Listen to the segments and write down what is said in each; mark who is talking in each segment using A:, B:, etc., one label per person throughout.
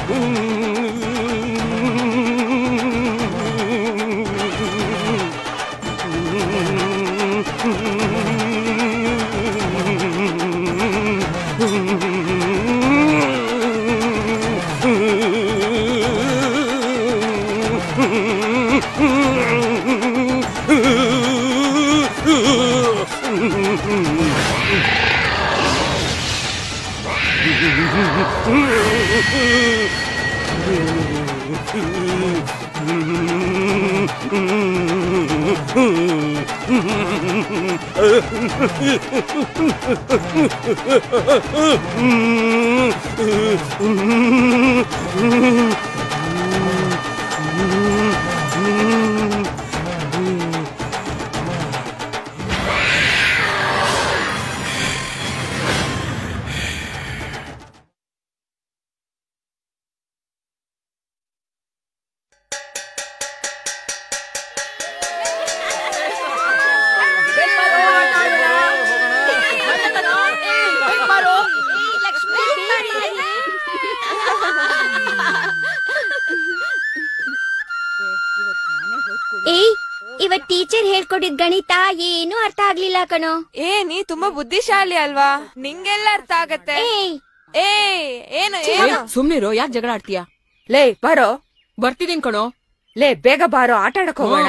A: ಏಯ್ ಇವತ್ ಟೀಚರ್ ಹೇಳ್ಕೊಟ್ಟಿದ್ ಗಣಿತ ಏನು ಅರ್ಥ ಆಗ್ಲಿಲ್ಲ ಕಣೋ
B: ಏ ನೀ ತುಂಬಾ ಬುದ್ಧಿಶಾಲಿ ಅಲ್ವಾ ನಿಂಗೆಲ್ಲ ಅರ್ಥ ಆಗತ್ತೆ
A: ಏಯ್
B: ಏ ಏನು ಏನು
C: ಸುಮ್ನಿರು ಯಾಕೆ ಜಗಳ ಆಡ್ತೀಯ
B: ಲೇ ಬರೋ
C: ಬರ್ತಿದೀನ್ ಕಣೋ
B: ಲೇ ಬೇಗ ಬಾರೋ ಆಟ ಆಡಕ್ ಹೋಗೋಣ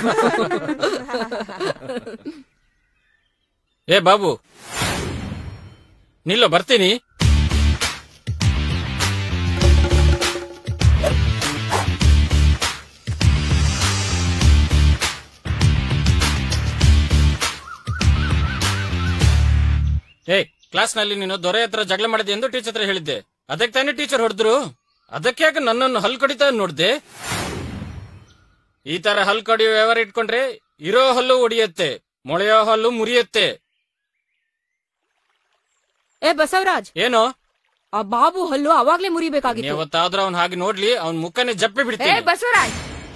D: ಏ ಬಾಬು ನಿಲ್ಲೋ ಬರ್ತೀನಿ ಏ ಕ್ಲಾಸ್ ನಲ್ಲಿ ನೀನು ದೊರೆ ಹತ್ರ ಜಗಳ ಮಾಡಿದೆ ಎಂದು ಟೀಚರ್ ಹತ್ರ ಹೇಳಿದ್ದೆ ಅದಕ್ಕೆ ತಾನೇ ಟೀಚರ್ ಹೊಡೆದ್ರು ಅದಕ್ಕೆ ಯಾಕೆ ನನ್ನನ್ನು ಹಲ್ ಕಡಿತಾ ನೋಡ್ದೆ ಈ ತರ ಹಲ್ ಕಡಿಯೋ ವ್ಯವಹಾರ ಇಟ್ಕೊಂಡ್ರೆ ಇರೋ ಹಲ್ಲು ಒಡಿಯತ್ತೆ ಮೊಳೆಯೋ ಹಲ್ಲು ಮುರಿಯತ್ತೆ
C: ಏ ಬಸವರಾಜ್
D: ಏನೋ
C: ಆ ಬಾಬು ಹಲ್ಲು ಅವಾಗ್ಲೇ ಮುರಿಬೇಕಾಗಿತ್ತು
D: ಯಾವತ್ತಾದ್ರೂ ಅವ್ನ್ ಹಾಗೆ ನೋಡ್ಲಿ ಅವ್ನ್ ಮುಖನೇ ಜಪ್ಪೆ
B: ಏ
D: ಬಿಡ್ತೀನಿ
B: ಬಸವರಾಜ್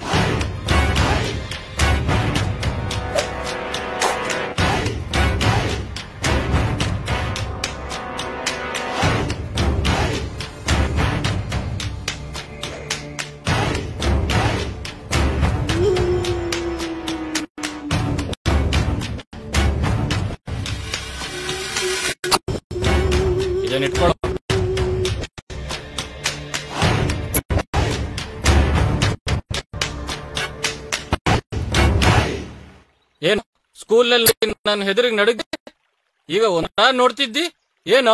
D: ಇದನ್ನ ಇಟ್ಕೊಳ್ಳೋ ಏನು ಸ್ಕೂಲಲ್ಲಿ ನಾನು ಹೆದರಿಗೆ ನಡುಗೆ ಈಗ ಒಂದ ನೋಡ್ತಿದ್ದಿ ಏನೋ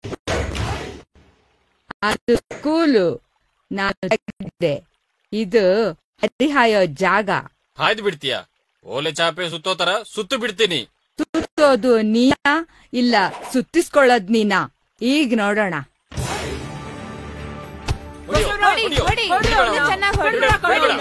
E: ಅದು ಸ್ಕೂಲು ನಾನು ತೆಗ್ದೆ. ಇದು ಹರಿಹಾಯೋ ಜಾಗ
D: ಹಾಯ್ದು ಬಿಡ್ತೀಯ ಓಲೆ ಚಾಪೆ ಸುತ್ತೋ ತರ ಸುತ್ತು ಬಿಡ್ತೀನಿ
E: ಸುತ್ತೋದು ನೀನಾ ಇಲ್ಲ ಸುತ್ತಿಸ್ಕೊಳ್ಳೋದ್ ನೀನಾ ಈಗ ನೋಡೋಣ
D: ಹೊಡಿಯೋ,
B: ಹೊಡಿ
D: ಹೊಡಿಯೋ,
B: ಹೊಡಿ
D: ಹೊಡಿಬೇಡ.
B: ಚೆನ್ನಾಗಿ ಹೊಡಿ
D: ಹೊಡಿಬೇಡ.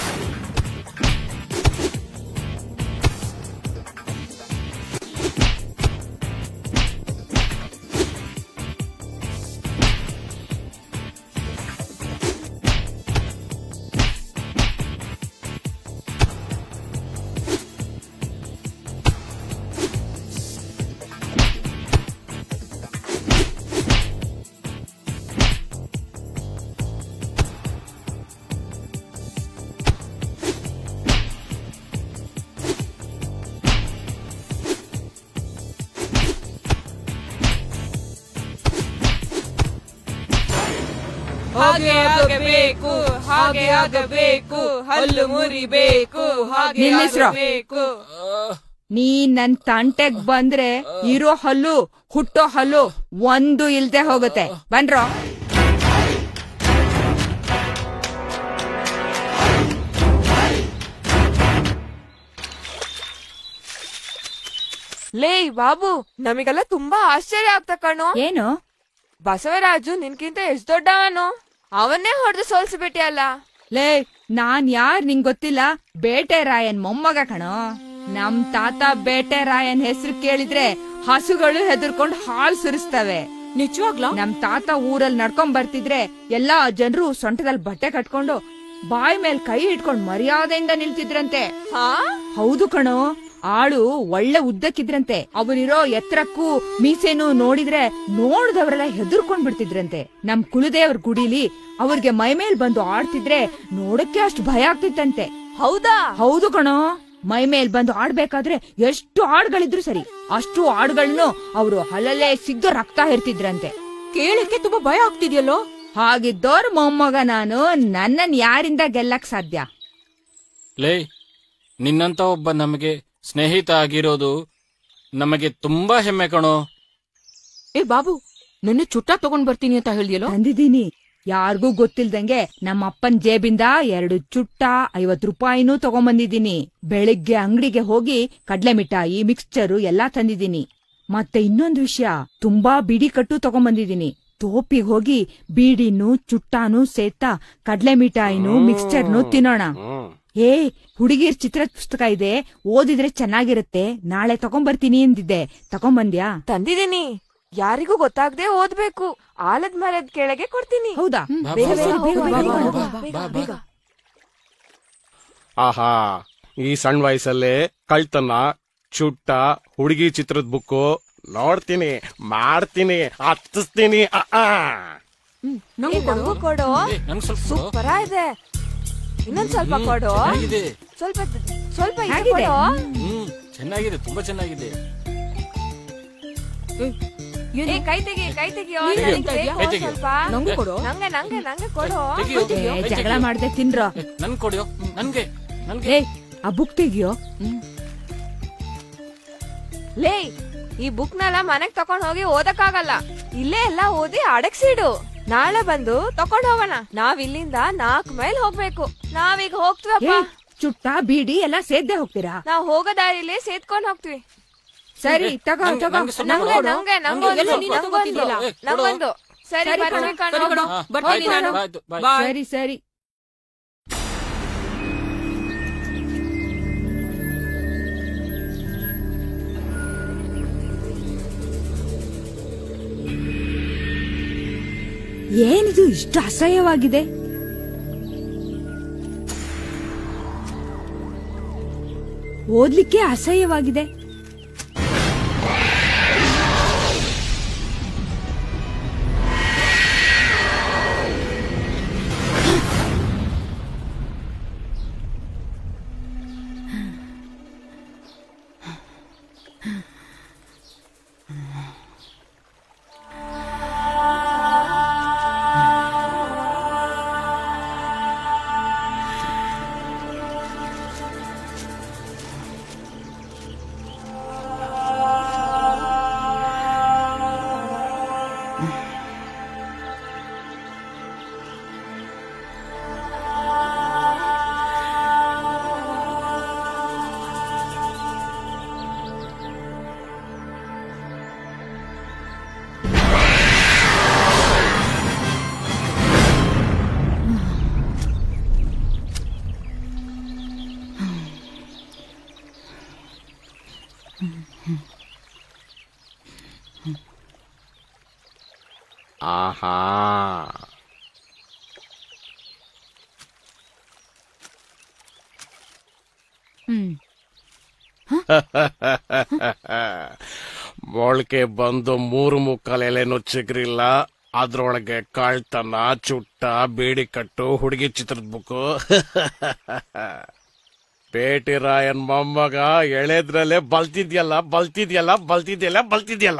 B: ಹಾಗೆ ಆಗಬೇಕು ಹಾಗೆ ಆಗಬೇಕು ಹಲ್ಲು ಮುರಿಬೇಕು ಹಾಗೆ
E: ನಿಲ್ಲಿಸ್ರು.
B: ಆಗಬೇಕು
E: ನೀ ನನ್ ತಂಟೆಗ್ ಬಂದ್ರೆ ಇರೋ ಹಲ್ಲು ಹುಟ್ಟೋ ಹಲ್ಲು ಒಂದು ಇಲ್ದೆ ಹೋಗುತ್ತೆ ಬನ್ರೋ
B: ಲೇ ಬಾಬು ನಮಗೆಲ್ಲ ತುಂಬಾ ಆಶ್ಚರ್ಯ ಆಗ್ತಾ ಕಣೋ
E: ಏನು
B: ಬಸವರಾಜು ನಿನ್ಕಿಂತ ಎಷ್ಟ್ ದೊಡ್ಡವನು ಅವನ್ನೇ ಹೊಡೆದು ಸೋಲ್ಸಿಬಿಟ್ಟಿಯಲ್ಲ
E: ಲೇ ನಾನ್ ಯಾರ್ ನಿಂಗ್ ಗೊತ್ತಿಲ್ಲ ಬೇಟೆ ರಾಯನ್ ಮೊಮ್ಮಗ ಕಣೋ ನಮ್ ತಾತ ಬೇಟೆ ರಾಯನ್ ಹೆಸರು ಕೇಳಿದ್ರೆ ಹಸುಗಳು ಹೆದರ್ಕೊಂಡ್ ಹಾಲ್ ಸುರಿಸ್ತವೆ
C: ನಿಜವಾಗ್ಲಾ
E: ನಮ್ ತಾತ ಊರಲ್ಲಿ ನಡ್ಕೊಂಡ್ ಬರ್ತಿದ್ರೆ ಎಲ್ಲಾ ಜನರು ಸೊಂಟದಲ್ಲಿ ಬಟ್ಟೆ ಕಟ್ಕೊಂಡು ಬಾಯ್ ಮೇಲ್ ಕೈ ಇಟ್ಕೊಂಡ್ ಮರ್ಯಾದೆಯಿಂದ ನಿಲ್ತಿದ್ರಂತೆ
B: ಹಾ
E: ಹೌದು ಕಣೋ ಆಳು ಒಳ್ಳೆ ಉದ್ದಕ್ಕಿದ್ರಂತೆ ಅವನಿರೋ ಎತ್ತರಕ್ಕೂ ಮೀಸೆನೂ ನೋಡಿದ್ರೆ ನೋಡ್ದವ್ರೆಲ್ಲ ಹೆದರ್ಕೊಂಡ್ ಬಿಡ್ತಿದ್ರಂತೆ ನಮ್ ಕುಲದೇವ್ರ ಗುಡಿಲಿ ಅವ್ರಿಗೆ ಮೈಮೇಲ್ ಬಂದು ಆಡ್ತಿದ್ರೆ ನೋಡಕ್ಕೆ ಅಷ್ಟು ಭಯ ಆಗ್ತಿತ್ತಂತೆ
B: ಹೌದಾ
E: ಹೌದು ಕಣೋ ಮೈ ಮೇಲ್ ಬಂದು ಆಡ್ಬೇಕಾದ್ರೆ ಎಷ್ಟು ಹಾಡ್ಗಳಿದ್ರು ಸರಿ ಅಷ್ಟು ಹಾಡ್ಗಳನ್ನು ಅವರು ಹಲ್ಲಲ್ಲೇ ಸಿಗ್ದು ರಕ್ತ ಹಿರ್ತಿದ್ರಂತೆ
C: ಕೇಳಕ್ಕೆ ತುಂಬಾ ಭಯ ಆಗ್ತಿದ್ಯಲ್ಲೋ
E: ಹಾಗಿದ್ದೋರ್ ಮೊಮ್ಮಗ ನಾನು ನನ್ನನ್ ಯಾರಿಂದ ಗೆಲ್ಲಕ್ ಸಾಧ್ಯ
D: ಲೇ ನಿನ್ನಂತ ಒಬ್ಬ ನಮಗೆ ಸ್ನೇಹಿತ ಆಗಿರೋದು ನಮಗೆ ತುಂಬಾ ಹೆಮ್ಮೆ ಕಣೋ
C: ಏ ಬಾಬು ನನ್ನ ಚುಟ್ಟ ತಗೊಂಡ್ ಬರ್ತೀನಿ ಅಂತ ಹೇಳ್ದಿಯಲ್ಲೋ
E: ತಂದಿದ್ದೀನಿ ಯಾರಿಗೂ ಗೊತ್ತಿಲ್ದಂಗೆ ನಮ್ಮ ಅಪ್ಪನ್ ಜೇಬಿಂದ ಎರಡು ಚುಟ್ಟ ಐವತ್ ರೂಪಾಯಿನೂ ತಗೊಂಬಂದಿದ್ದೀನಿ ಬೆಳಿಗ್ಗೆ ಅಂಗಡಿಗೆ ಹೋಗಿ ಕಡ್ಲೆ ಮಿಠಾಯಿ ಮಿಕ್ಸ್ಚರು ಎಲ್ಲಾ ತಂದಿದ್ದೀನಿ ಮತ್ತೆ ಇನ್ನೊಂದು ವಿಷಯ ತುಂಬಾ ಬಿಡಿ ಕಟ್ಟು ತಗೊಂಬಂದಿದ್ದೀನಿ ತೋಪಿಗ್ ಹೋಗಿ ಬೀಡಿನೂ ಚುಟ್ಟಾನು ಸೇತಾ ಕಡ್ಲೆ ಮಿಠಾಯಿನೂ ಮಿಕ್ಸ್ಚರ್ನು ತಿನ್ನೋಣ ಏ ಹುಡುಗಿರ್ ಚಿತ್ರ ಪುಸ್ತಕ ಇದೆ ಓದಿದ್ರೆ ಚೆನ್ನಾಗಿರುತ್ತೆ ನಾಳೆ ತಗೊಂಬರ್ತೀನಿ ಎಂದಿದ್ದೆ ತಗೊಂಬಂದ್ಯಾ
B: ತಂದಿದ್ದೀನಿ ಯಾರಿಗೂ ಗೊತ್ತಾಗದೆ ಓದ್ಬೇಕು ಆಲದ ಮರದ ಕೆಳಗೆ ಕೊಡ್ತೀನಿ
E: ಹೌದಾ
D: ಬಾ,
B: ಬೇಗ
D: ಬಾ,
B: ಬೇಗ
D: ಬಾ,
B: ಹೋಗು,
D: ಬಾ,
B: ಬೇಗ
D: ಬಾ,
B: ಹೋಗು,
D: ಬಾ,
B: ಬೇಗ,
D: ಬಾ,
B: ಬೇಗ.
D: ಬಾ.
F: ಆಹಾ ಈ ಸಣ್ಣ ವಯಸ್ಸಲ್ಲೇ ಕಳ್ತನ ಚುಟ್ಟ ಹುಡುಗಿ ಚಿತ್ರದ ಬುಕ್ಕು ನೋಡ್ತೀನಿ ಮಾಡ್ತೀನಿ ಹತ್ತಿಸ್ತೀನಿ ಆ, ಆ.
C: ಹ್ಮ್,
B: ಏ,
C: ನಂಗೂ ಕೊಡು.
B: ನಂಗೂ ಕೊಡು
D: ಏ, ನಂಗ್ ಸ್ವಲ್ಪ ಕೊಡು.
B: ಸೂಪರ ಇದೆ ಇನ್ನೊಂದ್ ಸ್ವಲ್ಪ
D: ಹ್ಮ್,
B: ಕೊಡು
D: ಚೆನ್ನಾಗಿದೆ
B: ಸ್ವಲ್ಪ ಸ್ವಲ್ಪ ಇದು
E: ಹೇಗಿದೆ?
B: ಕೊಡು
D: ಹ್ಮ್ ಚೆನ್ನಾಗಿದೆ ತುಂಬಾ ಚೆನ್ನಾಗಿದೆ
C: ಏ, ಏನು?
B: ಏ ಕೈ ತೆಗಿ ಕೈ ತೆಗಿಯೋ
C: ನೀನ್
B: ನನಗೆ
C: ತೆಗ್ಯಾ?
B: ಬೇಕು
D: ಕೈ ತೆಗಿ.
B: ಸ್ವಲ್ಪ
C: ನಂಗೂ ಕೊಡು
B: ನಂಗೆ ನಂಗೆ ನಂಗೆ ಕೊಡು
D: ತೆಗಿಯೋ,
E: ಏ,
D: ಕೈ
E: ಜಗಳ
D: ತೆಗಿಯೋ.
E: ಮಾಡ್ದೆ ತಿನ್ರೋ
D: ಏ, ನನ್ ಕೊಡಿಯೋ ನನ್ಗೆ ನನ್ಗೆ
E: ಏ ಆ ಬುಕ್ ತೆಗಿಯೋ
B: ಲೇ ಈ ಬುಕ್ ನೆಲ್ಲ ಮನೆಗ್ ತಕೊಂಡ್ ಹೋಗಿ ಓದಕ್ಕಾಗಲ್ಲ ಇಲ್ಲೇ ಎಲ್ಲ ಓದಿ ಅಡಗ್ಸಿಡು ನಾಳೆ ಬಂದು ತಕೊಂಡ್ ಹೋಗೋಣ ನಾವ್ ಇಲ್ಲಿಂದ ನಾಲ್ಕ್ ಮೈಲ್ ಹೋಗ್ಬೇಕು ನಾವೀಗ
E: ಏ
B: ಹೋಗ್ತೀವಪ್ಪ
E: ಚುಟ್ಟ ಬೀಡಿ ಎಲ್ಲ ಸೇದ್ದೆ ಹೋಗ್ತೀರಾ
B: ನಾವ್ ಹೋಗೋ ದಾರಿಲಿ ಸೇದ್ಕೊಂಡ್ ಹೋಗ್ತೀವಿ
E: ಸರಿ ತಗೋ
D: ನಂಗೆ-
E: ತಗೋ
D: ನಂಗೆ ಸ್ವಲ್ಪ
B: ನಂಗೆ
D: ಕೊಡು.
B: ನಂಗೆ
C: ನಂಗೆ
B: ನಂಗೊಂದು
C: ಎಲ್ಲ ನೀನು
B: ನಂಗೊಂದು
C: ತಗೋತಿದ್ಯಲ್ಲ.
D: ಏ, ಕೊಡು.
B: ನಂಗೊಂದು ಸರಿ
E: ಸರಿ
B: ಬರ್ತೀನಿ
C: ಸರಿ
B: ಕಣೋ.
C: ಕಣೋ.
D: ಹಾ,
C: ಬರ್ತೀನಿ
D: ಆಯ್ತು,
C: ನಾನು.
D: ಆಯ್ತು, ಬಾಯ್.
C: ಬಾಯ್.
E: ಸರಿ ಸರಿ ಏನಿದು ಇಷ್ಟು ಅಸಹ್ಯವಾಗಿದೆ ಓದ್ಲಿಕ್ಕೆ ಅಸಹ್ಯವಾಗಿದೆ
F: ಆಹಾ
E: ಹ್ಮ್
F: ಮೊಳಕೆ ಬಂದು ಮೂರು ಮುಕ್ಕಾಲ್ ಎಲೆನೂ ಚಿಗ್ರಿಲ್ಲ ಅದ್ರೊಳಗೆ ಕಳ್ತನ ಚುಟ್ಟ ಬೇಡಿ ಕಟ್ಟು ಹುಡುಗಿ ಚಿತ್ರದ ಬುಕ್ಕು ಬೇಟಿ ರಾಯನ್ ಮೊಮ್ಮಗ ಎಳೆದ್ರಲ್ಲೇ ಬಲ್ತಿದ್ಯಲ್ಲ ಬಲ್ತಿದ್ಯಲ್ಲ ಬಲ್ತಿದ್ಯಲ್ಲ ಬಲ್ತಿದ್ಯಲ್ಲ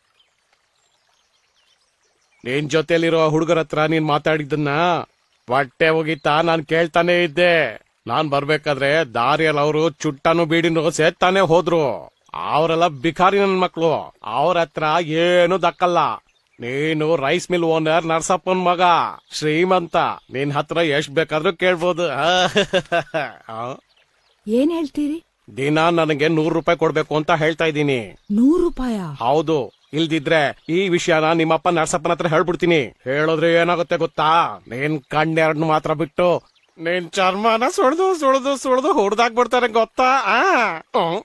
F: ನಿನ್ ಜೊತೆಲಿರೋ ಹುಡುಗರ ಹತ್ರ ನೀನ್ ಮಾತಾಡಿದ್ದನ್ನ ಹೊಟ್ಟೆ ಹೋಗಿತ್ತಾ ನಾನ್ ಕೇಳ್ತಾನೆ ಇದ್ದೆ ನಾನ್ ಬರ್ಬೇಕಾದ್ರೆ ದಾರಿಯಲ್ಲಿ ಅವರು ಚುಟ್ಟನು ಬೀಡಿನು ಸೇತ್ತಾನೆ ಹೋದ್ರು ಅವರೆಲ್ಲ ಬಿಕಾರಿ ನನ್ ಮಕ್ಳು ಅವ್ರ ಹತ್ರ ಏನು ದಕ್ಕಲ್ಲ ನೀನು ರೈಸ್ ಮಿಲ್ ಓನರ್ ನರ್ಸಪ್ಪನ್ ಮಗ ಶ್ರೀಮಂತ ನಿನ್ ಹತ್ರ ಎಷ್ಟ್ ಬೇಕಾದ್ರೂ ಕೇಳ್ಬೋದು ಆ?
E: ಏನ್ ಹೇಳ್ತೀರಿ
F: ದಿನ ನನಗೆ ನೂರು ರೂಪಾಯಿ ಕೊಡ್ಬೇಕು ಅಂತ ಹೇಳ್ತಾ ಇದ್ದೀನಿ
E: ನೂರು ರೂಪಾಯ
F: ಹೌದು ಇಲ್ದಿದ್ರೆ ಈ ವಿಷಯನ ನಿಮ್ಮಪ್ಪ ನರಸಪ್ಪನ ಹತ್ರ ಹೇಳ್ಬಿಡ್ತೀನಿ ಹೇಳಿದ್ರೆ ಏನಾಗುತ್ತೆ ಗೊತ್ತಾ ನಿನ್ ಕಣ್ಣೆರಡ್ನು ಮಾತ್ರ ಬಿಟ್ಟು ನಿನ್ ಚರ್ಮನ ಸುಳ್ದು ಸುಳ್ದು ಸುಳ್ದು ಹೊಡ್ದಾಕ್ಬಿಡ್ತಾರೆ ಗೊತ್ತಾ ಆ ಹ್ಮ್.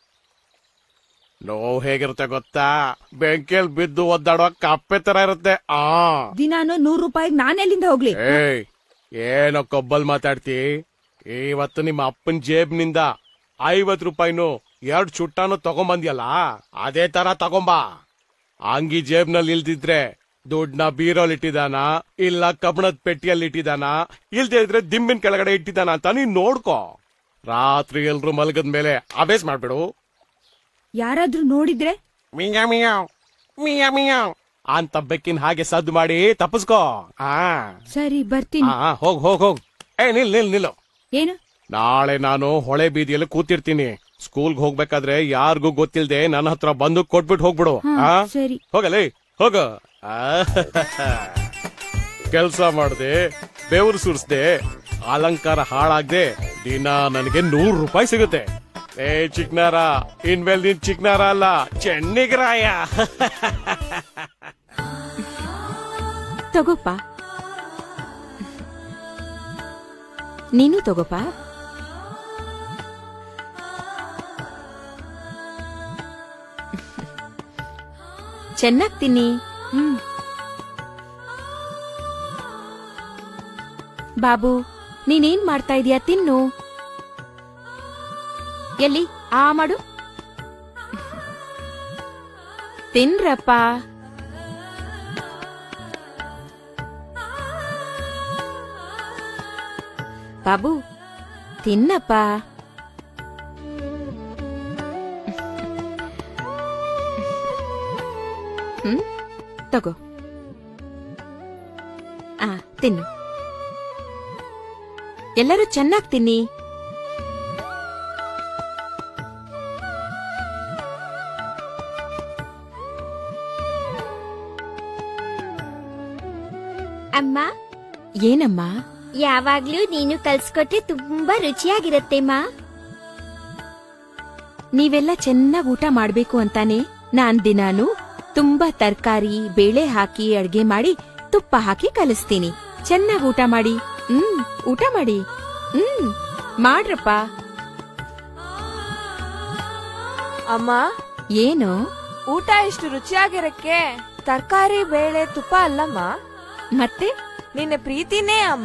F: ನೋವು ಹೇಗಿರುತ್ತೆ ಗೊತ್ತಾ ಬೆಂಕಿಯಲ್ಲಿ ಬಿದ್ದು ಒದ್ದಾಡುವ ಕಪ್ಪೆ ತರ ಇರುತ್ತೆ ಆ
E: ದಿನಾನು ನೂರು ರೂಪಾಯಿಗೆ ನಾನೆಲ್ಲಿಂದ ಹೋಗ್ಲಿ
F: ಏಯ್ ಏನೋ ಕೊಬ್ಬಲ್ ಮಾತಾಡ್ತಿ ಇವತ್ತು ನಿಮ್ಮ ಅಪ್ಪನ ಜೇಬ್ನಿಂದ ಐವತ್ ರೂಪಾಯಿನು ಎರಡ್ ಚುಟ್ಟಾನು ತಗೊಂಬಂದ್ಯಲ್ಲ ಅದೇ ತರ ತಗೊಂಬಾ ಅಂಗಿ ಜೇಬ್ನಲ್ಲಿ ಇಲ್ದಿದ್ರೆ ದುಡ್ಡನ್ನ ಬೀರೋಲ್ ಇಟ್ಟಿದಾನ ಇಲ್ಲ ಕಬ್ಬಣದ ಪೆಟ್ಟಿಯಲ್ಲಿ ಇಟ್ಟಿದಾನ ಇಲ್ದೇ ಇದ್ರೆ ದಿಂಬಿನ ಕೆಳಗಡೆ ಇಟ್ಟಿದಾನ ಅಂತ ನೀನ್ ನೋಡ್ಕೋ ರಾತ್ರಿ ಎಲ್ರು ಮಲಗದ ಮೇಲೆ ಅಭ್ಯಾಸ ಮಾಡ್ಬಿಡು
E: ಯಾರಾದ್ರೂ ನೋಡಿದ್ರೆ
F: ಮಿಯಾ ಮಿಯಾವ್ ಮಿಯಾ ಮಿಯಾವ್ ಅಂತ ಬೆಕ್ಕಿನ ಹಾಗೆ ಸದ್ದು ಮಾಡಿ ತಪ್ಪಿಸ್ಕೋ ಆ
E: ಸರಿ ಬರ್ತೀನಿ
F: ಆ, ಹೋಗ್ ಹೋಗ್ ಹೋಗ್ ಏ ನಿಲ್ ನಿಲ್ ನಿಲ್ಲು
E: ಏನು
F: ನಾಳೆ ನಾನು ಹೊಳೆ ಬೀದಿಯಲ್ಲಿ ಕೂತಿರ್ತೀನಿ ಸ್ಕೂಲ್ಗೆ ಹೋಗ್ಬೇಕಾದ್ರೆ ಯಾರಿಗೂ ಗೊತ್ತಿಲ್ದೆ ನನ್ನ ಹತ್ರ ಬಂದು ಕೊಟ್ಬಿಟ್ಟು ಹೋಗ್ಬಿಡು
E: ಹಾ,
F: ಆ?
E: ಸರಿ.
F: ಹೋಗಲೇ ಹೋಗ ಕೆಲ್ಸ ಮಾಡ್ದೆ ಬೆವರು ಸುರಿಸ್ದೆ ಅಲಂಕಾರ ಹಾಳಾಗ್ದೆ ದಿನ ನನಗೆ ನೂರು ರೂಪಾಯಿ ಸಿಗುತ್ತೆ ಏ ಚಿಕ್ನಾರ ಇನ್ಮೇಲೆ ನೀನ್ ಚಿಕ್ನಾರ ಅಲ್ಲ ಚೆನ್ನಿಗರಾಯ
C: ತಗೋಪ್ಪ ನೀನು ತಗೋಪ್ಪ ಚೆನ್ನಾಗ್ ತಿನ್ನಿ ಹ್ಮ್ ಬಾಬು ನೀನೇನ್ ಮಾಡ್ತಾ ಇದೀಯ ತಿನ್ನು ಎಲ್ಲಿ ಆ ಮಾಡು ತಿನ್ರಪ್ಪ ಬಾಬು ತಿನ್ನಪ್ಪ ಹ್ಮ್ ತಗೋ ಆ ತಿನ್ನು ಎಲ್ಲರೂ ಚೆನ್ನಾಗಿ ತಿನ್ನಿ
A: ಅಮ್ಮ
C: ಏನಮ್ಮ
A: ಯಾವಾಗ್ಲೂ ನೀನು ಕಲ್ಸ್ಕೊಟ್ರೆ ತುಂಬಾ ರುಚಿಯಾಗಿರತ್ತೆ ಮಾ
C: ನೀವೆಲ್ಲ ಚೆನ್ನಾಗಿ ಊಟ ಮಾಡ್ಬೇಕು ಅಂತಾನೆ ನಾನ್ ದಿನಾನು ತುಂಬಾ ತರಕಾರಿ ಬೇಳೆ ಹಾಕಿ ಅಡ್ಗೆ ಮಾಡಿ ತುಪ್ಪ ಹಾಕಿ ಕಲಿಸ್ತೀನಿ ಚೆನ್ನಾಗಿ ಊಟ ಮಾಡಿ ಹ್ಮ್ ಊಟ ಮಾಡಿ ಹ್ಮ್ ಮಾಡ್ರಪ್ಪ
B: ಅಮ್ಮ
C: ಏನು
B: ಊಟ ಇಷ್ಟು ರುಚಿಯಾಗಿರಕ್ಕೆ ತರಕಾರಿ ಬೇಳೆ ತುಪ್ಪ ಅಲ್ಲಮ್ಮ
C: ಮತ್ತೆ
B: ನಿನ್ನ ಪ್ರೀತಿನೇ ಅಮ್ಮ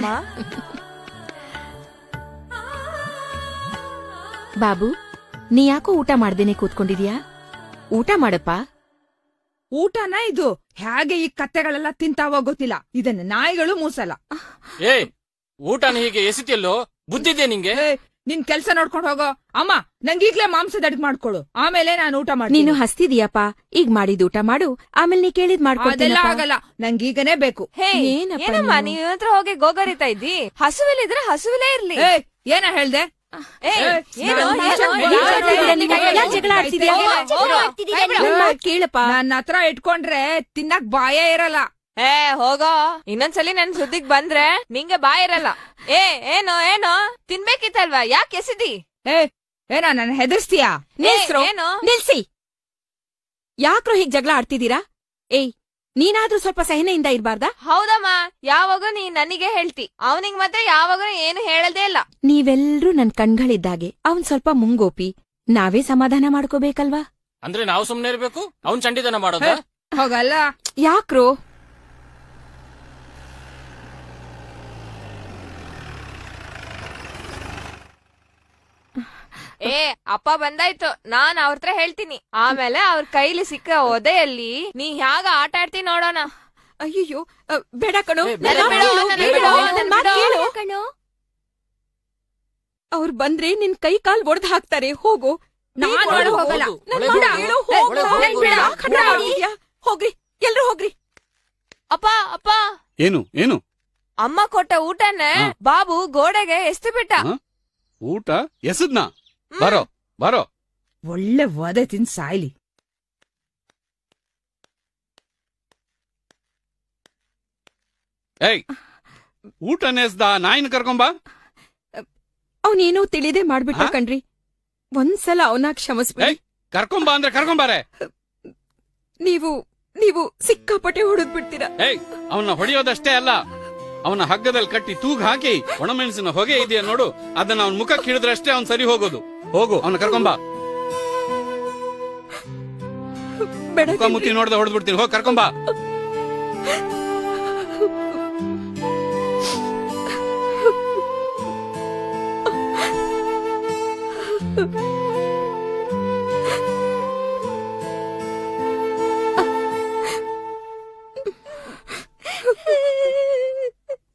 C: ಬಾಬು ನೀ ಯಾಕೋ ಊಟ ಮಾಡ್ದೇನೆ ಕೂತ್ಕೊಂಡಿದ್ಯಾ ಊಟ ಮಾಡಪ್ಪ
E: ಊಟನ ಇದು ಹೇಗೆ ಈ ಕತ್ತೆಗಳೆಲ್ಲ ತಿಂತಾವೋ ಗೊತ್ತಿಲ್ಲ ಇದನ್ನ ನಾಯಿಗಳು ಮೂಸಲ್ಲ
D: ಏ ಊಟನ ಹೀಗೆ ಎಸಿತಿಯಲ್ಲೋ ಬುದ್ಧಿದೆ ನಿಂಗೆ
E: ಏ, ನಿನ್ ಕೆಲ್ಸ ನೋಡ್ಕೊಂಡು ಹೋಗೋ ಅಮ್ಮ ನಂಗೀಗ್ಲೇ ಮಾಂಸದ ಅಡಿಗೆ ಮಾಡ್ಕೊಡು ಆಮೇಲೆ ನಾನು ಊಟ ಮಾಡ್ತೀನಿ
C: ನೀನು ಹಸ್ತಿದೀಯಪ್ಪ ಈಗ ಮಾಡಿದ ಊಟ ಮಾಡು ಆಮೇಲೆ ನೀ ಕೇಳಿದ್
E: ಅದೆಲ್ಲ
C: ಮಾಡ್ಕೊಡ್ತೀನಿ
E: ಆಗಲ್ಲ ನಂಗೀಗನೇ ಬೇಕು
B: ಹೇ
C: ಏನಪ್ಪ
B: ಏನಮ್ಮ
C: ನೀನು?
B: ನೀವ್ ಹತ್ರ ಹೋಗಿ ಗೋಗರಿತಾ ಇದ್ದಿ ಹಸುವಿಲಿದ್ರೆ ಹಸುವಿಲೇ ಇರ್ಲಿ
E: ಏ ಏನ ಹೇಳ್ದೆ
B: ಏ,
E: ಏ,
B: ಏನು,
E: ನಾನು
B: ಏನು,
E: ಮಾತಾಡ್ಬೇಡ.
B: ಏನು,
C: ಮಾತಾಡ್ಬೇಡ ನೀವು. ಯಾಕ್ ಜಗಳ ಆಡ್ತಿದ್ಯಾ?
B: ಹೋಗು, ಹೋಗು.
A: ಮಾಡ್ತಿದೀಯ
B: ಕೈ ಬಿಡು.
C: ನನ್ ಮಾತ್ ಕೇಳಪ್ಪ
E: ನನ್ನ ಹತ್ರ ಇಟ್ಕೊಂಡ್ರೆ ತಿನ್ನಕ್ ಬಾಯೇ ಇರಲ್ಲ
B: ಏ ಹೋಗೋ ಇನ್ನೊಂದ್ಸಲಿ ನನ್ ಸುದ್ದಿಗ್ ಬಂದ್ರೆ ನಿಂಗೆ ಬಾಯ್ ಇರಲ್ಲ ಏ ಏನೋ ಏನೋ ತಿನ್ಬೇಕಿತ್ತಲ್ವಾ ಯಾಕೆ ಎಸಿದಿ
E: ಏ ಏನ ನನ್ ಹೆದರ್ಸ್ತೀಯಾ
C: ನಿಲ್ಸ್ರೋ
B: ಏನು
C: ನಿಲ್ಸಿ ಯಾಕ್ರೋ ಹೀಗ್ ಜಗಳ ಆಡ್ತಿದ್ದೀರಾ ಏಯ್ ನೀನಾದ್ರೂ ಸ್ವಲ್ಪ ಸಹನೆಯಿಂದ ಇರ್ಬಾರ್ದಾ
B: ಹೌದಮ್ಮ ಯಾವಾಗ ನೀ ನನಗೆ ಹೇಳ್ತಿ ಅವನಿಗ್ ಮತ್ತೆ ಯಾವಾಗ ಏನು ಹೇಳದೇ ಇಲ್ಲ
C: ನೀವೆಲ್ರೂ ನನ್ ಕಣ್ಗಳಿದ್ದಾಗೆ ಅವನ್ ಸ್ವಲ್ಪ ಮುಂಗೋಪಿ ನಾವೇ ಸಮಾಧಾನ ಮಾಡ್ಕೋಬೇಕಲ್ವಾ
D: ಅಂದ್ರೆ ನಾವು ಸುಮ್ನೆ ಇರ್ಬೇಕು ಅವ್ನ್ ಚಂಡಿತನ ಮಾಡೋದ
E: ಹೋಗಲ್ಲ
C: ಯಾಕ್ರೋ
B: ಏ ಅಪ್ಪ ಬಂದಾಯ್ತು ನಾನ್ ಅವ್ರ ಹತ್ರ ಹೇಳ್ತೀನಿ ಆಮೇಲೆ ಅವ್ರ ಕೈಲಿ ಸಿಕ್ಕ ಒದೆಯಲ್ಲಿ ನೀ ಹ್ಯಾಗ ಆಟ ಆಡ್ತಿ ನೋಡೋಣ
C: ಅಯ್ಯೋ ಬೇಡ ಕಣೋ
D: ಏ, ಬೇಡ,
C: ನನ್
D: ಬೇಡ,
C: ಮಾತ್
B: ನನ್ನ
C: ಕೇಳು,
B: ಬಿಡು,
C: ನನ್
B: ನನ್ನ
C: ಮಾತ್
B: ಬಿಡು.
C: ಕೇಳು.
A: ಕಣೋ
C: ಅವ್ರ್ ಬಂದ್ರೆ ನಿನ್ ಕೈ ಕಾಲ್ ಒಡ್ದ್ ಹಾಕ್ತಾರೆ ಹೋಗು
E: ನಾನ್
C: ನೀನ್
E: ಒಳಗ್
C: ಹೋಗು.
E: ಹೋಗಲ್ಲ.
C: ನನ್
D: ಒಳಗ್
C: ಮಾತ್
D: ಹೋಗು.
C: ಕೇಳು,
D: ಏ,
C: ಹೋಗು.
D: ಒಳಗ್ ಹೋಗು.
C: ನನ್ ಬಿಡ, ಖಂಡ
A: ಬಿಡು.
C: ಮಾಡ್ತಿದ್ಯಾ? ಹೋಗ್ರಿ ಎಲ್ರು ಹೋಗ್ರಿ
B: ಅಪ್ಪ ಅಪ್ಪ
G: ಏನು ಏನು
B: ಅಮ್ಮ ಕೊಟ್ಟ ಊಟನ
G: ಹಾ.
B: ಬಾಬು ಗೋಡೆಗೆ ಎಸ್ತು ಬಿಟ್ಟ
G: ಹಾ? ಊಟ ಎಸದ್ನ ಬರೋ ಬರೋ
E: ಒಳ್ಳೆ ವದೆ ತಿನ್ ಸಾಯ್ಲಿ
G: ಏಯ್ ಊಟ ನೆಸ್ದ ನಾಯಿನ ಕರ್ಕೊಂಬ
C: ಅವನೇನೋ ತಿಳಿದೇ ಮಾಡ್ಬಿಟ್ಟ
G: ಹಾ?
C: ಕಣ್ರಿ ಒಂದ್ಸಲ ಅವನ ಕ್ಷಮಿಸ್ಬಿಡಿ
G: ಏಯ್ ಕರ್ಕೊಂಬ ಅಂದ್ರೆ ಕರ್ಕೊಂಬಾರೆ
C: ನೀವು ನೀವು ಸಿಕ್ಕಾಪಟ್ಟೆ ಹೊಡೆದ್ ಬಿಡ್ತೀರಾ
G: ಏಯ್ ಅವನ್ನ ಹೊಡೆಯೋದಷ್ಟೇ ಅಲ್ಲ ಅವನ ಹಗ್ಗದಲ್ಲಿ ಕಟ್ಟಿ ತೂಗ್ ಹಾಕಿ ಒಣಮೆಣಸಿನ ಹೊಗೆ ಇದೆಯಾ ನೋಡು ಅದನ್ನ ಅವನ ಮುಖಕ್ಕೆ ಹಿಡಿದ್ರೆ ಅಷ್ಟೇ ಅವ್ನ್ ಸರಿ ಹೋಗೋದು ಹೋಗು ಅವನ ಕರ್ಕೊಂಬ
C: ಬೇಡ
G: ಮುಖ ಮುತ್ತಿ ನೋಡ್ದೆ ಹೊಡೆದ್ಬಿಡ್ತೀನಿ ಹೋಗಿ ಕರ್ಕೊಂಬ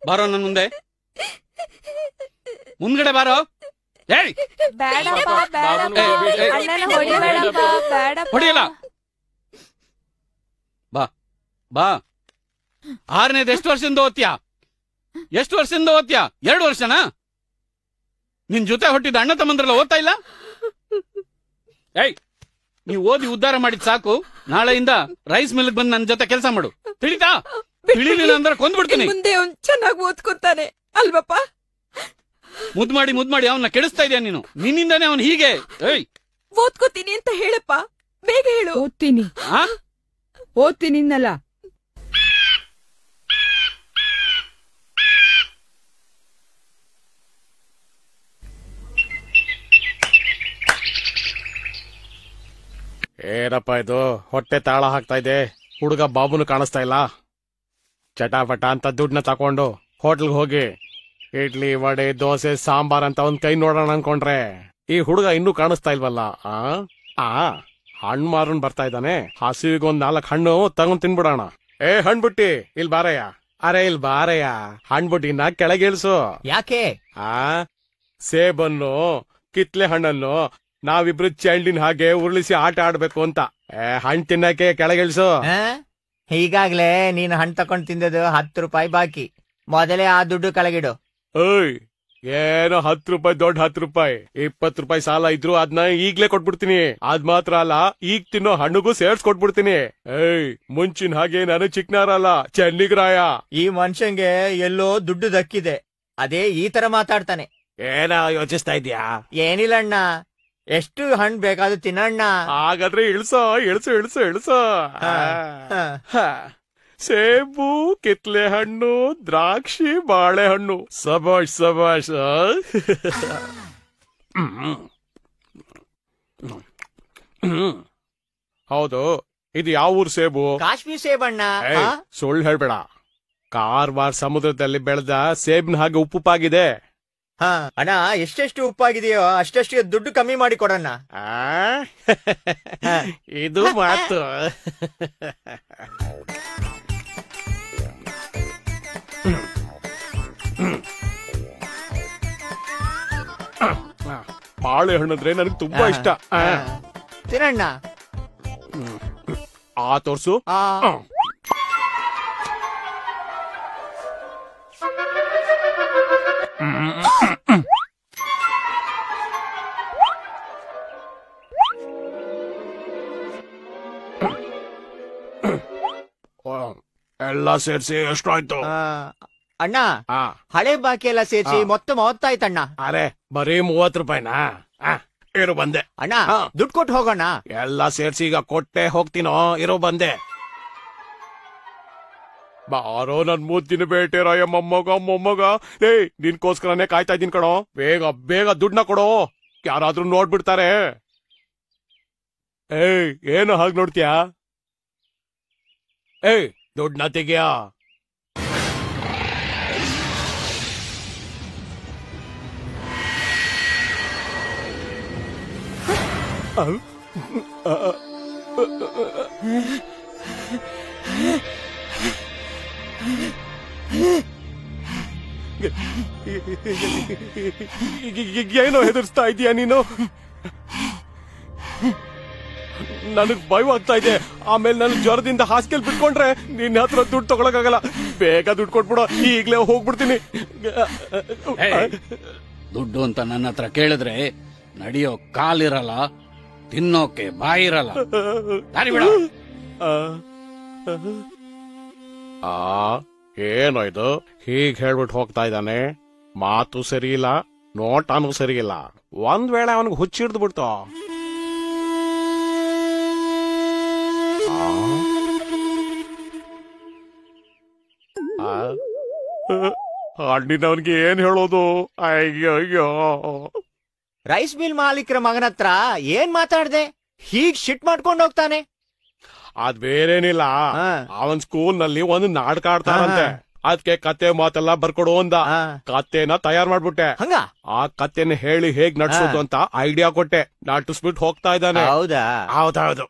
G: ಬಾರೋ ನನ್ ಮುಂದೆ ಮುಂದ್ಗಡೆ ಬಾರೋ ಏಯ್
B: ಬೇಡಪ್ಪ
D: ಬಾಬುನ
B: ಬೇಡಪ್ಪ
D: ಬಿಡಿ.
B: ಅಣ್ಣನ ಹೊಡಿಬೇಡಪ್ಪ ಬೇಡಪ್ಪ
G: ಹೊಡಿಯಲ್ಲ ಬಾ ಬಾ ಆರನೇದು ಎಷ್ಟು ವರ್ಷದಿಂದ ಓದ್ತೀಯಾ ಎಷ್ಟು ವರ್ಷದಿಂದ ಓದ್ತೀಯಾ ಎರಡು ವರ್ಷನಾ ನಿನ್ ಜೊತೆ ಹುಟ್ಟಿದ ಅಣ್ಣ ತಮ್ಮಂದ್ರಲ್ಲ ಓದ್ತಾ ಇಲ್ಲ ಏಯ್ ನೀವು ಓದಿ ಉದ್ಧಾರ ಮಾಡಿದ್ ಸಾಕು ನಾಳೆಯಿಂದ ರೈಸ್ ಮಿಲ್ಗ್ ಬಂದು ನನ್ನ ಜೊತೆ ಕೆಲಸ ಮಾಡು ತಿಳಿತಾ ತಿಳಿಲಿಲ್ಲ ಅಂದ್ರೆ ಕೊಂದ್ಬಿಡ್ತೀನಿ
C: ಮುಂದೆ ಅವ್ನ್ ಚೆನ್ನಾಗಿ ಓದ್ಕೊತಾನೆ ಅಲ್ವಪ್ಪ
G: ಮುದ್ ಮಾಡಿ ಮುದ್ ಮಾಡಿ ಅವನ್ನ ಕೆಡಿಸ್ತಾ ಇದೆಯಾ ನೀನು ನಿನ್ನಿಂದಾನೇ ಅವನು ಹೀಗೆ ಏಯ್
C: ಓದ್ಕೋತೀನಿ ಅಂತ ಹೇಳಪ್ಪ ಬೇಗ ಹೇಳು
E: ಓದ್ತೀನಿ
G: ಆ
E: ಓದ್ತೀನಿ ಇನ್ನಲ್ಲ
F: ಏನಪ್ಪ ಇದು ಹೊಟ್ಟೆ ತಾಳ ಹಾಕ್ತಾ ಇದೆ ಹುಡುಗ ಬಾಬುನು ಕಾಣಿಸ್ತಾ ಇಲ್ಲ ಚಟಾಪಟ ಅಂತ ದುಡ್ಡನ್ನ ತಕೊಂಡು ಹೋಟ್ಲ್ಗೆ ಹೋಗಿ ಇಡ್ಲಿ ವಡೆ ದೋಸೆ ಸಾಂಬಾರ್ ಅಂತ ಒಂದ್ ಕೈ ನೋಡೋಣ ಅನ್ಕೊಂಡ್ರೆ ಈ ಹುಡುಗ ಇನ್ನೂ ಕಾಣಿಸ್ತಾ ಇಲ್ವಲ್ಲ ಆ ಆ ಹಣ್ಣು ಮಾರನ್ ಬರ್ತಾ ಇದ್ದಾನೆ ಹಸಿವಿಗೆ ಒಂದ್ ನಾಲ್ಕು ಹಣ್ಣು ತಗೊಂಡ್ ತಿನ್ಬಿಡೋಣ ಏ ಹಣ್ಣ್ ಬುಟ್ಟಿ ಇಲ್ ಬಾರಯ್ಯ ಅರೆ ಇಲ್ ಬಾರಯ್ಯ ಹಣ್ಣ್ ಬುಟ್ಟಿನ ಕೆಳಗೆ ಇಳ್ಸು
H: ಯಾಕೆ
F: ಆ ಸೇಬನ್ನು ಕಿತ್ಲೆ ಹಣ್ಣನ್ನು ನಾವಿಬ್ರು ಚೆಂಡಿನ ಹಾಗೆ ಉರುಳಿಸಿ ಆಟ ಆಡ್ಬೇಕು ಅಂತ ಏ, ಹಣ್ಣ್ ತಿನ್ನಕ್ಕೆ ಕೆಳಗಿಳಿಸು
H: ಆ? ಈಗಾಗ್ಲೇ ನೀನು ಹಣ್ಣು ತಕೊಂಡ್ ತಿಂದದು ಹತ್ತು ರೂಪಾಯಿ ಬಾಕಿ ಮೊದಲೇ ಆ ದುಡ್ಡು ಕೆಳಗಿಡು
F: ಓಯ್ ಏನೋ ಹತ್ತು ರೂಪಾಯಿ ದೊಡ್ಡ ಹತ್ತು ರೂಪಾಯಿ ಇಪ್ಪತ್ತು ರೂಪಾಯಿ ಸಾಲ ಇದ್ರು ಅದನ್ನ ಈಗ್ಲೇ ಕೊಟ್ಬಿಡ್ತೀನಿ ಅದ್ ಮಾತ್ರ ಅಲ್ಲ ಈಗ ತಿನ್ನೋ ಹಣ್ಣಿಗೂ ಸೇರ್ಸ್ ಕೊಟ್ಬಿಡ್ತೀನಿ ಏಯ್ ಮುಂಚಿನ ಹಾಗೆ ನಾನು ಚಿಕ್ಕನಾರಲ್ಲ ಚೆನ್ನಿಗ್ರಾಯ
H: ಈ ಮನುಷ್ಯಂಗೆ ಎಲ್ಲೋ ದುಡ್ಡು ದಕ್ಕಿದೆ ಅದೇ ಈ ತರ ಮಾತಾಡ್ತಾನೆ
F: ಏನ ಯೋಚಿಸ್ತಾ ಇದ್ಯಾ
H: ಏನಿಲ್ಲ ಅಣ್ಣ ಎಷ್ಟು ಹಣ್ಣು ಬೇಕಾದ್ರೂ ತಿನ್ನಣ್ಣ
F: ಹಾಗಾದ್ರೆ ಇಳ್ಸೋ ಇಳ್ಸು ಇಳ್ಸು ಇಳ್ಸೋ
H: ಹಾ, ಹಾ.
F: ಹ. ಸೇಬು ಕಿತ್ಲೆ ಹಣ್ಣು ದ್ರಾಕ್ಷಿ ಬಾಳೆಹಣ್ಣು ಸಬಾಷ್ ಸಬಾಷ್ ಆ? ಹ್ಮ್. ಹ್ಮ್. ಹೌದು ಇದು ಯಾವ ಊರ್ ಸೇಬು
H: ಕಾಶ್ಮೀರ್ ಸೇಬಣ್ಣ
F: ಏಯ್,
H: ಆ?
F: ಸುಳ್ಳು ಹೇಳ್ಬೇಡ ಕಾರ್ವಾರ್ ಸಮುದ್ರದಲ್ಲಿ ಬೆಳೆದ ಸೇಬ್ನ ಹಾಗೆ ಉಪ್ಪುಪ್ಪಾಗಿದೆ
H: ಹಾ ಅಣ್ಣ ಎಷ್ಟೆಷ್ಟು ಉಪ್ಪಾಗಿದೆಯೋ ಅಷ್ಟಷ್ಟು ದುಡ್ಡು ಕಮ್ಮಿ ಮಾಡಿ ಕೊಡಣ್ಣ
F: ಆ? ಇದು ಮಾತು ಬಾಳೆಹಣ್ಣು ಅಂದ್ರೆ ನನಗೆ ತುಂಬಾ ಇಷ್ಟ ಆ.
H: ತಿನ್ನಣ್ಣ
F: ಆ ತೋರ್ಸು
H: ಆ
F: ಆ, ಎಲ್ಲ ಸೇರ್ಸಿ ಎಷ್ಟಾಯ್ತು
H: ಆ, ಅಣ್ಣ
F: ಆ
H: ಹಳೆ ಬಾಕಿ ಎಲ್ಲ ಸೇರಿಸಿ
F: ಆ.
H: ಮೊತ್ತ ಮೂವತ್ತಾಯ್ತಣ್ಣ
F: ಅರೆ ಬರೀ ಮೂವತ್ ರೂಪಾಯಿನಾ ಆ, ಇರು ಬಂದೆ
H: ಅಣ್ಣ
F: ಆ.
H: ದುಡ್ಡು ಕೊಟ್ಟು ಹೋಗೋಣ
F: ಎಲ್ಲ ಸೇರ್ಸಿ ಈಗ ಕೊಟ್ಟೆ ಹೋಗ್ತೀನೋ ಇರೋ ಬಂದೆ ಬಾರೋ ನನ್ ಮುದ್ದಿನ ಬೇಟೆ ರಾಯ ಮೊಮ್ಮಗ ಮೊಮ್ಮಗ ಏಯ್ ನಿನ್ಕೋಸ್ಕರನೇ ಕಾಯ್ತಾ ಇದ್ದೀನಿ ಕಣೋ ಬೇಗ ಬೇಗ ದುಡ್ಡನ್ನ ಕೊಡೋ ಯಾರಾದ್ರೂ ನೋಡ್ಬಿಡ್ತಾರೆ ಏಯ್ ಏನು ಹಾಗೆ ನೋಡ್ತೀಯಾ ಏಯ್ ದುಡ್ಡನ್ನ ತೆಗಿಯಾ ಏನೋ ಹೆದರ್ಸ್ತಾ ಇದೀಯ ನೀನು ನನಗ್ ಭಯವಾಗ್ತಾ ಇದೆ ಆಮೇಲೆ ನಾನು ಜ್ವರದಿಂದ ಹಾಸಿಗೆಲ್ ಬಿಟ್ಕೊಂಡ್ರೆ ನಿನ್ನ ಹತ್ರ ದುಡ್ಡು ತಗೊಳಕಾಗಲ್ಲ ಬೇಗ ದುಡ್ಡು ಕೊಟ್ಬಿಡೋ ಈಗ್ಲೇ ಹೋಗ್ಬಿಡ್ತೀನಿ
G: ಏಯ್, ದುಡ್ಡು ಅಂತ ನನ್ನ ಹತ್ರ ಕೇಳಿದ್ರೆ ನಡೆಯೋ ಕಾಲಿರಲ್ಲ ತಿನ್ನೋಕೆ ಬಾಯಿರಲ್ಲ ದಾರಿ ಬಿಡ
F: ಆ ಏನೋ ಇದು ಹೀಗ್ ಹೇಳ್ಬಿಟ್ಟು ಹೋಗ್ತಾ ಇದ್ದಾನೆ ಮಾತು ಸರಿ ಇಲ್ಲ ನೋಟನೂ ಸರಿ ಇಲ್ಲ ಒಂದ್ ವೇಳೆ ಅವನಿಗೆ ಹುಚ್ಚಿಡ್ದು ಬಿಡ್ತು ಹಣ್ಣಿನವನ್ಗೆ ಏನ್ ಹೇಳೋದು ಅಯ್ಯೋ ಅಯ್ಯೋ
H: ರೈಸ್ ಮಿಲ್ ಮಾಲೀಕರ ಮಗನ ಹತ್ರ ಏನ್ ಮಾತಾಡ್ದೆ ಹೀಗ್ ಶಿಟ್ ಮಾಡ್ಕೊಂಡು ಹೋಗ್ತಾನೆ
F: ಅದ್ ಬೇರೇನಿಲ್ಲ
H: ಹಾ.
F: ಅವನ್ ಸ್ಕೂಲ್ ನಲ್ಲಿ ಒಂದು ನಾಟಕ ಆಡ್ತಾರಂತೆ ಅದಕ್ಕೆ ಕತೆ ಮಾತೆಲ್ಲ ಬರ್ಕೊಡು ಅಂದ
H: ಆ,
F: ಕತೆನ ತಯಾರ್ ಮಾಡ್ಬಿಟ್ಟೆ
H: ಹಂಗ
F: ಆ ಕತೆನ ಹೇಳಿ ಹೇಗ್ ನಡ್ಸೋದು ಅಂತ ಐಡಿಯಾ ಕೊಟ್ಟೆ ನಟಿಸ್ಬಿಟ್ಟು ಹೋಗ್ತಾ ಇದ್ದಾನೆ
H: ಹೌದಾ
F: ಹೌದೌದು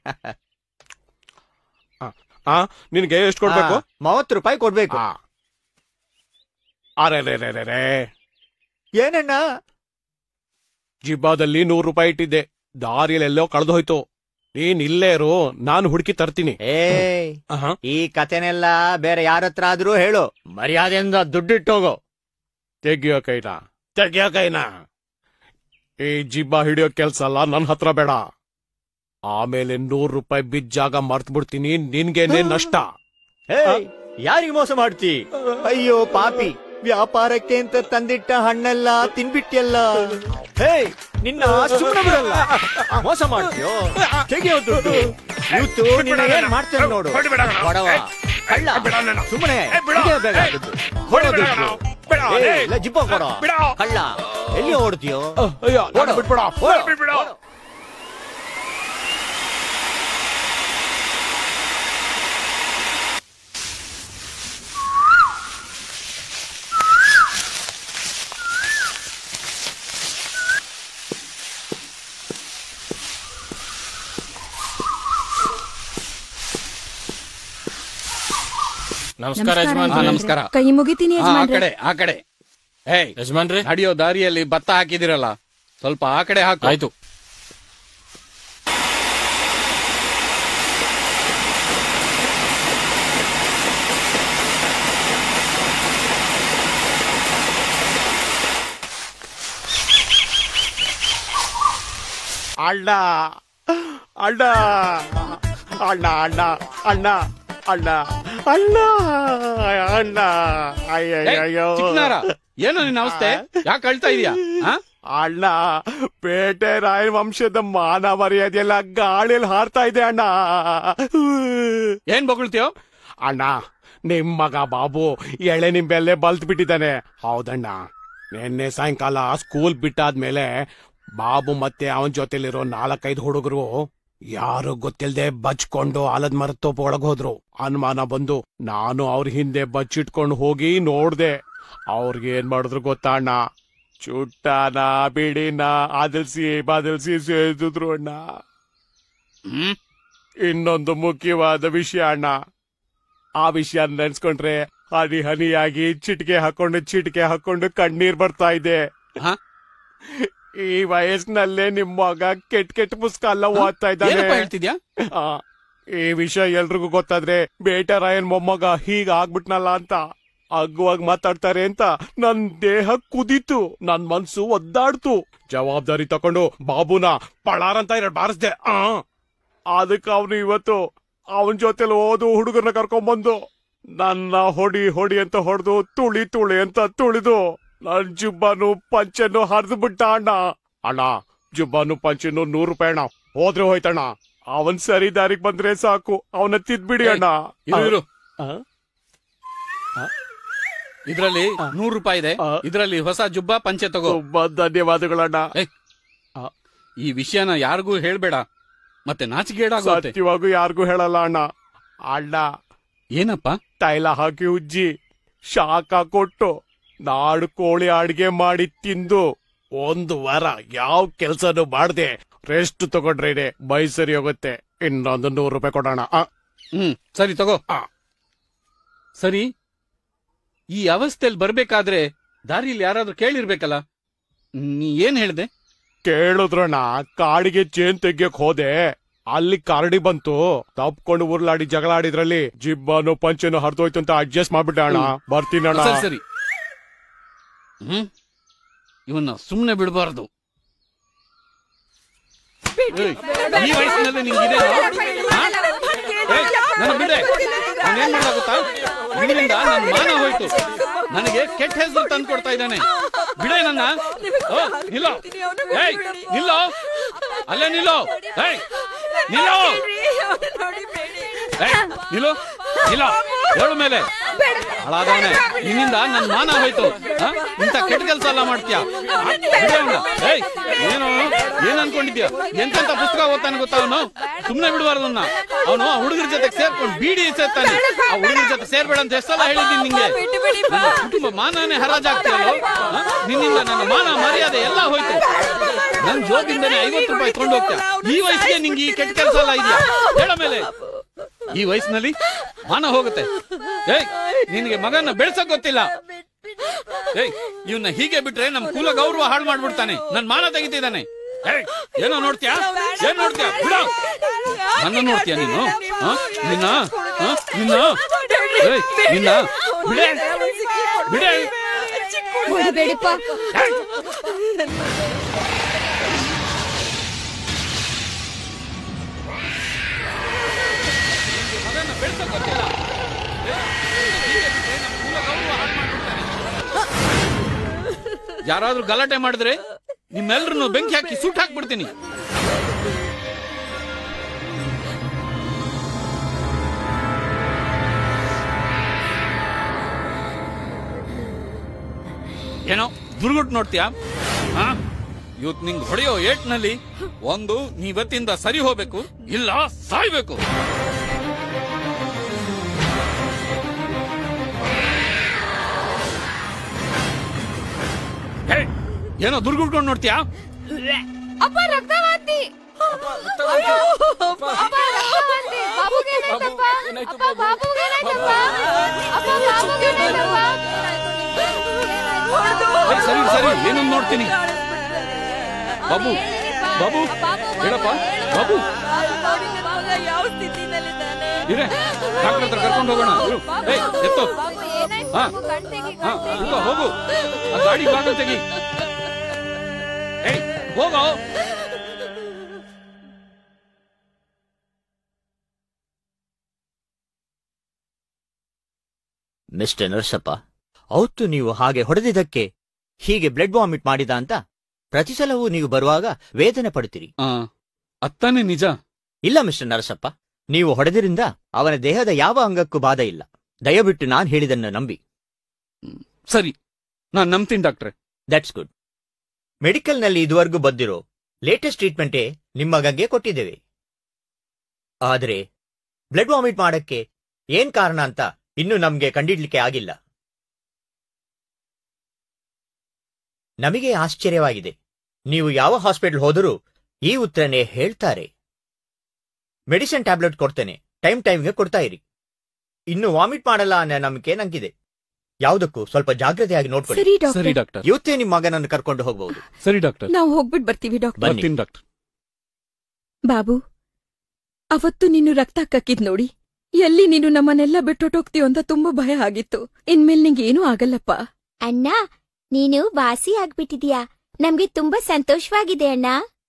F: ಆ, ಆ ನಿನ್ಗೆ ಎಷ್ಟು ಕೊಡ್ಬೇಕು
H: ಮೂವತ್ತು ರೂಪಾಯಿ ಕೊಡ್ಬೇಕು
F: ಆ. ಅರೆ
H: ಏನಣ್ಣ
F: ಜಿಬ್ಬಾದಲ್ಲಿ ನೂರು ರೂಪಾಯಿ ಇಟ್ಟಿದ್ದೆ ದಾರಿಯಲ್ಲಿ ಎಲ್ಲೋ ಕಳೆದು ಹೋಯ್ತು ನೀನ್ ಇಲ್ಲೇ ಇರು ನಾನು ಹುಡುಕಿ ತರ್ತೀನಿ
H: ಏ
F: ಆಹಾ.
H: ಈ ಕತೆನೆಲ್ಲ ಬೇರೆ ಯಾರ ಹತ್ರ ಆದ್ರೂ ಹೇಳು ಮರ್ಯಾದೆಯಿಂದ ದುಡ್ಡಿಟ್ಟೋಗು
F: ತೆಗಿಯೋ ಕೈನ ತೆಗಿಯೋ ಕೈನ ಈ ಜಿಬ್ಬ ಹಿಡಿಯೋ ಕೆಲ್ಸ ಅಲ್ಲ ನನ್ ಹತ್ರ ಬೇಡ ಆಮೇಲೆ ನೂರು ರೂಪಾಯಿ ಬಿದ್ದ ಜಾಗ ಮರ್ತ್ ಬಿಡ್ತೀನಿ ನಿನ್ಗೇನೆ ನಷ್ಟ
H: ಏಯ್ ಯಾರಿಗ್ ಮೋಸ ಮಾಡ್ತಿ ಅಯ್ಯೋ ಪಾಪಿ ವ್ಯಾಪಾರಕ್ಕೆ ಅಂತ ತಂದಿಟ್ಟ ಹಣ್ಣೆಲ್ಲ ತಿನ್ಬಿಟ್ಟಿಯಲ್ಲ ಹೇ ನಿನ್ನ ಸುಮ್ಮನೆ ಬಿಡಲ್ಲ ಮೋಸ ಮಾಡ್ತೀಯೋ ತೆಗಿಯೋ ದುಡ್ಡು ಇವತ್ತು ನಿನ್ನ ಏನ್ ಮಾಡ್ತೇನೆ ನೋಡು ಬಡವ ಕಳ್ಳ ಸುಮ್ಮನೆ ಕೊಡೋ ದುಡ್ಡು ಏಯ್, ಇಲ್ಲ ಜಿಬ್ಬ ಕೊಡೋ ಕಳ್ಳ ಎಲ್ಲಿ ಓಡ್ತೀಯೋ
F: ಅಯ್ಯೋ ನಾನು ಬಿಟ್ಬಿಡ
H: ಓಡು.
D: ನಮಸ್ಕಾರ ಯಜಮಾನ್
G: ಹಾ, ನಮಸ್ಕಾರ
C: ಕೈ ಮುಗಿತೀನಿ
G: ಹಾ, ಆ
C: ಯಜಮಾನ್ರೆ.
G: ಕಡೆ ಆ ಕಡೆ ಏಯ್
D: ಯಜಮಾನ್ರಿ
G: ನಡೆಯೋ ದಾರಿಯಲ್ಲಿ ಭತ್ತ ಹಾಕಿದಿರಲ್ಲ ಸ್ವಲ್ಪ ಆ ಕಡೆ ಹಾಕು
D: ಆಯ್ತು
F: ಅಣ್ಣ ಅಣ್ಣ ಅಣ್ಣ ಅಣ್ಣ ಅಣ್ಣ ಅಣ್ಣ ಅಣ್ಣ ಅಣ್ಣ
G: ಏಯ್,
F: ಅಯ್ಯಯ್ಯೋ
G: ಚಿಕ್ಕನಾರ ಏನೋ ನಿನ್ನ ಅವಸ್ಥೆ ಯಾಕೆ ಅಳ್ತಾ ಇದೀಯಾ ಹಾ?
F: ಅಣ್ಣ ಪೇಟೆ ರಾಯನ ವಂಶದ ಮಾನ ಮರ್ಯಾದೆಲ್ಲ ಗಾಳಿಯಲ್ಲಿ ಹಾರ್ತಾ ಇದೆ ಅಣ್ಣ
G: ಏನ್ ಬೊಗಳ್ತೀಯೋ
F: ಅಣ್ಣ ನಿಮ್ ಮಗ ಬಾಬು ಎಳೆ ನಿಂಬೆಲ್ಲೇ ಬಲ್ತ್ ಬಿಟ್ಟಿದ್ದಾನೆ ಹೌದಣ್ಣ ನಿನ್ನೆ ಸಾಯಂಕಾಲ ಸ್ಕೂಲ್ ಬಿಟ್ಟಾದ್ಮೇಲೆ ಬಾಬು ಮತ್ತೆ ಅವನ್ ಜೊತೆಲಿರೋ ನಾಲ್ಕೈದು ಹುಡುಗರು ಯಾರು ಗೊತ್ತಿಲ್ದೆ ಬಚ್ಕೊಂಡು ಆಲದ ಮರದ ತೋಪ ಒಳಗ್ ಹೋದ್ರು ಅನುಮಾನ ಬಂದು ನಾನು ಅವ್ರ ಹಿಂದೆ ಬಚ್ಚಿಟ್ಕೊಂಡು ಹೋಗಿ ನೋಡ್ದೆ ಅವ್ರಿಗೆ ಏನ್ ಮಾಡಿದ್ರು ಗೊತ್ತಾ ಅಣ್ಣ ಚುಟ್ಟಾನ ಬಿಡಿನ ಆದಲ್ಸಿ ಬಾದಲ್ಸಿ ಸೇದಿದ್ರು ಅಣ್ಣ
G: ಹ್ಮ್
F: ಇನ್ನೊಂದು ಮುಖ್ಯವಾದ ವಿಷಯ ಅಣ್ಣ ಆ ವಿಷಯ ನೆನ್ಸ್ಕೊಂಡ್ರೆ ಹನಿ ಹನಿಯಾಗಿ ಚಿಟಿಕೆ ಹಾಕೊಂಡು ಚಿಟಿಕೆ ಹಾಕೊಂಡು ಕಣ್ಣೀರ್ ಬರ್ತಾ ಇದೆ
G: ಹಾ?
F: ಈ ವಯಸ್ಸಿನಲ್ಲೇ ನಿಮ್ ಮಗ ಕೆಟ್ಟ ಕೆಟ್ಟ ಪುಸ್ತಕ ಎಲ್ಲ ಓದ್ತಾ ಇದ್ದಾನೆ
G: ಏನಪ್ಪ ಹೇಳ್ತಿದ್ಯಾ
F: ಆ, ಈ ವಿಷಯ ಎಲ್ರಿಗೂ ಗೊತ್ತಾದ್ರೆ ಬೇಟರಾಯನ್ ಮೊಮ್ಮಗ ಹೀಗ ಆಗ್ಬಿಟ್ನಲ್ಲ ಅಂತ ಅಗ್ಗವಾಗಿ ಮಾತಾಡ್ತಾರೆ ಅಂತ ನನ್ ದೇಹ ಕುದೀತು ನನ್ ಮನ್ಸು ಒದ್ದಾಡ್ತು ಜವಾಬ್ದಾರಿ ತಕೊಂಡು ಬಾಬುನ ಪಳಾರಂತ ಎರಡು ಬಾರಿಸ್ದೆ ಆ ಅದಕ್ಕೆ ಅವನು ಇವತ್ತು ಅವನ್ ಜೊತೆಲಿ ಓದು ಹುಡುಗರನ್ನ ಕರ್ಕೊಂಬಂದು ನನ್ನ ಹೊಡಿ ಹೊಡಿ ಅಂತ ಹೊಡೆದು ತುಳಿ ತುಳಿ ಅಂತ ತುಳಿದು ನನ್ ಜುಬ್ಬನು ಪಂಚನ್ನು ಹರಿದು ಬಿಟ್ಟ ಅಣ್ಣ ಅಣ್ಣ ಜುಬ್ಬನು ಪಂಚನ್ನು ನೂರು ರೂಪಾಯಿ ಅಣ್ಣ ಹೋದ್ರೆ ಹೋಯ್ತಣ್ಣ ಅವನ್ ಸರಿ ದಾರಿಗ್ ಬಂದ್ರೆ ಸಾಕು ಅವನ ತಿದ್ಬಿಡಿ ಅಣ್ಣ
G: ಇರು ಇರು
F: ಆ?
G: ಇದ್ರಲ್ಲಿ ನೂರು ರೂಪಾಯಿ ಇದೆ
F: ಆ.
G: ಇದ್ರಲ್ಲಿ ಹೊಸ ಜುಬ್ಬ ಪಂಚೆ ತಗೋ
F: ತುಂಬಾ ಧನ್ಯವಾದಗಳಣ್ಣ
G: ಏಯ್, ಈ ವಿಷಯನ ಯಾರಿಗೂ ಹೇಳ್ಬೇಡ ಮತ್ತೆ ನಾಚಿಕೆಗೇಡಾಗುತ್ತೆ
F: ಸತ್ಯವಾಗೂ ಯಾರಿಗೂ ಹೇಳಲ್ಲ ಅಣ್ಣ ಅಣ್ಣ
G: ಏನಪ್ಪ
F: ತೈಲ ಹಾಕಿ ಉಜ್ಜಿ ಶಾಖ ಕೊಟ್ಟು ನಾಡು ಕೋಳಿ ಅಡ್ಗೆ ಮಾಡಿ ತಿಂದು ಒಂದು ವಾರ ಯಾವ ಕೆಲ್ಸನೂ ಮಾಡ್ದೆ ರೆಸ್ಟ್ ತಗೊಂಡ್ರೆ ಮೈ ಸರಿ ಹೋಗುತ್ತೆ ಇನ್ನೊಂದು ನೂರು ರೂಪಾಯಿ ಕೊಡೋಣ ಆ,
G: ಹ್ಮ್ ಸರಿ ತಗೋ
F: ಆ.
G: ಸರಿ ಈ ಅವಸ್ಥೆಯಲ್ಲಿ ಬರ್ಬೇಕಾದ್ರೆ ದಾರಿಯಲ್ಲಿ ಯಾರಾದ್ರೂ ಕೇಳಿರ್ಬೇಕಲ್ಲ ನೀ ಏನ್ ಹೇಳ್ದೆ
F: ಕೇಳಿದ್ರಣ್ಣ ಕಾಡಿಗೆ ಚೇನ್ ತೆಗಿಯಕ್ ಹೋದೆ ಅಲ್ಲಿ ಕರಡಿ ಬಂತು ತಪ್ಕೊಂಡು ಉರ್ಲಾಡಿ ಜಗಳ ಆಡಿದ್ರಲ್ಲಿ ಜಿಬ್ಬನು ಪಂಚನು ಹರಿದೋಯ್ತು ಅಂತ ಅಡ್ಜಸ್ಟ್ ಮಾಡ್ಬಿಟ್ಟೆ ಅಣ್ಣ ಬರ್ತೀನಿ ಅಣ್ಣ
G: ಸರಿ ಸರಿ ಹ್ಮ್ ಇವನ್ನ ಸುಮ್ನೆ ಬಿಡಬಾರ್ದು ಈ ವಯಸ್ಸಿನಲ್ಲಿ ನಿಂಗಿದೆ ನನ್ನ ಬಿಡೆ ನಾನೇನ್ ಮಾಡ್ಲಾಗುತ್ತಾ ನಿನ್ನಿಂದ ನನ್ನ ಮಾನ ಹೋಯ್ತು ನನಗೆ ಕೆಟ್ಟ ಹೆಸರು ತಂದು ಕೊಡ್ತಾ ಇದ್ದಾನೆ ಬಿಡೆ ನನ್ನ ಓ, ನಿಲ್ಲೋ ಏಯ್ ನಿಲ್ಲೋ ಅಲ್ಲೇ ನಿಲ್ಲೋ ಏಯ್ ನಿಲ್ಲೋ ಏಯ್, ನಿಲ್ಲು ನಿಲ್ಲೋ ಹೇಳು ಮೇಲೆ ಹಾಳಾದವನೆ ನಿನ್ನಿಂದ ನನ್ನ ಮಾನ ಹೋಯ್ತು ಆ? ಇಂಥ ಕೆಟ್ಟ ಕೆಲಸ ಎಲ್ಲ ಮಾಡ್ತೀಯ ಆ? ಬಿಡು ಅವ್ನ. ಏಯ್ ಏನು ಏನ್ ಅನ್ಕೊಂಡಿದ್ಯಾ ಎಂತೆಂತ ಪುಸ್ತಕ ಓದ್ತಾನೆ ಗೊತ್ತಾ ಅವನು ಸುಮ್ನೆ ಬಿಡಬಾರ್ದು ಅವನ್ನ ಅವನು ಆ ಹುಡುಗರ ಜೊತೆ ಸೇರ್ಕೊಂಡು ಬೀಡಿ ಸೇರ್ತಾನೆ ಆ ಹುಡುಗರ ಜೊತೆ ಸೇರ್ಬೇಡ ಅಂತ ಎಷ್ಟೆಲ್ಲ ಹೇಳಿದ್ದೀನಿ ನಿಂಗೆ ನನ್ನ ಕುಟುಂಬ ಮಾನನೇ ಹರಾಜಾಗ್ತೀಯಲ್ಲೋ ಆ? ನಿನ್ನಿಂದ ನನ್ನ ಮಾನ ಮರ್ಯಾದೆ ಎಲ್ಲ ಹೋಯ್ತು ನನ್ ಜೋಬಿಂದನೇ ಐವತ್ತು ರೂಪಾಯಿ ಕೊಂಡು ಹೋಗ್ತೀಯ ಈ ವಯಸ್ಸಿಗೆ ನಿಂಗೆ ಈ ಕೆಟ್ಟ ಕೆಲಸ ಎಲ್ಲ ಇದೆಯಾ ಹೇಳ ಮೇಲೆ ಈ ವಯಸ್ಸಿನಲ್ಲಿ ಮಾನ ಹೋಗುತ್ತೆ ಏಯ್ ನಿನಗೆ ಮಗನ ಬೆಳ್ಸಕ್ ಗೊತ್ತಿಲ್ಲ ಏಯ್ ಇವನ್ನ ಹೀಗೆ ಬಿಟ್ರೆ ನಮ್ ಕುಲ ಗೌರವ ಹಾಳು ಮಾಡ್ಬಿಡ್ತಾನೆ ನನ್ ಮಾನ ತೆಗಿತಿದ್ದಾನೆ ಏಯ್ ಏನೋ ನೋಡ್ತೀಯಾ ಏನ್ ನೋಡ್ತೀಯಾ ಬಿಡ ನನ್ನ ನೋಡ್ತೀಯ ನೀನು ಆ? ನಿನ್ನ ಆ? ನಿನ್ನ ಏಯ್, ನಿನ್ನ ಬಿಡೆ ಬಿಡೆ
A: ಹೊಡಿಬೇಡಿಪ್ಪ
G: ಮಗನ್ನ ಬೆಳ್ಸಕ್ ಗೊತ್ತಿಲ್ಲ. ಏಯ್, ಹೀಗೆ ಬಿಟ್ರೆ ನಮ್ ಕುಲ ಗೌರವ ಹಾಳು ಮಾಡ್ಬಿಡ್ತಾನೆ. ಯಾರಾದ್ರೂ ಗಲಾಟೆ ಮಾಡಿದ್ರೆ ನಿಮ್ಮೆಲ್ರನ್ನು ಬೆಂಕಿ ಹಾಕಿ ಸುಟ್ಟು ಹಾಕ್ಬಿಡ್ತೀನಿ ಏನೋ ದುರ್ಗುಟ್ ನೋಡ್ತೀಯಾ ಹಾ ಇವತ್ ನಿಂಗ್ ಹೊಡೆಯೋ ಏಟ್ನಲ್ಲಿ ಒಂದು ನೀವತ್ತಿಂದ ಸರಿ ಹೋಗ್ಬೇಕು ಇಲ್ಲ ಸಾಯ್ಬೇಕು ಹೇ, ಏನೋ ದುರ್ಗುಟ್ಕೊಂಡು ನೋಡ್ತೀಯಾ
B: ಅಪ್ಪ ರಕ್ತವಾಂತಿ ಅಯ್ಯೋ, ಅಪ್ಪ ರಕ್ತವಾಂತಿ. ಬಾಬುಗೇನಾಯ್ತಪ್ಪ? ಅಪ್ಪ ಬಾಬುಗೇನಾಯ್ತಪ್ಪ? ಅಪ್ಪ ಬಾಬುಗೇನಾಯ್ತಪ್ಪ?
G: ಏ, ಸರಿ ಸರಿ ಏನಂದ್ ನೋಡ್ತೀನಿ ಬಾಬು ಬಾಬು ಹೇಳಪ್ಪ ಬಾಬು
B: ಯಾವ ಸ್ಥಿತಿನಲ್ಲಿದ್ದಾನೆ
G: ಇರೇ ಡಾಕ್ಟರ್ ಹತ್ರ ಕರ್ಕೊಂಡು ಹೋಗೋಣ ಇರು. ಏಯ್ ಎತ್ತು
B: ಬಾಬು ಏನಾಯ್ತು
G: ಹಾ.
B: ಬಾಬು? ಕಣ್ ತೆಗಿ,
G: ಹಾ
B: ಕಣ್ ತೆಗಿ.
G: ಇಲ್ವಾ ಹೋಗು ಆ ಗಾಡಿ ಬಾಗಿಲು ತೆಗಿ ಏಯ್ ಹೋಗೋ
H: ಮಿಸ್ಟರ್ ನರಸಪ್ಪ ಅವತ್ತು ನೀವು ಹಾಗೆ ಹೊಡೆದಿದ್ದಕ್ಕೆ ಹೀಗೆ ಬ್ಲಡ್ ವಾಮಿಟ್ ಮಾಡಿದ ಅಂತ ಪ್ರತಿ ಸಲವೂ ನೀವು ಬರುವಾಗ ವೇದನೆ ಪಡುತ್ತೀರಿ
G: ಆ ಅತ್ತಾನೆ ನಿಜ
H: ಇಲ್ಲ ಮಿಸ್ಟರ್ ನರಸಪ್ಪ ನೀವು ಹೊಡೆದಿರಿಂದ ಅವನ ದೇಹದ ಯಾವ ಅಂಗಕ್ಕೂ ಬಾಧ ಇಲ್ಲ ದಯವಿಟ್ಟು ನಾನ್ ಹೇಳಿದನ್ನು ನಂಬಿ
G: ಸರಿ ನಾನ್ ನಂಬ್ತೀನಿ ಡಾಕ್ಟ್ರೆ
H: ದಟ್ಸ್ ಗುಡ್ ಮೆಡಿಕಲ್ನಲ್ಲಿ ಇದುವರೆಗೂ ಬಂದಿರೋ ಲೇಟೆಸ್ಟ್ ಟ್ರೀಟ್ಮೆಂಟೇ ನಿಮ್ಮ ಮಗಂಗೆ ಕೊಟ್ಟಿದ್ದೇವೆ ಆದರೆ ಬ್ಲಡ್ ವಾಮಿಟ್ ಮಾಡಕ್ಕೆ ಏನ್ ಕಾರಣ ಅಂತ ಇನ್ನೂ ನಮ್ಗೆ ಕಂಡಿಡ್ಲಿಕ್ಕೆ ಆಗಿಲ್ಲ ನಮಗೆ ಆಶ್ಚರ್ಯವಾಗಿದೆ ನೀವು ಯಾವ ಹಾಸ್ಪಿಟಲ್ ಹೋದರೂ ಈ ಉತ್ತರನೇ ಹೇಳ್ತಾರೆ ಮೆಡಿಸಿನ್ ಟ್ಯಾಬ್ಲೆಟ್ ಕೊಡ್ತೇನೆ ಟೈಮ್ ಟೈಮ್ಗೆ ಕೊಡ್ತಾ ಇರಿ ಇನ್ನು ವಾಮಿಟ್ ಮಾಡಲ್ಲ ಅನ್ನೋ ನಂಬಿಕೆ ನಂಗಿದೆ ಯಾವುದಕ್ಕೂ ಸ್ವಲ್ಪ ಜಾಗ್ರತೆಯಾಗಿ ನೋಡ್ಕೊಳ್ಳಿ
C: ಸರಿ
G: ಸರಿ
C: ಡಾಕ್ಟರ್
G: ಡಾಕ್ಟರ್
H: ಇವತ್ತೇ ನಿಮ್ಮ ಮಗನನ್ನು ಕರ್ಕೊಂಡು ಹೋಗಬಹುದು
G: ಸರಿ ಡಾಕ್ಟರ್
C: ನಾವು ಹೋಗ್ಬಿಟ್ ಬರ್ತೀವಿ ಡಾಕ್ಟರ್
H: ಬನ್ನಿ.
G: ಬರ್ತೀನಿ ಡಾಕ್ಟರ್
C: ಬಾಬು ಅವತ್ತು ನೀನು ರಕ್ತ ಕಕ್ಕಿದ್ ನೋಡಿ ಎಲ್ಲಿ ನೀನು ನಮ್ಮನ್ನೆಲ್ಲ ಬಿಟ್ಟೊಟ್ಟೋಗ್ತೀಯೋ ಅಂತ ತುಂಬಾ ಭಯ ಆಗಿತ್ತು ಇನ್ಮೇಲ್ ನಿಂಗೆ ಏನೂ ಆಗಲ್ಲಪ್ಪ
A: ಅಣ್ಣ ನೀನು ವಾಸಿ ಆಗ್ಬಿಟ್ಟಿದೀಯಾ ನಮ್ಗೆ ತುಂಬಾ ಸಂತೋಷವಾಗಿದೆ ಅಣ್ಣ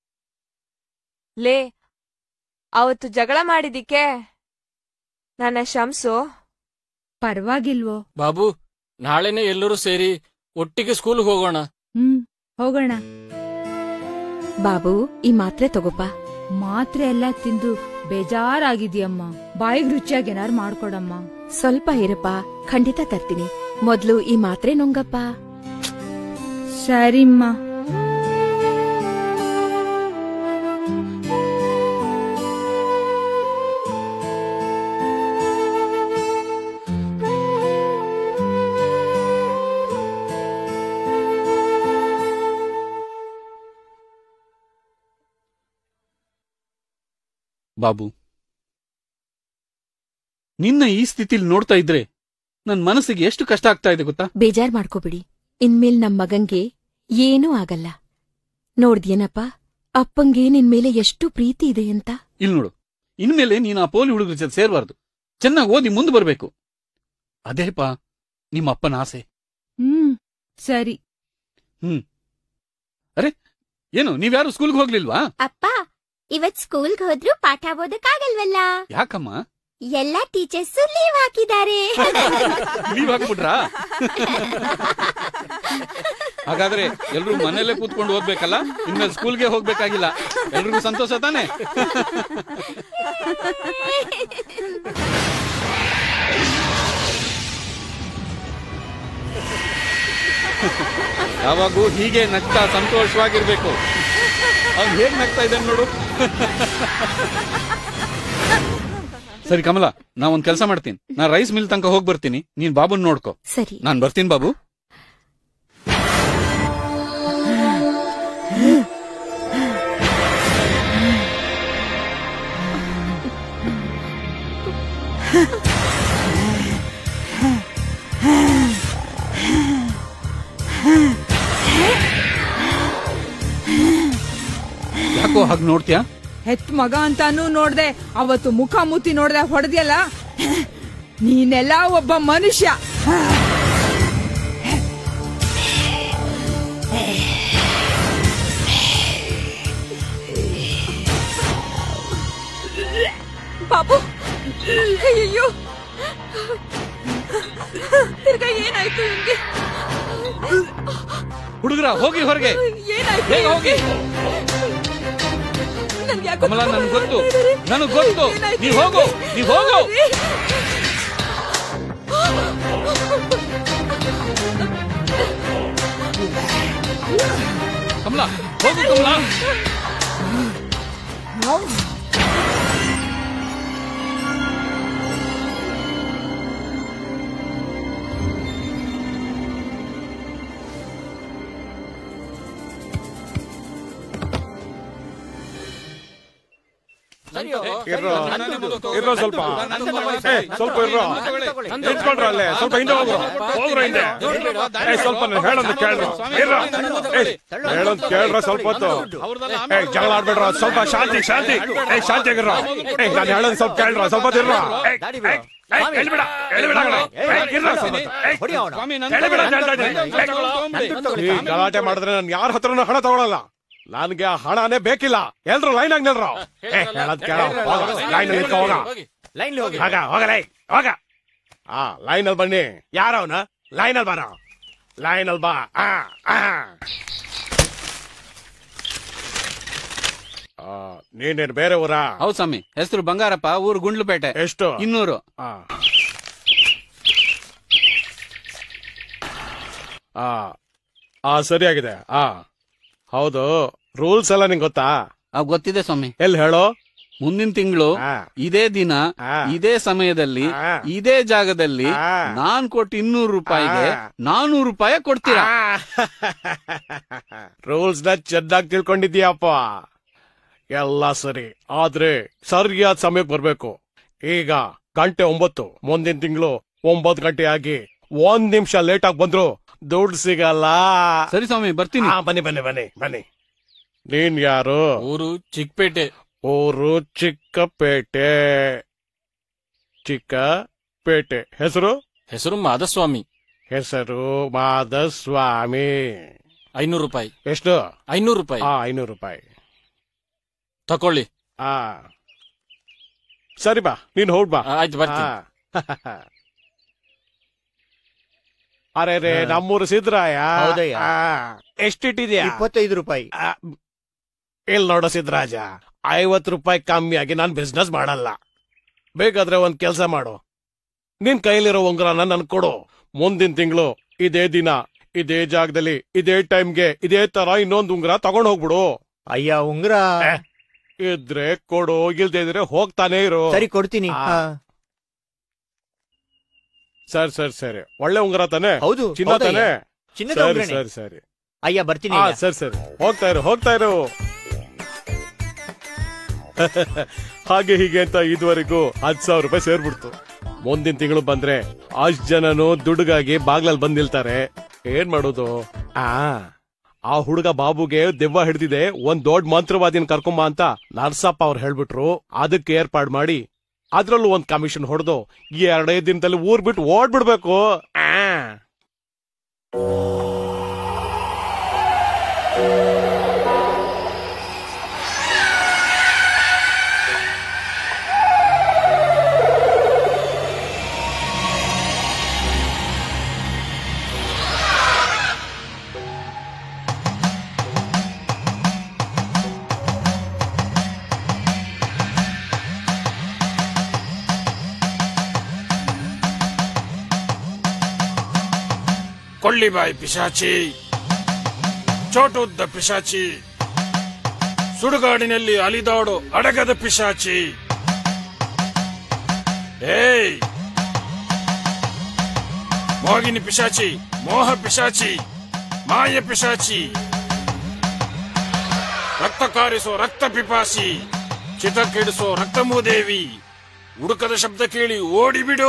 B: ಲೇ ಅವತ್ತು ಜಗಳ ಮಾಡಿದಿಕ್ಕೆ ನನ್ನ ಶಂಸು
E: ಪರವಾಗಿಲ್ವೋ
D: ಬಾಬು ನಾಳೆನೆ ಎಲ್ಲರೂ ಸೇರಿ ಒಟ್ಟಿಗೆ ಸ್ಕೂಲ್ಗೆ ಹೋಗೋಣ
E: ಹ್ಮ್ ಹೋಗೋಣ
C: ಬಾಬು ಈ ಮಾತ್ರೆ ತಗೋಪ
E: ಮಾತ್ರೆ ಎಲ್ಲ ತಿಂದು ಬೇಜಾರಾಗಿದ್ಯಮ್ಮ ಬಾಯಿಗೆ ರುಚಿಯಾಗಿ ಏನಾರು ಮಾಡ್ಕೊಡಮ್ಮ
C: ಸ್ವಲ್ಪ ಇರಪ್ಪ ಖಂಡಿತ ತರ್ತೀನಿ ಮೊದ್ಲು ಈ ಮಾತ್ರೆ ನುಂಗಪ್ಪ
E: ಸರಿಮ್ಮ
G: ಬಾಬು ನಿನ್ನ ಈ ಸ್ಥಿತಿಲಿ ನೋಡ್ತಾ ಇದ್ರೆ ನನ್ ಮನಸ್ಸಿಗೆ ಎಷ್ಟು ಕಷ್ಟ ಆಗ್ತಾ ಇದೆ ಗೊತ್ತಾ
C: ಬೇಜಾರ್ ಮಾಡ್ಕೋಬಿಡಿ ಇನ್ಮೇಲ್ ನಮ್ ಮಗಂಗೆ ಏನೂ ಆಗಲ್ಲ ನೋಡ್ದ್ಯೇನಪ್ಪ ಅಪ್ಪಂಗೆ ನಿನ್ ಮೇಲೆ ಎಷ್ಟು ಪ್ರೀತಿ ಇದೆ ಅಂತ
G: ಇಲ್ ನೋಡು ಇನ್ಮೇಲೆ ನೀನ್ ಆ ಪೋಲಿ ಹುಡುಗರ ಜೊತೆ ಸೇರ್ಬಾರ್ದು ಚೆನ್ನಾಗಿ ಓದಿ ಮುಂದೆ ಬರ್ಬೇಕು ಅದೇಪಾ ನಿಮ್ಮ ಅಪ್ಪನ ಆಸೆ
E: ಹ್ಮ್ ಸರಿ
G: ಏನು ನೀವ್ಯಾರು ಸ್ಕೂಲ್ಗೆ ಹೋಗ್ಲಿಲ್ವಾ
A: ಅಪ್ಪ ಇವತ್ ಸ್ಕೂಲ್ಗೆ ಹೋದ್ರು ಪಾಠ ಓದಕ್ಕಾಗಲ್ವಲ್ಲ
G: ಯಾಕಮ್ಮ
A: ಎಲ್ಲಾ ಟೀಚರ್ಸ್ ಲೀವ್ ಹಾಕಿದ್ದಾರೆ
G: ಲೀವ್ ಹಾಕ್ಬಿಟ್ರಾ ಹಾಗಾದ್ರೆ ಎಲ್ರು ಮನೇಲೆ ಕೂತ್ಕೊಂಡು ಓದ್ಬೇಕಲ್ಲ ಇನ್ಮೇಲೆ ಸ್ಕೂಲ್ಗೆ ಹೋಗ್ಬೇಕಾಗಿಲ್ಲ ಎಲ್ರಿಗೂ ಸಂತೋಷ ತಾನೆ ಯಾವಾಗೂ ಹೀಗೆ ನಗ್ತಾ ಸಂತೋಷವಾಗಿರ್ಬೇಕು ಅವ್ನು ಹೇಗ್ ನಗ್ತಾ ಇದ್ದಾನೆ ನೋಡು ಸರಿ ಕಮಲ ನಾ ಒಂದ್ ಕೆಲಸ ಮಾಡ್ತೀನಿ ನಾ ರೈಸ್ ಮಿಲ್ ತನಕ ಹೋಗಿ ಬರ್ತೀನಿ ನೀನ್ ಬಾಬುನ್ ನೋಡ್ಕೋ
C: ಸರಿ
G: ನಾನ್ ಬರ್ತೀನಿ ಬಾಬು ಯಾಕೋ ಹಾಗೆ ನೋಡ್ತೀಯಾ
E: ಹೆತ್ ಮಗ ಅಂತಾನು ನೋಡ್ದೆ ಅವತ್ತು ಮುಖ ಮುತ್ತಿ ನೋಡ್ದೆ ಹೊಡೆದ್ಯಲ್ಲ ನೀನೆಲ್ಲ ಒಬ್ಬ ಮನುಷ್ಯ
B: ಬಾಬು ಅಯ್ಯೋ ತಿರ್ಗಾ ಏನಾಯ್ತು ಇವ್ನಿಗೆ
G: ಹುಡುಗರ ಹೋಗಿ ಹೊರಗೆ
B: ಏನಾಯ್ತು
G: ಬೇಗ ಹೋಗಿ
B: ನನ್ಗೆ ಯಾಕೋ
G: ಕಮಲ ನನ್ ಗೊತ್ತು
B: ಕರ್ಕೊಂಡ್ ಹೋಗ್ತಾ ಇದಾರೆ.
G: ನನಗ್ ಗೊತ್ತು
B: ಏನಾಯ್ತು
G: ನೀವ್ ಹೋಗು ನೀವ್ ಹೋಗು ಕಮಲ ಹೋಗು ಕಮಲ
F: ಇರ್ರೋ ಇರ್ರೋ ಸ್ವಲ್ಪ ಏ, ಸ್ವಲ್ಪ ಇರ್ರೋ ನಿಂತ್ಕೊಳ್ರ ಅಲ್ಲೇ ಸ್ವಲ್ಪ ಹಿಂದೆ ಹೋಗ್ರು ಹೋಗ್ರ ಹಿಂದೆ ಏ ಸ್ವಲ್ಪ ನಾನು ಹೇಳೋದು ಕೇಳ್ರ ಇರ್ರೋ ಏ, ಹೇಳೋದ್ ಕೇಳ್ರ ಸ್ವಲ್ಪ ಹೊತ್ತು ಏ ಜಗಳ ಆಡ್ಬೇಡ್ರ ಸ್ವಲ್ಪ ಶಾಂತಿ ಶಾಂತಿ ಏ ಶಾಂತಿ ಆಗಿರ್ರ ಏ ನಾನು ಹೇಳೋದ್ ಸ್ವಲ್ಪ ಕೇಳ್ರ ಸ್ವಲ್ಪ ಹೊತ್ತು ಇರ್ರೋ ಏ,
H: ದಾಡಿ
F: ಏ,
H: ಬಿಡು.
F: ಏ, ಎಳ್ಬಿಡ, ಎಳ್ಬಿಡ ಕಣೋ. ಏ, ಇರ್ರೋ ಸ್ವಲ್ಪ ಹೊತ್ತು. ಏ,
H: ಹೊಡಿ ಅವ್ನ.
G: ಸ್ವಾಮಿ ನನ್
F: ಎಳ್ಬಿಡ ಅಂತ ಹೇಳ್ತಾ
G: ತಗೊಳ್ಳಿ,
F: ಇದ್ದೀನಿ.
G: ನನ್ ತಗೊಳ್ಳಿ,
H: ನನ್ ತಗೊಳ್ಳಿ.
F: ಈ ಗಲಾಟೆ ಮಾಡಿದ್ರೆ ನಾನು ಯಾರ ಹತ್ರನೂ ಹಣ ತಗೊಳಲ್ಲ ನನ್ಗೆ ಆ ಹಣನೇ ಬೇಕಿಲ್ಲ ಎಲ್ರು ಲೈನ್ ಆಗಿ ನಿಲ್ರು ಏ ಹೇಳೋದ್ ಕೇಳೋ ಲೈನ್ ನಿಂತ್ಕೊ ಹೋಗ
H: ಲೈನ್ ಹೋಗಿ
F: ಹೋಗ ಹೋಗಲೇ ಹೋಗ ಆ ಲೈನ್ ಅಲ್ಲಿ ಬನ್ನಿ ಯಾರವನ ಲೈನ್ ಅಲ್ಲಿ ಬಾರ ಲೈನ್ ಅಲ್ಲಿ ಬಾ ಆ, ಆ. ಆ, ನೀನೇನ್ ಬೇರೆ ಊರ
G: ಹೌದ್ ಸ್ವಾಮಿ ಹೆಸರು ಬಂಗಾರಪ್ಪ ಊರು ಗುಂಡ್ಲುಪೇಟೆ
F: ಎಷ್ಟು
G: ಇನ್ನೂರು
F: ಆ. ಆ ಆ ಸರಿಯಾಗಿದೆ ಆ ಹೌದು ರೂಲ್ಸ್ ಎಲ್ಲ ನಿಂಗೆ ಗೊತ್ತಾ
G: ಅವ್ ಗೊತ್ತಿದೆ ಸ್ವಾಮಿ
F: ಎಲ್ಲಿ ಹೇಳೋ
G: ಮುಂದಿನ ತಿಂಗಳು
F: ಆ.
G: ಇದೇ ದಿನ
F: ಆ.
G: ಇದೇ ಸಮಯದಲ್ಲಿ
F: ಆ.
G: ಇದೇ ಜಾಗದಲ್ಲಿ
F: ಆ.
G: ನಾನ್ ಕೊಟ್ಟು ಇನ್ನೂರು ರೂಪಾಯಿಗೆ
F: ಆ.
G: ನಾನೂರು ರೂಪಾಯಿ ಕೊಡ್ತೀರಾ
F: ರೂಲ್ಸ್ ನ ಚೆನ್ನಾಗಿ ತಿಳ್ಕೊಂಡಿದ್ಯಪ್ಪ ಎಲ್ಲ ಸರಿ ಆದ್ರೆ ಸರಿಯಾದ ಸಮಯಕ್ಕೆ ಬರ್ಬೇಕು ಈಗ ಗಂಟೆ ಒಂಬತ್ತು ಮುಂದಿನ ತಿಂಗಳು ಒಂಬತ್ತು ಗಂಟೆ ಆಗಿ ಒಂದ್ ನಿಮಿಷ ಲೇಟ್ ಆಗಿ ಬಂದ್ರು ದುಡ್ಡು ಸಿಗಲ್ಲ
G: ಸರಿ ಸ್ವಾಮಿ ಬರ್ತೀನಿ
F: ಆ, ಬನ್ನಿ ಬನ್ನಿ ಬನ್ನಿ ಬನ್ನಿ ನೀನ್ ಯಾರು
D: ಊರು ಚಿಕ್ಕಪೇಟೆ
F: ಊರು ಚಿಕ್ಕಪೇಟೆ ಚಿಕ್ಕಪೇಟೆ ಹೆಸರು
D: ಹೆಸರು ಮಾಧಸ್ವಾಮಿ
F: ಹೆಸರು ಮಾಧಸ್ವಾಮಿ
D: ಐನೂರು ರೂಪಾಯಿ
F: ಎಷ್ಟು
D: ಐನೂರು ರೂಪಾಯಿ
F: ಆ ಐನೂರು ರೂಪಾಯಿ
D: ತಕೊಳ್ಳಿ
F: ಆ ಸರಿ ಬಾ ನೀನ್ ಹೋಗ್ ಬಾ
D: ಆ, ಆಯ್ತು ಬರ್ತೀನಿ
F: ಆ. ಅರೆ ರೇ ನಮ್ಮೂರು ಸಿದ್ರಾಯ
H: ಹೌದಯ್ಯ.
F: ಆ, ಎಷ್ಟಿಟ್ಟಿದ್ಯಾ
H: ಇಪ್ಪತ್ತೈದು ರೂಪಾಯಿ
F: ಆ, ಇಲ್ ನೋಡೋ ಸಿದ್ರಾಜ ಐವತ್ ರೂಪಾಯಿ ಕಮ್ಮಿ ಆಗಿ ನಾನ್ ಬಿಸ್ನೆಸ್ ಮಾಡಲ್ಲ ಬೇಕಾದ್ರೆ ಒಂದ್ ಕೆಲ್ಸ ಮಾಡು ನಿನ್ ಕೈಲಿರೋ ಉಂಗುರನ ನನ್ ಕೊಡು ಮುಂದಿನ ತಿಂಗಳು ಇದೇ ದಿನ ಇದೇ ಜಾಗದಲ್ಲಿ ಇದೇ ಟೈಮ್ಗೆ ಇದೇ ತರ ಇನ್ನೊಂದ್ ಉಂಗುರ ತಗೊಂಡ್ ಹೋಗ್ಬಿಡು
H: ಅಯ್ಯ ಉಂಗ್ರ
F: ಏ, ಇದ್ರೆ ಕೊಡು ಇಲ್ದೇ ಇದ್ರೆ ಹೋಗ್ತಾನೆ ಇರು
H: ಸರಿ ಕೊಡ್ತೀನಿ
F: ಆ.
H: ಹಾ.
F: ಸರಿ ಸರಿ ಸರಿ ಒಳ್ಳೆ ಉಂಗುರ ತಾನೆ
H: ಹೌದು
F: ಚಿನ್ನ
H: ಹೌದಯ್ಯ.
F: ತಾನೆ
H: ಚಿನ್ನದ
F: ಸರಿ
H: ಉಂಗ್ರನೇ.
F: ಸರಿ ಸರಿ
H: ಅಯ್ಯ ಬರ್ತೀನಿ
F: ಹಾ
H: ಅಯ್ಯ.
F: ಸರಿ ಸರಿ ಹೋಗ್ತಾ ಇರು ಹೋಗ್ತಾ ಇರು ಹಾಗೆ ಹೀಗೆ ಅಂತ ಇದುವರೆಗೂ ಹತ್ತು ಸಾವಿರ ರೂಪಾಯಿ ಸೇರ್ಬಿಡ್ತು ಮುಂದಿನ ತಿಂಗಳು ಬಂದ್ರೆ ಅಷ್ಟ್ ಜನನು ದುಡ್ಡುಗಾಗಿ ಬಾಗ್ಲಲ್ಲಿ ಬಂದ್ ನಿಲ್ತಾರೆ ಏನ್ ಮಾಡೋದು ಆ ಆ ಹುಡುಗ ಬಾಬುಗೆ ದೆವ್ವ ಹಿಡ್ದಿದೆ ಒಂದ್ ದೊಡ್ಡ ಮಂತ್ರವಾದಿನ ಕರ್ಕೊಂಬ ಅಂತ ನರ್ಸಪ್ಪ ಅವ್ರು ಹೇಳ್ಬಿಟ್ರು ಅದಕ್ಕೆ ಏರ್ಪಾಡ್ ಮಾಡಿ ಅದ್ರಲ್ಲೂ ಒಂದ್ ಕಮಿಷನ್ ಹೊಡೆದು ಈ ಎರಡೇ ದಿನದಲ್ಲಿ ಊರ್ ಬಿಟ್ಟು ಓಡ್ಬಿಡ್ಬೇಕು ಆ
I: ಕೊಳ್ಳಿಬಾಯಿ ಪಿಶಾಚಿ ಚೋಟುದ್ದ ಪಿಶಾಚಿ ಸುಡುಗಾಡಿನಲ್ಲಿ ಅಲಿದಾಡು ಅಡಗದ ಪಿಶಾಚಿ ಏಯ್ ಮೋಗಿನಿ ಪಿಶಾಚಿ ಮೋಹ ಪಿಶಾಚಿ ಮಾಯ ಪಿಶಾಚಿ ರಕ್ತ ಕಾರಿಸೋ ರಕ್ತ ಪಿಪಾಸಿ ಚಿತ ಕೆಡಿಸೋ ರಕ್ತಮೂದೇವಿ ಹುಡುಕದ ಶಬ್ದ ಕೇಳಿ ಓಡಿಬಿಡು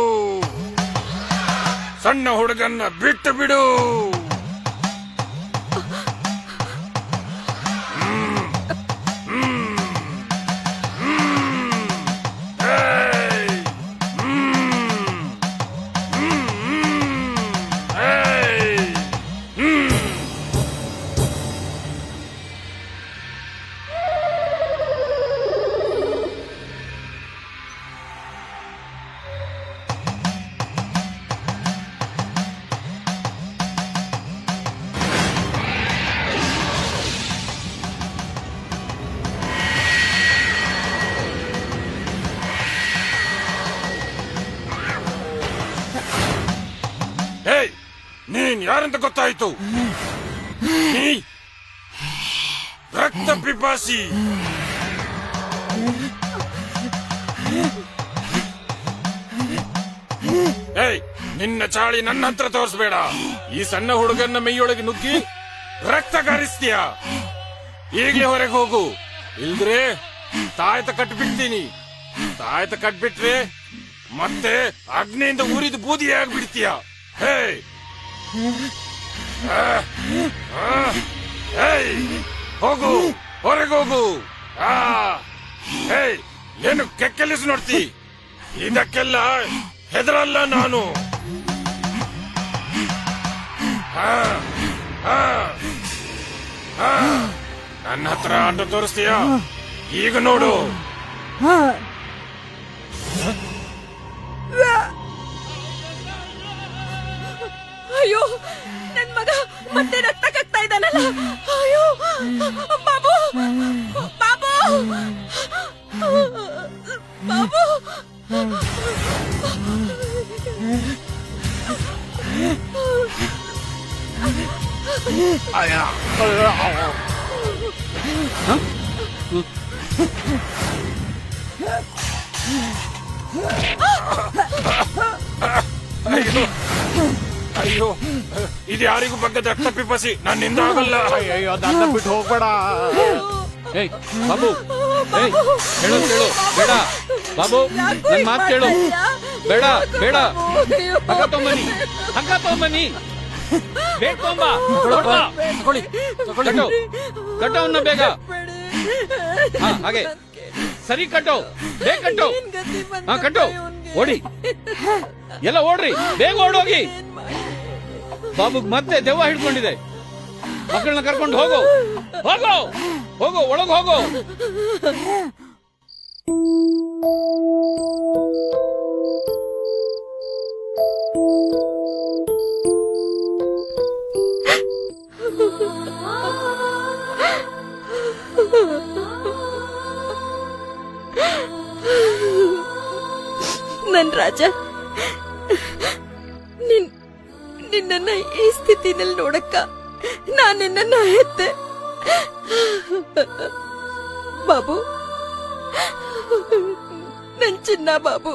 I: ಸಣ್ಣ ಹುಡುಗನ್ನ ಬಿಟ್ಟು ಬಿಡು ಹ್ಮ್. ನೀನ್ ಯಾರಂತ ಗೊತ್ತಾಯ್ತು ನೀ ರಕ್ತ ಪಿಪಾಸಿ ಏಯ್ ನಿನ್ನ ಚಾಳಿ ನನ್ನ ಹತ್ರ ತೋರಿಸ್ಬೇಡ ಈ ಸಣ್ಣ ಹುಡುಗನ ಮೈಯೊಳಗೆ ನುಗ್ಗಿ ರಕ್ತ ಕಾರಿಸ್ತೀಯ ಈಗಲೇ ಹೊರಗೆ ಹೋಗು ಇಲ್ದ್ರೆ ತಾಯ್ತ ಕಟ್ಬಿಡ್ತೀನಿ ತಾಯ್ತ ಕಟ್ಬಿಟ್ರೆ ಮತ್ತೆ ಅಗ್ನಿಯಿಂದ ಉರಿದು ಬೂದಿ ಆಗ್ಬಿಡ್ತೀಯ ಹೇ ಆ, ಆ, ಹೇಯ್ ಹೋಗು ಹೊರಗೆ ಹೋಗು ಆ ಹೇಯ್ ಏನು ಕೆಕ್ಕಲಿಸ್ ನೋಡ್ತಿ ಇದಕ್ಕೆಲ್ಲ ಹೆದರಲ್ಲ ನಾನು ಆ, ಆ, ಆ. ನನ್ನ ಹತ್ರ ಆಟ ತೋರಿಸ್ತೀಯ ಈಗ ನೋಡು
B: ಅಯ್ಯೋ ನನ್ ಮಗ ಮತ್ತೆ ರಕ್ತ ಕಕ್ತಾ ಇದ್ದಾನಲ್ಲ ಅಯ್ಯೋ ಬಾಬು ಬಾಬು ಬಾಬು
I: ಅಯ್ಯೋ ಅಯ್ಯೋ ಇದು ಯಾರಿಗೂ ಬಗ್ಗದ ರಕ್ತ ಪಿಪಾಸಿ ನನ್ನಿಂದ ಆಗಲ್ಲ
F: ಅಯ್ಯೋ ನನ್ನ ಬಿಟ್ಟು ಹೋಗ್ಬೇಡ
G: ಏಯ್ ಬಾಬು ಏಯ್ ಹೇಳು ಕೇಳು ಬೇಡ ಬಾಬು ನನ್ ಮಾತು ಕೇಳು ಬೇಡ ಬೇಡ ಹಗ್ಗ ತಗೊಂಬನ್ನಿ ಹಗ್ಗ ತಗೊಂಬನ್ನಿ ಬೇಗ ತಗೊಂಬ
D: ತಗೊಳ್ಳಿ ತಗೊಳ್ಳಿ
G: ಕಟ್ಟು ಕಟ್ಟು ಅವನ್ನ ಬೇಗ ಹಾ ಹಾಗೆ ಸರಿ ಕಟ್ಟು ಬೇಗ ಕಟ್ಟು ಹಾ ಕಟ್ಟು ಓಡಿ ಎಲ್ಲ ಓಡ್ರಿ ಬೇಗ ಓಡೋಗಿ ಬಾಬುಗ್ ಮತ್ತೆ ದೆವ್ವ ಹಿಡ್ಕೊಂಡಿದೆ ಮಕ್ಕಳನ್ನ ಕರ್ಕೊಂಡು ಹೋಗು ಹೋಗು ಹೋಗು ಒಳಗ್ ಹೋಗು
B: ನನ್ ರಾಜ ನಿನ್ ನಿನ್ನನ್ನ ಈ ಸ್ಥಿತಿನಲ್ಲಿ ನೋಡಕ್ಕ ನಾನ್ ನಿನ್ನನ್ನ ಹೆತ್ತೆ ಬಾಬು ನನ್ ಚಿನ್ನ ಬಾಬು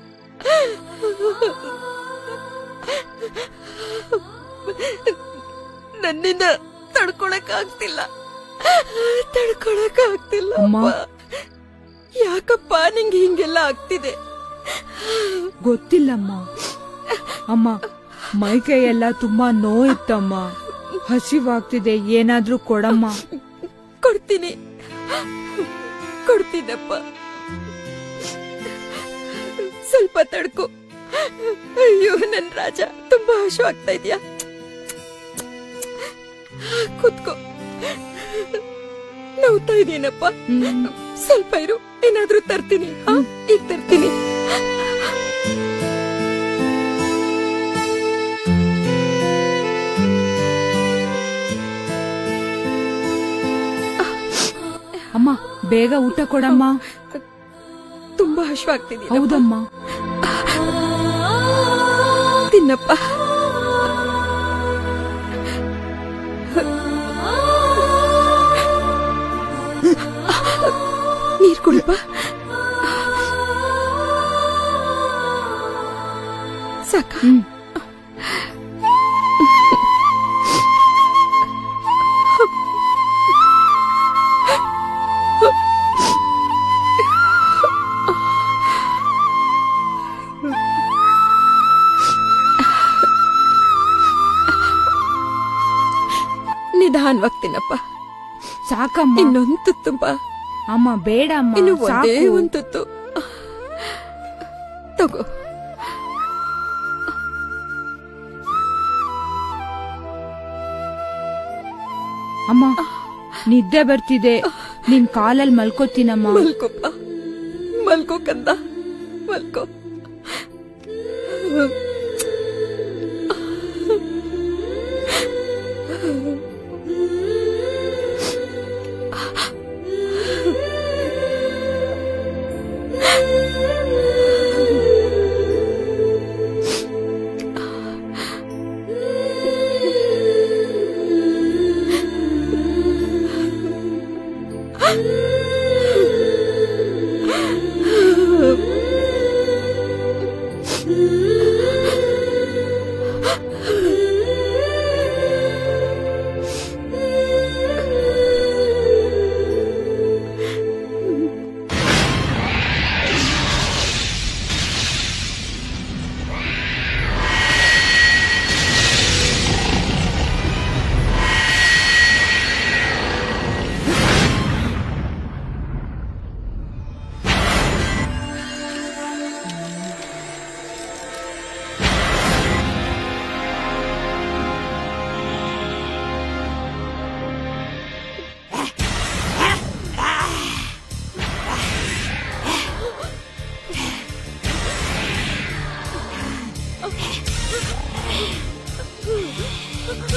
B: ನನ್ನಿಂದ ತಡ್ಕೊಳಕ್ ಆಗ್ತಿಲ್ಲ ತಡ್ಕೊಳಕ್ ಆಗ್ತಿಲ್ಲ
E: ಅಮ್ಮ.
B: ಯಾಕಪ್ಪ ನಿಂಗೆ ಹಿಂಗೆಲ್ಲ ಆಗ್ತಿದೆ
E: ಗೊತ್ತಿಲ್ಲಮ್ಮ ಅಮ್ಮ ಮೈಕೈ ಎಲ್ಲ ತುಂಬಾ ನೋಯಿತ್ತಮ್ಮ ಹಸಿವಾಗ್ತಿದೆ ಏನಾದ್ರೂ ಕೊಡಮ್ಮ
B: ಕೊಡ್ತೀನಿ ಕೊಡ್ತೀನಪ್ಪ ಸ್ವಲ್ಪ ತಡ್ಕೊ ಅಯ್ಯೋ ನನ್ ರಾಜ ತುಂಬಾ ಹಶು ಆಗ್ತಾ ಇದೆಯಾ ಕೂತ್ಕೋ ನೋವ್ತಾ ಇದೀನಪ್ಪ ಸ್ವಲ್ಪ ಇರು ಏನಾದ್ರೂ ತರ್ತೀನಿ ಹಾ ಈಗ ತರ್ತೀನಿ
E: ಅಮ್ಮ ಬೇಗ ಊಟ ಕೊಡಮ್ಮ
B: ತುಂಬಾ ಹಶು ಆಗ್ತಿದೀಯ
E: ಹೌದಮ್ಮ
B: ತಿನ್ನಪ್ಪ ನೀರ್ ಕುಡಿಪ ಸಾಕ
E: ಹ್ಮ್
B: ನಿಧಾನವಾಗಿ ತಿನ್ನಪ್ಪ
E: ಸಾಕಮ್ಮ
B: ಇನ್ನೊಂದು ತುತ್ತು ಬಾ
E: ಅಮ್ಮ ಬೇಡ ಅಮ್ಮ
B: ಇನ್ನು ಒಂದೇ
E: ಸಾಕು.
B: ಒಂದು ತುತ್ತು ತಗೋ
E: ಅಮ್ಮ ನಿದ್ದೆ ಬರ್ತಿದೆ ನಿನ್ ಕಾಲಲ್ಲಿ ಮಲ್ಕೋತೀನಮ್ಮ
B: ಮಲ್ಕೋಪ್ಪ ಮಲ್ಕೋ ಕಂದ ಮಲ್ಕೋ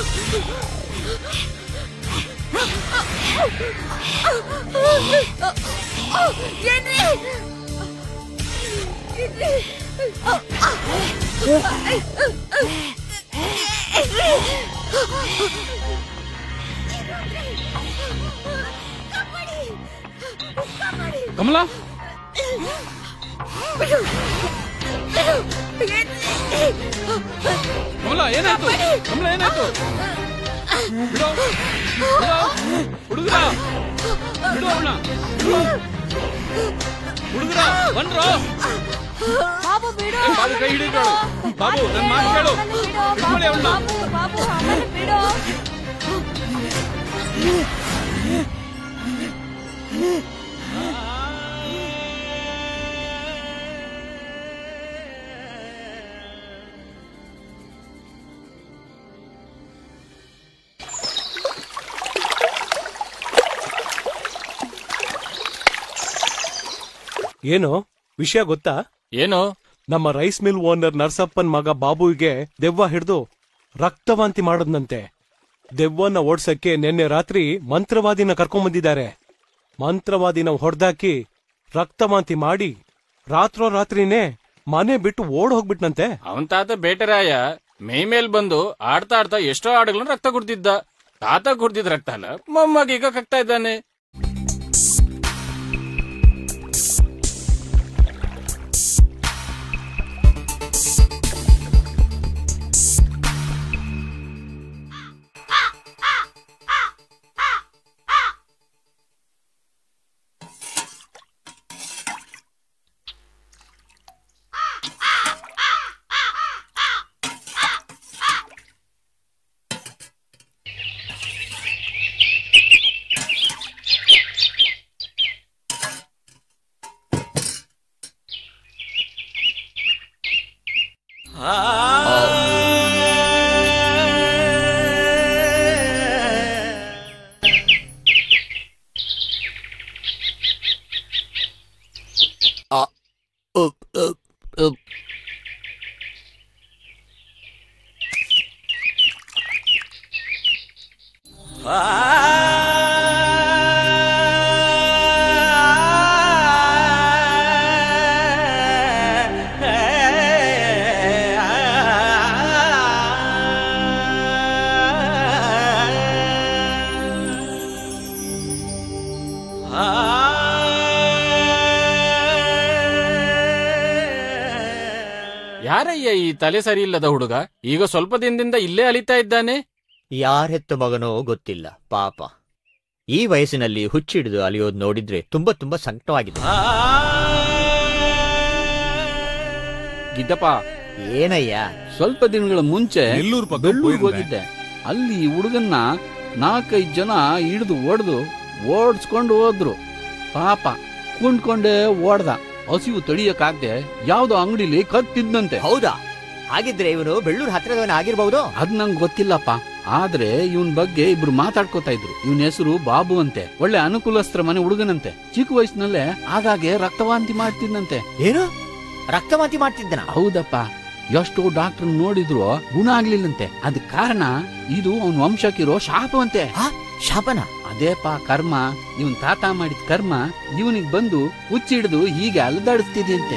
G: ಕಮಲ ಕಮಲ ಏನಾಯ್ತು ಕಮಲ ಏನಾಯ್ತು ಬಿಡು ಬಿಡು ಹುಡುಗರ ಬಿಡು ಅವನ ಹುಡುಗರ ಬಂದ್ರು
B: ಬಾಬು ಬಿಡು
G: ಏ, ಬಾಬು ಕೈ ಹಿಡಿದ್ರು ಬಾಬು ನನ್ ಮಾತು ಕೇಳು ಹಿಡ್ಕೊಳ್ಳಿ ಅವನ್ನ
B: ಬಾಬು ಬಾಬು ಆಮೇಲೆ ಬಿಡು
F: ಏನು ವಿಷಯ ಗೊತ್ತಾ
D: ಏನು
F: ನಮ್ಮ ರೈಸ್ ಮಿಲ್ ಓನರ್ ನರ್ಸಪ್ಪನ್ ಮಗ ಬಾಬುವಿಗೆ ದೆವ್ವ ಹಿಡಿದು ರಕ್ತವಾಂತಿ ಮಾಡದ್ನಂತೆ ದೆವ್ವನ ಓಡ್ಸಕ್ಕೆ ನಿನ್ನೆ ರಾತ್ರಿ ಮಂತ್ರವಾದಿನ ಕರ್ಕೊಂಬಂದಿದ್ದಾರೆ ಮಂತ್ರವಾದಿನ ಹೊಡೆದಾಕಿ ರಕ್ತವಾಂತಿ ಮಾಡಿ ರಾತ್ರೋ ರಾತ್ರಿನೇ ಮನೆ ಬಿಟ್ಟು ಓಡ್ ಹೋಗ್ಬಿಟ್ನಂತೆ
D: ಅವನ್ ತಾತ ಬೇಟೆರಾಯ ಮೈ ಮೇಲ್ ಬಂದು ಆಡ್ತಾ ಆಡ್ತಾ ಎಷ್ಟೋ ಹಾಡುಗಳನ್ನ ರಕ್ತ ಕುಡ್ದಿದ್ದ ತಾತ ಕುಡ್ದಿದ್ ರಕ್ತನ ಮೊಮ್ಮಗ ಈಗ ಕಕ್ತಾ ಇದ್ದಾನೆ ಯಾರಯ್ಯ ಈ ತಲೆ ಸರಿ ಇಲ್ಲದ ಹುಡುಗ ಈಗ ಸ್ವಲ್ಪ ದಿನದಿಂದ ಇಲ್ಲೇ ಅಲಿತಾ ಇದ್ದಾನೆ
H: ಯಾರ ಹೆತ್ತ ಮಗನೋ ಗೊತ್ತಿಲ್ಲ ಪಾಪ ಈ ವಯಸ್ಸಿನಲ್ಲಿ ಹುಚ್ಚಿಡಿದು ಅಲಿಯೋದ್ ನೋಡಿದ್ರೆ ತುಂಬಾ ತುಂಬಾ ಸಂಕಟವಾಗಿದೆ
G: ಗಿದ್ದಪ್ಪ
H: ಏನಯ್ಯ
G: ಸ್ವಲ್ಪ ದಿನಗಳ ಮುಂಚೆ
J: ನೆಲ್ಲೂರ್ ಪಕ್ಕ
G: ಬೆಳ್ಳೂರ್ಗ್
J: ಹೋಗಿದ್ದೆ.
G: ಹೋಗಿದ್ದೆ ಅಲ್ಲಿ ಈ ಹುಡುಗನ್ನ ನಾಲ್ಕೈದು ಜನ ಹಿಡಿದು ಒಡೆದು ಓಡಿಸ್ಕೊಂಡು ಹೋದ್ರು ಪಾಪ ಕುಂಡ್ಕೊಂಡೇ ಓಡ್ದ ಹಸಿವು ತಡಿಯಕ್ಕಾಗ್ದೆ ಯಾವ್ದೋ ಅಂಗಡಿಲಿ ಕತ್ತಿದ್ನಂತೆ
H: ಹೌದಾ ಹಾಗಿದ್ರೆ ಇವನು ಬೆಳ್ಳೂರು ಹತ್ರದವನ ಆಗಿರ್ಬಹುದು
G: ಅದ್ ನಂಗೆ ಗೊತ್ತಿಲ್ಲಪ್ಪ ಆದ್ರೆ ಇವನ್ ಬಗ್ಗೆ ಇಬ್ರು ಮಾತಾಡ್ಕೋತಾ ಇದ್ರು ಇವನ್ ಹೆಸರು ಬಾಬು ಅಂತೆ ಒಳ್ಳೆ ಅನುಕೂಲಸ್ತ್ರ ಮನೆ ಹುಡುಗನಂತೆ ಚಿಕ್ಕ ವಯಸ್ಸಿನಲ್ಲೇ ಆಗಾಗ್ಗೆ ರಕ್ತವಾಂತಿ ಮಾಡ್ತಿದ್ನಂತೆ
H: ಏನು ರಕ್ತವಾಂತಿ ಮಾಡ್ತಿದ್ದನ
G: ಹೌದಪ್ಪ ಎಷ್ಟೋ ಡಾಕ್ಟರ್ ನೋಡಿದ್ರು ಗುಣ ಆಗ್ಲಿಲ್ಲಂತೆ ಅದ್ ಕಾರಣ ಇದು ಅವನ್ ವಂಶಕ್ಕಿರೋ ಶಾಪವಂತೆ
H: ಶಾಪನ
G: ಅದೇಪ ಕರ್ಮ ಇವನ್ ತಾತ ಮಾಡಿದ ಕರ್ಮ ಇವನಿಗೆ ಬಂದು ಹುಚ್ಚಿಡಿದು ಹೀಗೆ ಅಲದಾಡಿಸ್ತಿದ್ಯಂತೆ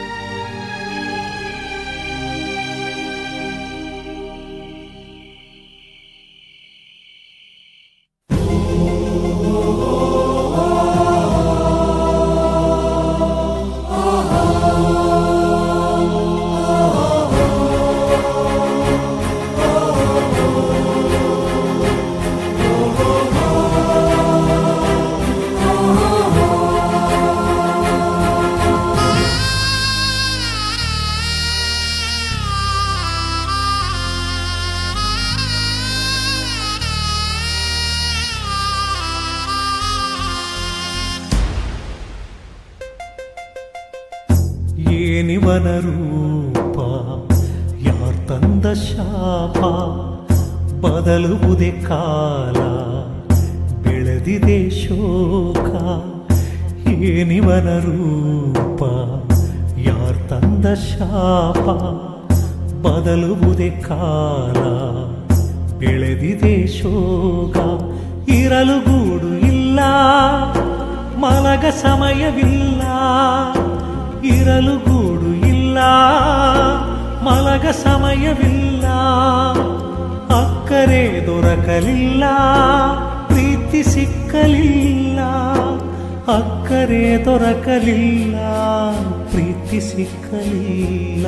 K: ಏನಿವನ ರೂಪ ಯಾರ್ ತಂದ ಶಾಪ ಬದಲುವುದೇ ಕಾಲ ಬೆಳೆದಿದೆ ಶೋಕ ಏನಿವನ ರೂಪ ಯಾರ್ ತಂದ ಶಾಪ ಬದಲುವುದೇ ಕಾಲ ಬೆಳೆ ಬೆಳೆದಿದೆ ಶೋಕ ಇರಲು ಗೂಡು ಇಲ್ಲ ಮಲಗ ಸಮಯವಿಲ್ಲ ಇರಲು ಗೂಡು ಇಲ್ಲ ಮಲಗ ಸಮಯವಿಲ್ಲ ಅಕ್ಕರೆ ದೊರಕಲಿಲ್ಲ ಪ್ರೀತಿ ಸಿಕ್ಕಲಿಲ್ಲ ಅಕ್ಕರೆ ದೊರಕಲಿಲ್ಲ ಪ್ರೀತಿ ಸಿಕ್ಕಲಿಲ್ಲ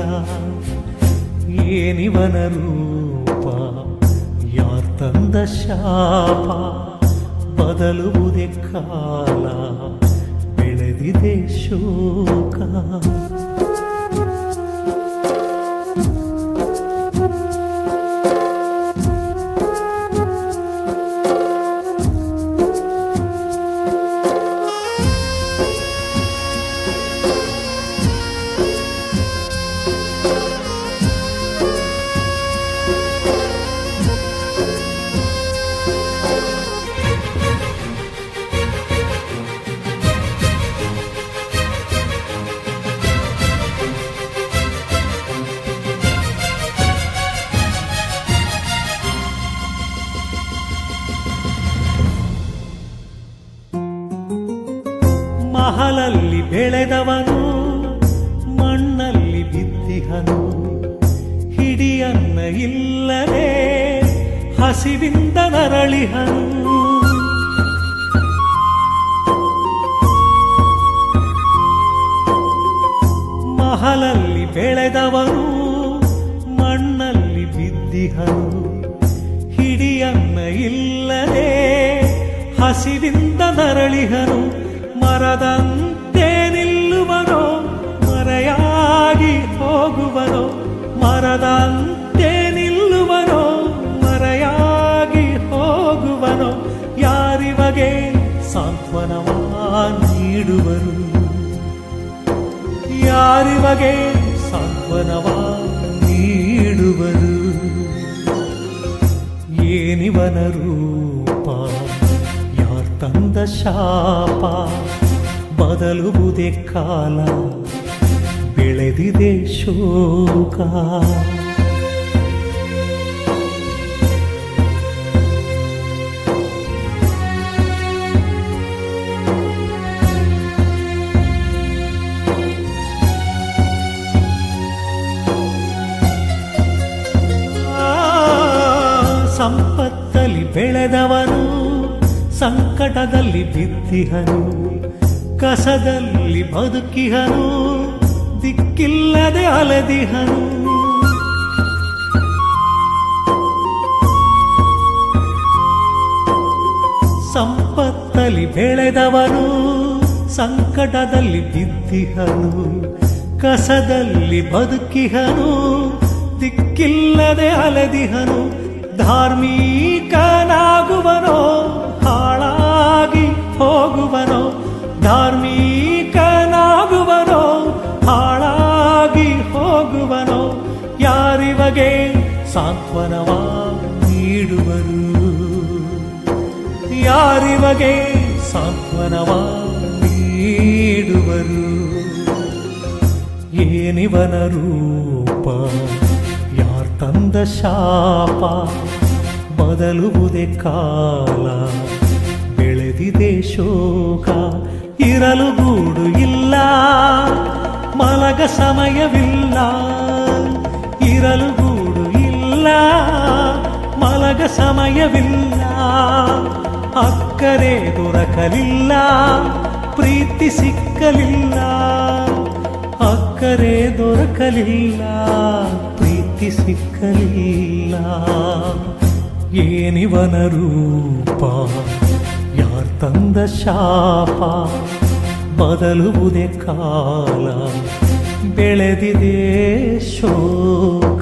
K: ಏನಿವನ ರೂಪ ಯಾರ್ ತಂದ ಶಾಪ ಬದಲುವುದೇ ಕಾಲ ಬೆಳೆದಿದೆ ಶೋಕ ಮಹಲಲ್ಲಿ ಬೆಳೆದವನು ಮಣ್ಣಲ್ಲಿ ಬಿದ್ದಿಹನು ಹಿಡಿಯನ್ನ ಇಲ್ಲದೆ ಹಸಿವಿಂದ ನರಳಿಹನು ಮಹಲಲ್ಲಿ ಬೆಳೆದವನು ಮಣ್ಣಲ್ಲಿ ಬಿದ್ದಿಹನು ಹಿಡಿಯನ್ನ ಇಲ್ಲದೆ ಹಸಿವಿಂದ ನರಳಿಹನು ಮರದಂತೆ ನಿಲ್ಲುವನೋ ಮರೆಯಾಗಿ ಹೋಗುವನೋ ಮರದಂತೆ ನಿಲ್ಲುವನೋ ಮರೆಯಾಗಿ ಹೋಗುವನೋ ಯಾರಿವಗೆ ಸಾಂತ್ವನವ ನೀಡುವರು ಯಾರಿವಗೆ ಸಾಂತ್ವನವ ನೀಡುವರು ಏನಿವನ ರೂಪ ಯಾರ್ ತಂದ ಶಾಪ ಬದಲುವುದೇ ಕಾಲ ಬೆಳೆದಿದೆ ಶೋಕ ಆ, ಸಂಪತ್ತಲ್ಲಿ ಬೆಳೆದವನು ಸಂಕಟದಲ್ಲಿ ಬಿದ್ದಿಹನು ಕಸದಲ್ಲಿ ಬದುಕಿಹನು ದಿಕ್ಕಿಲ್ಲದೆ ಅಲದಿಹನು ಸಂಪತ್ತಲ್ಲಿ ಬೆಳೆದವನು ಸಂಕಟದಲ್ಲಿ ಬಿದ್ದಿಹನು ಕಸದಲ್ಲಿ ಬದುಕಿಹನು ದಿಕ್ಕಿಲ್ಲದೆ ಅಲೆದಿಹನು ಧಾರ್ಮಿಕನಾಗುವನೋ ಹಾಳಾಗಿ ಹೋಗುವನೋ ಧಾರ್ಮಿಕನಾಗುವನೋ ಹಾಳಾಗಿ ಹೋಗುವನೋ ಯಾರಿವಗೆ ಸಾಂತ್ವನವ ನೀಡುವರು ಯಾರಿವಗೆ ಸಾಂತ್ವನವ ನೀಡುವರು ಏನಿವನ ರೂಪ ಯಾರ್ ತಂದ ಶಾಪ ಬದಲುವುದೇ ಕಾಲ ಬೆಳೆದಿದೆ ಶೋಕ ಇರಲು ಗೂಡು ಇಲ್ಲ ಮಲಗ ಸಮಯವಿಲ್ಲ ಇರಲು ಗೂಡು ಇಲ್ಲ ಮಲಗ ಸಮಯವಿಲ್ಲ ಅಕ್ಕರೆ ದೊರಕಲಿಲ್ಲ ಪ್ರೀತಿ ಸಿಕ್ಕಲಿಲ್ಲ ಅಕ್ಕರೆ ದೊರಕಲಿಲ್ಲ ಪ್ರೀತಿ ಸಿಕ್ಕಲಿಲ್ಲ ಏನಿವನ ರೂಪ ಯಾರ್ ತಂದ ಶಾಪ ಬದಲುವುದೇ ಕಾಲ ಬೆಳೆದಿದೆ ಶೋಕ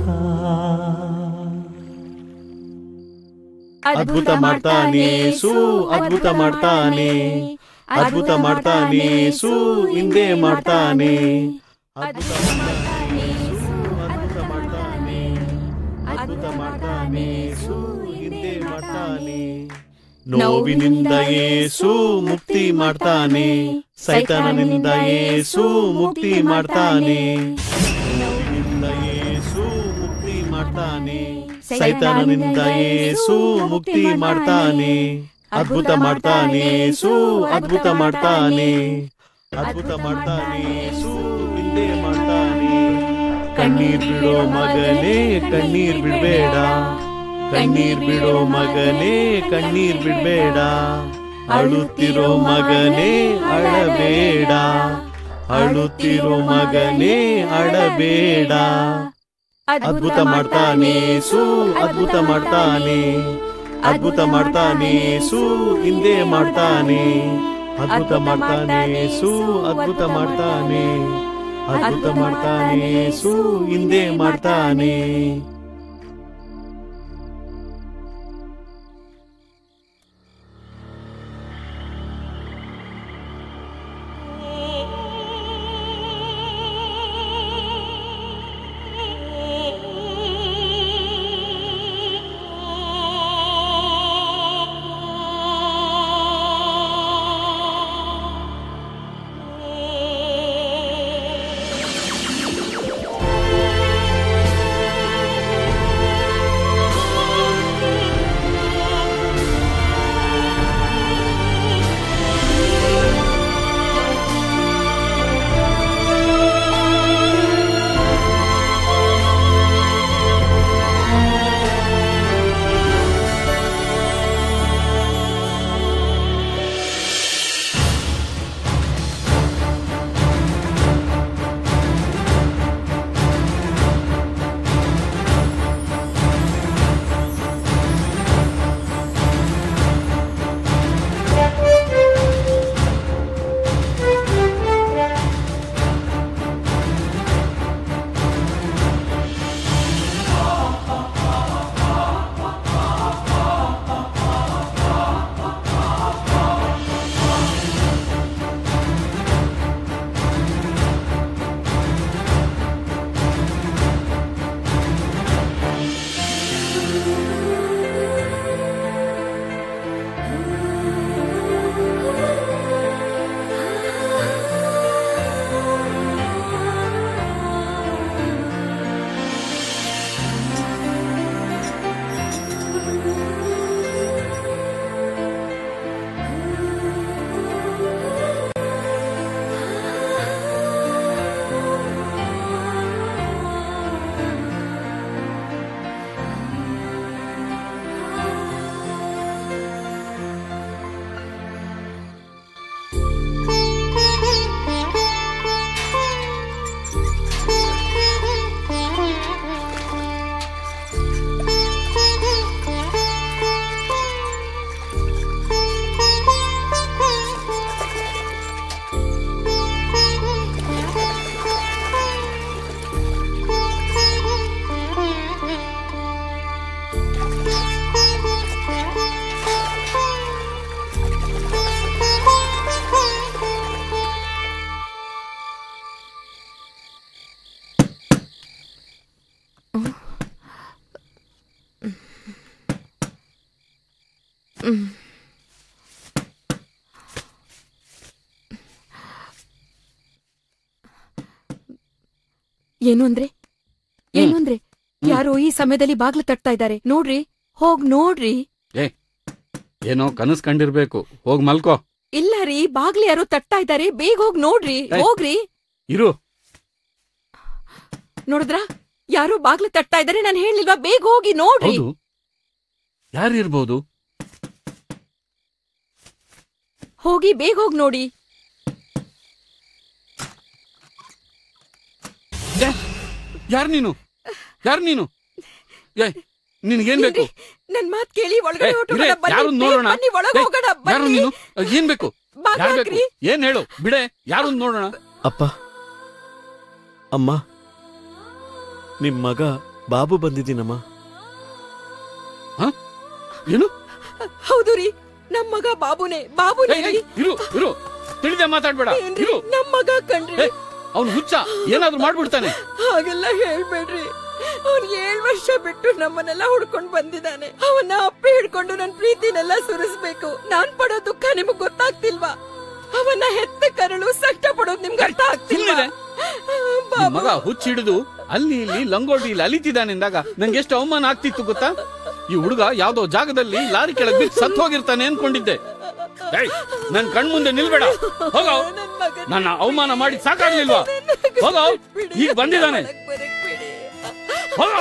H: ಅದ್ಭುತ ಮಾಡ್ತಾನೆ ಸೂ ಅದ್ಭುತ ಮಾಡ್ತಾನೆ ಅದ್ಭುತ ಮಾಡ್ತಾನೆ ಸೂ ಹಿಂದೆ ಮಾಡ್ತಾನೆ ಅದ್ಭುತ ಮಾಡ್ತಾನೆ ಸೂ, ಅದ್ಭುತ ಮಾಡ್ತಾನೆ ಅದ್ಭುತ ಮಾಡ್ತಾನೆ ಸೂ ಹಿಂದೆ ಮಾಡ್ತಾನೆ ನೋವಿನಿಂದ ಏಸು ಮುಕ್ತಿ ಮಾಡ್ತಾನೆ ಸೈತಾನನಿಂದ ಏಸು ಮುಕ್ತಿ ಮಾಡ್ತಾನೆ ನೋವಿನಿಂದ ಏಸು ಮುಕ್ತಿ ಮಾಡ್ತಾನೆ ಸೈತಾನನಿಂದ ಏಸು ಮುಕ್ತಿ ಮಾಡ್ತಾನೆ ಅದ್ಭುತ ಮಾಡ್ತಾನೆ ಸು ಅದ್ಭುತ ಮಾಡ್ತಾನೆ ಅದ್ಭುತ ಮಾಡ್ತಾನೆ ಸು ಹಿಂದೆ ಮಾಡ್ತಾನೆ ಕಣ್ಣೀರ್ ಬಿಡೋ ಮಗನೇ ಕಣ್ಣೀರ್ ಬಿಡ್ಬೇಡ ಕಣ್ಣೀರ್ ಬಿಡೋ ಮಗನೇ ಕಣ್ಣೀರ್ ಬಿಡ್ಬೇಡ ಅಳುತ್ತಿರೋ ಮಗನೇ ಅಳಬೇಡ ಅಳುತ್ತಿರೋ ಮಗನೇ ಅಳಬೇಡ ಅದ್ಭುತ ಮಾಡ್ತಾನೆ ಸು ಅದ್ಭುತ ಮಾಡ್ತಾನೆ ಅದ್ಭುತ ಮಾಡ್ತಾನೆ ಸು ಹಿಂದೆ ಮಾಡ್ತಾನೆ ಅದ್ಭುತ ಮಾಡ್ತಾನೆ ಸು ಅದ್ಭುತ ಮಾಡ್ತಾನೆ ಅದ್ಭುತ ಮಾಡ್ತಾನೆ ಸು ಹಿಂದೆ ಮಾಡ್ತಾನೆ
C: ಏನು ಅಂದ್ರೆ ಏನು ಅಂದ್ರೆ ಯಾರೋ ಈ ಸಮಯದಲ್ಲಿ ಬಾಗ್ಲು ತಟ್ತಾ ಇದ್ದಾರೆ ನೋಡ್ರಿ ಹೋಗ್ ನೋಡ್ರಿ
G: ಏ ಏನೋ ಕನಸ್ ಕಂಡಿರ್ಬೇಕು ಹೋಗ್ ಮಲ್ಕೋ
C: ಇಲ್ಲ ರೀ ಬಾಗ್ಲು ಯಾರೋ ತಟ್ತಾ ಇದ್ದಾರೆ ಬೇಗ ಹೋಗ್ ನೋಡ್ರಿ
G: ಏಯ್.
C: ಹೋಗ್ರಿ
G: ಇರು
C: ನೋಡಿದ್ರ ಯಾರೋ ಬಾಗ್ಲು ತಟ್ತಾ ಇದ್ದಾರೆ ನಾನು ಹೇಳಿಲ್ವಾ ಬೇಗ ಹೋಗಿ ನೋಡ್ರಿ
G: ಹೌದು ಯಾರು ಇರ್ಬೋದು
C: ಹೋಗಿ ಬೇಗ ಹೋಗ್ ನೋಡಿ
G: ಯಾರು ನೀನು ಯಾರು ನೀನು ಏ ನಿನ್ಗೇನ್ ಬೇಕು
C: ನನ್ ಮಾತ್ ಕೇಳಿ ಒಳಗಡೆ
G: ಏ,
C: ಹೊರ್ಟೋಗೋಣ,
G: ಇರೇ,
C: ಬನ್ನಿ,
G: ಯಾರು
C: ಬೇಗ
G: ನೋಡೋಣ
C: ಬನ್ನಿ, ಒಳಗ್
G: ಏ,
C: ಹೋಗೋಣ,
G: ಯಾರು
C: ಬನ್ನಿ.
G: ನೀನು ಏನ್ ಬೇಕು
C: ಬಾಗ್ಲು
G: ಯಾರು ಬೇಕು
C: ಹಾಕ್ರಿ.
G: ಏನ್ ಹೇಳು ಬಿಡೆ ಯಾರು ನೋಡೋಣ
H: ಅಪ್ಪ ಅಮ್ಮ ನಿಮ್ ಮಗ ಬಾಬು ಬಂದಿದ್ದೀನಮ್ಮ
G: ಏನು
C: ಹೌದು ರೀ ನಮ್ ಮಗ ಬಾಬುನೇ ಬಾಬುನೇ
G: ಏಯ್,
C: ರೀ
G: ಏಯ್, ಇರು ಇರು ತಿಳಿದೆ ಮಾತಾಡ್ಬೇಡ
C: ಏನ್ರಿ
G: ಇರು
C: ನಮ್ ಮಗ ಕಣ್ರಿ
G: ಅವ್ನು ಹುಚ್ಚ ಏನಾದ್ರೂ ಮಾಡ್ಬಿಡ್ತಾನೆ
C: ಹಾಗೆಲ್ಲ ಹೇಳ್ಬೇಡ್ರಿ ಅವ್ನ್ ಏಳ್ ವರ್ಷ ಬಿಟ್ಟು ನಮ್ಮನ್ನೆಲ್ಲ ಹುಡ್ಕೊಂಡ್ ಬಂದಿದ್ದಾನೆ ಅವನ್ನ ಅಪ್ಪೆ ಹಿಡ್ಕೊಂಡು ನನ್ ಪ್ರೀತಿನೆಲ್ಲ ಸುರಿಸ್ಬೇಕು ನಾನ್ ಪಡೋ ದುಃಖ ನಿಮಗ್ ಗೊತ್ತಾಗ್ತಿಲ್ವಾ ಅವನ್ನ ಹೆತ್ತ ಕರಳು ಸಂಕಟ ಪಡೋದ್ ನಿಮ್ಗೆ ಅರ್ಥ ಆಗ್ತಿಲ್ವಾ
G: ಸುಮ್ನಿರೆ.
C: ಬಾಬು
G: ಮಗ ಹುಚ್ಚಿಡಿದು ಅಲ್ಲಿ ಇಲ್ಲಿ ಲಂಗೋಟಿಲಿ ಅಲಿತಿದ್ದಾನೆಂದಾಗ ನಂಗೆ ಎಷ್ಟು ಅವಮಾನ ಆಗ್ತಿತ್ತು ಗೊತ್ತಾ ಈ ಹುಡುಗ ಯಾವ್ದೋ ಜಾಗದಲ್ಲಿ ಲಾರಿ ಕೆಳಗೆ ಬಿದ್ದು ಸತ್ತು ಹೋಗಿರ್ತಾನೆ ಅನ್ಕೊಂಡಿದ್ದೆ ಏಯ್, ನನ್ ಕಣ್ ಮುಂದೆ ನಿಲ್ಬೇಡ ಹೋಗೋ ನನ್ನ ಅವಮಾನ ಮಾಡಿ ಸಾಕಾಗ್ಲಿಲ್ವಾ ಹೋಗೋ ಈಗ ಬಂದಿದ್ದಾನೆ ಹೋಗೋ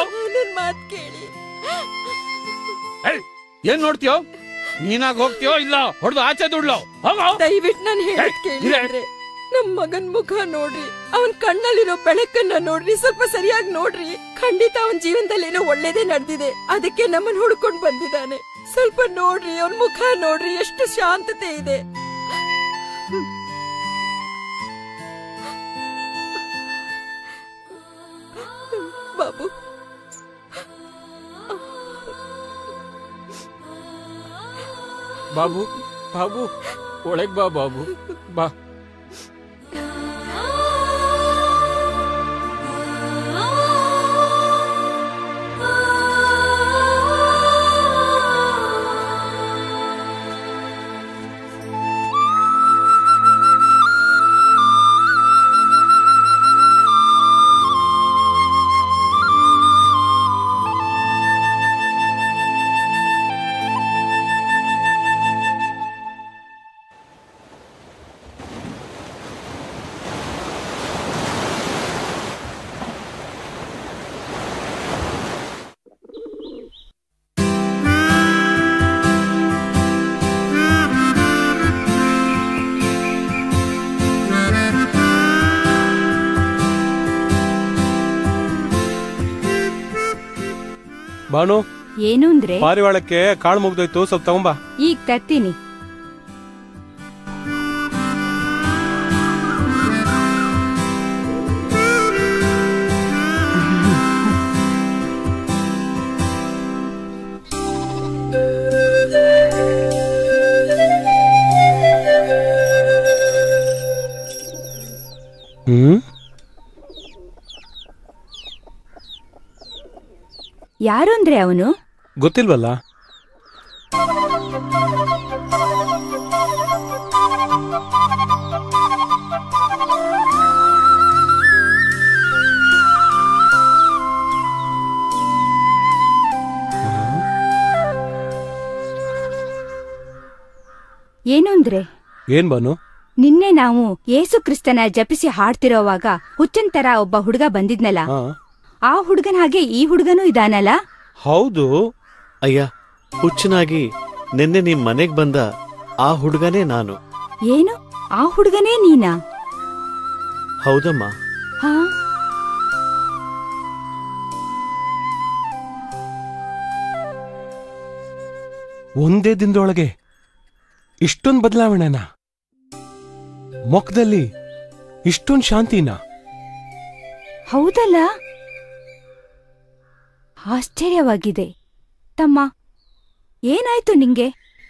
G: ಏಯ್, ಏನ್ ನೋಡ್ತೀಯೋ ನೀನಾಗ್ ಹೋಗ್ತೀಯೋ ಇಲ್ಲ ಹೊಡೆದು ಆಚೆ ದುಡ್ಲೋ ಹೋಗೋ
J: ದಯವಿಟ್ಟು ನಾನು ಹೇಳಿ
G: ಏಯ್,
J: ಕೇಳಿ
G: ಇರೇ.
J: ಅಂದ್ರೆ ನಮ್ ಮಗನ್ ಮುಖ ನೋಡ್ರಿ ಅವನ್ ಕಣ್ಣಲ್ಲಿರೋ ಬೆಳಕನ್ನ ನೋಡ್ರಿ ಸ್ವಲ್ಪ ಸರಿಯಾಗಿ ನೋಡ್ರಿ ಖಂಡಿತ ಅವನ್ ಜೀವನದಲ್ಲಿ ಏನೋ ಒಳ್ಳೇದೇ ನಡೆದಿದೆ ಅದಕ್ಕೆ ನಮ್ಮನ್ ಹುಡ್ಕೊಂಡ್ ಬಂದಿದ್ದಾನೆ ಸ್ವಲ್ಪ ನೋಡ್ರಿ ಅವನ್ ಮುಖ ನೋಡ್ರಿ ಎಷ್ಟು ಶಾಂತತೆ ಇದೆ ಬಾಬು
D: ಬಾಬು ಬಾಬು ಒಳಗ್ ಬಾ ಬಾಬು ಬಾ
F: ಬಾನು
E: ಏನು ಅಂದ್ರೆ
F: ಪಾರಿವಾಳಕ್ಕೆ ಕಾಳು ಮುಗ್ದೋಯ್ತು ಸ್ವಲ್ಪ ತಗೊಂಬಾ
E: ಈಗ ತರ್ತೀನಿ
F: ಹ್ಮ್
E: ಯಾರು ಅಂದ್ರೆ ಅವನು
F: ಗೊತ್ತಿಲ್ವಲ್ಲ
E: ಏನು ಅಂದ್ರೆ
F: ಏನ್ ಬಾನು
E: ನಿನ್ನೆ ನಾವು ಯೇಸು ಕ್ರಿಸ್ತನ ಜಪಿಸಿ ಹಾಡ್ತಿರೋವಾಗ ಹುಚ್ಚನ್ ತರ ಒಬ್ಬ ಹುಡುಗ ಬಂದಿದ್ನಲ್ಲ
F: ಹಾ
E: ಆ ಹುಡುಗನ ಹಾಗೆ ಈ ಹುಡುಗನೂ ಇದಾನಲ್ಲ
F: ಹೌದು
H: ಅಯ್ಯ ಹುಚ್ಚನಾಗಿ ನಿನ್ನೆ ನಿಮ್ ಮನೆಗ್ ಬಂದ ಆ ಹುಡುಗನೇ ನಾನು
E: ಏನು ಆ ಹುಡುಗನೇ ನೀನಾ
H: ಹೌದಮ್ಮ
E: ಹಾ
F: ಒಂದೇ ದಿನದೊಳಗೆ ಇಷ್ಟೊಂದ್ ಬದಲಾವಣೆನ ಮೊಕ್ಕದಲ್ಲಿ ಇಷ್ಟೊಂದ್ ಶಾಂತಿನ
E: ಹೌದಲ್ಲ ಆಶ್ಚರ್ಯವಾಗಿದೆ ತಮ್ಮ ಏನಾಯ್ತು ನಿಂಗೆ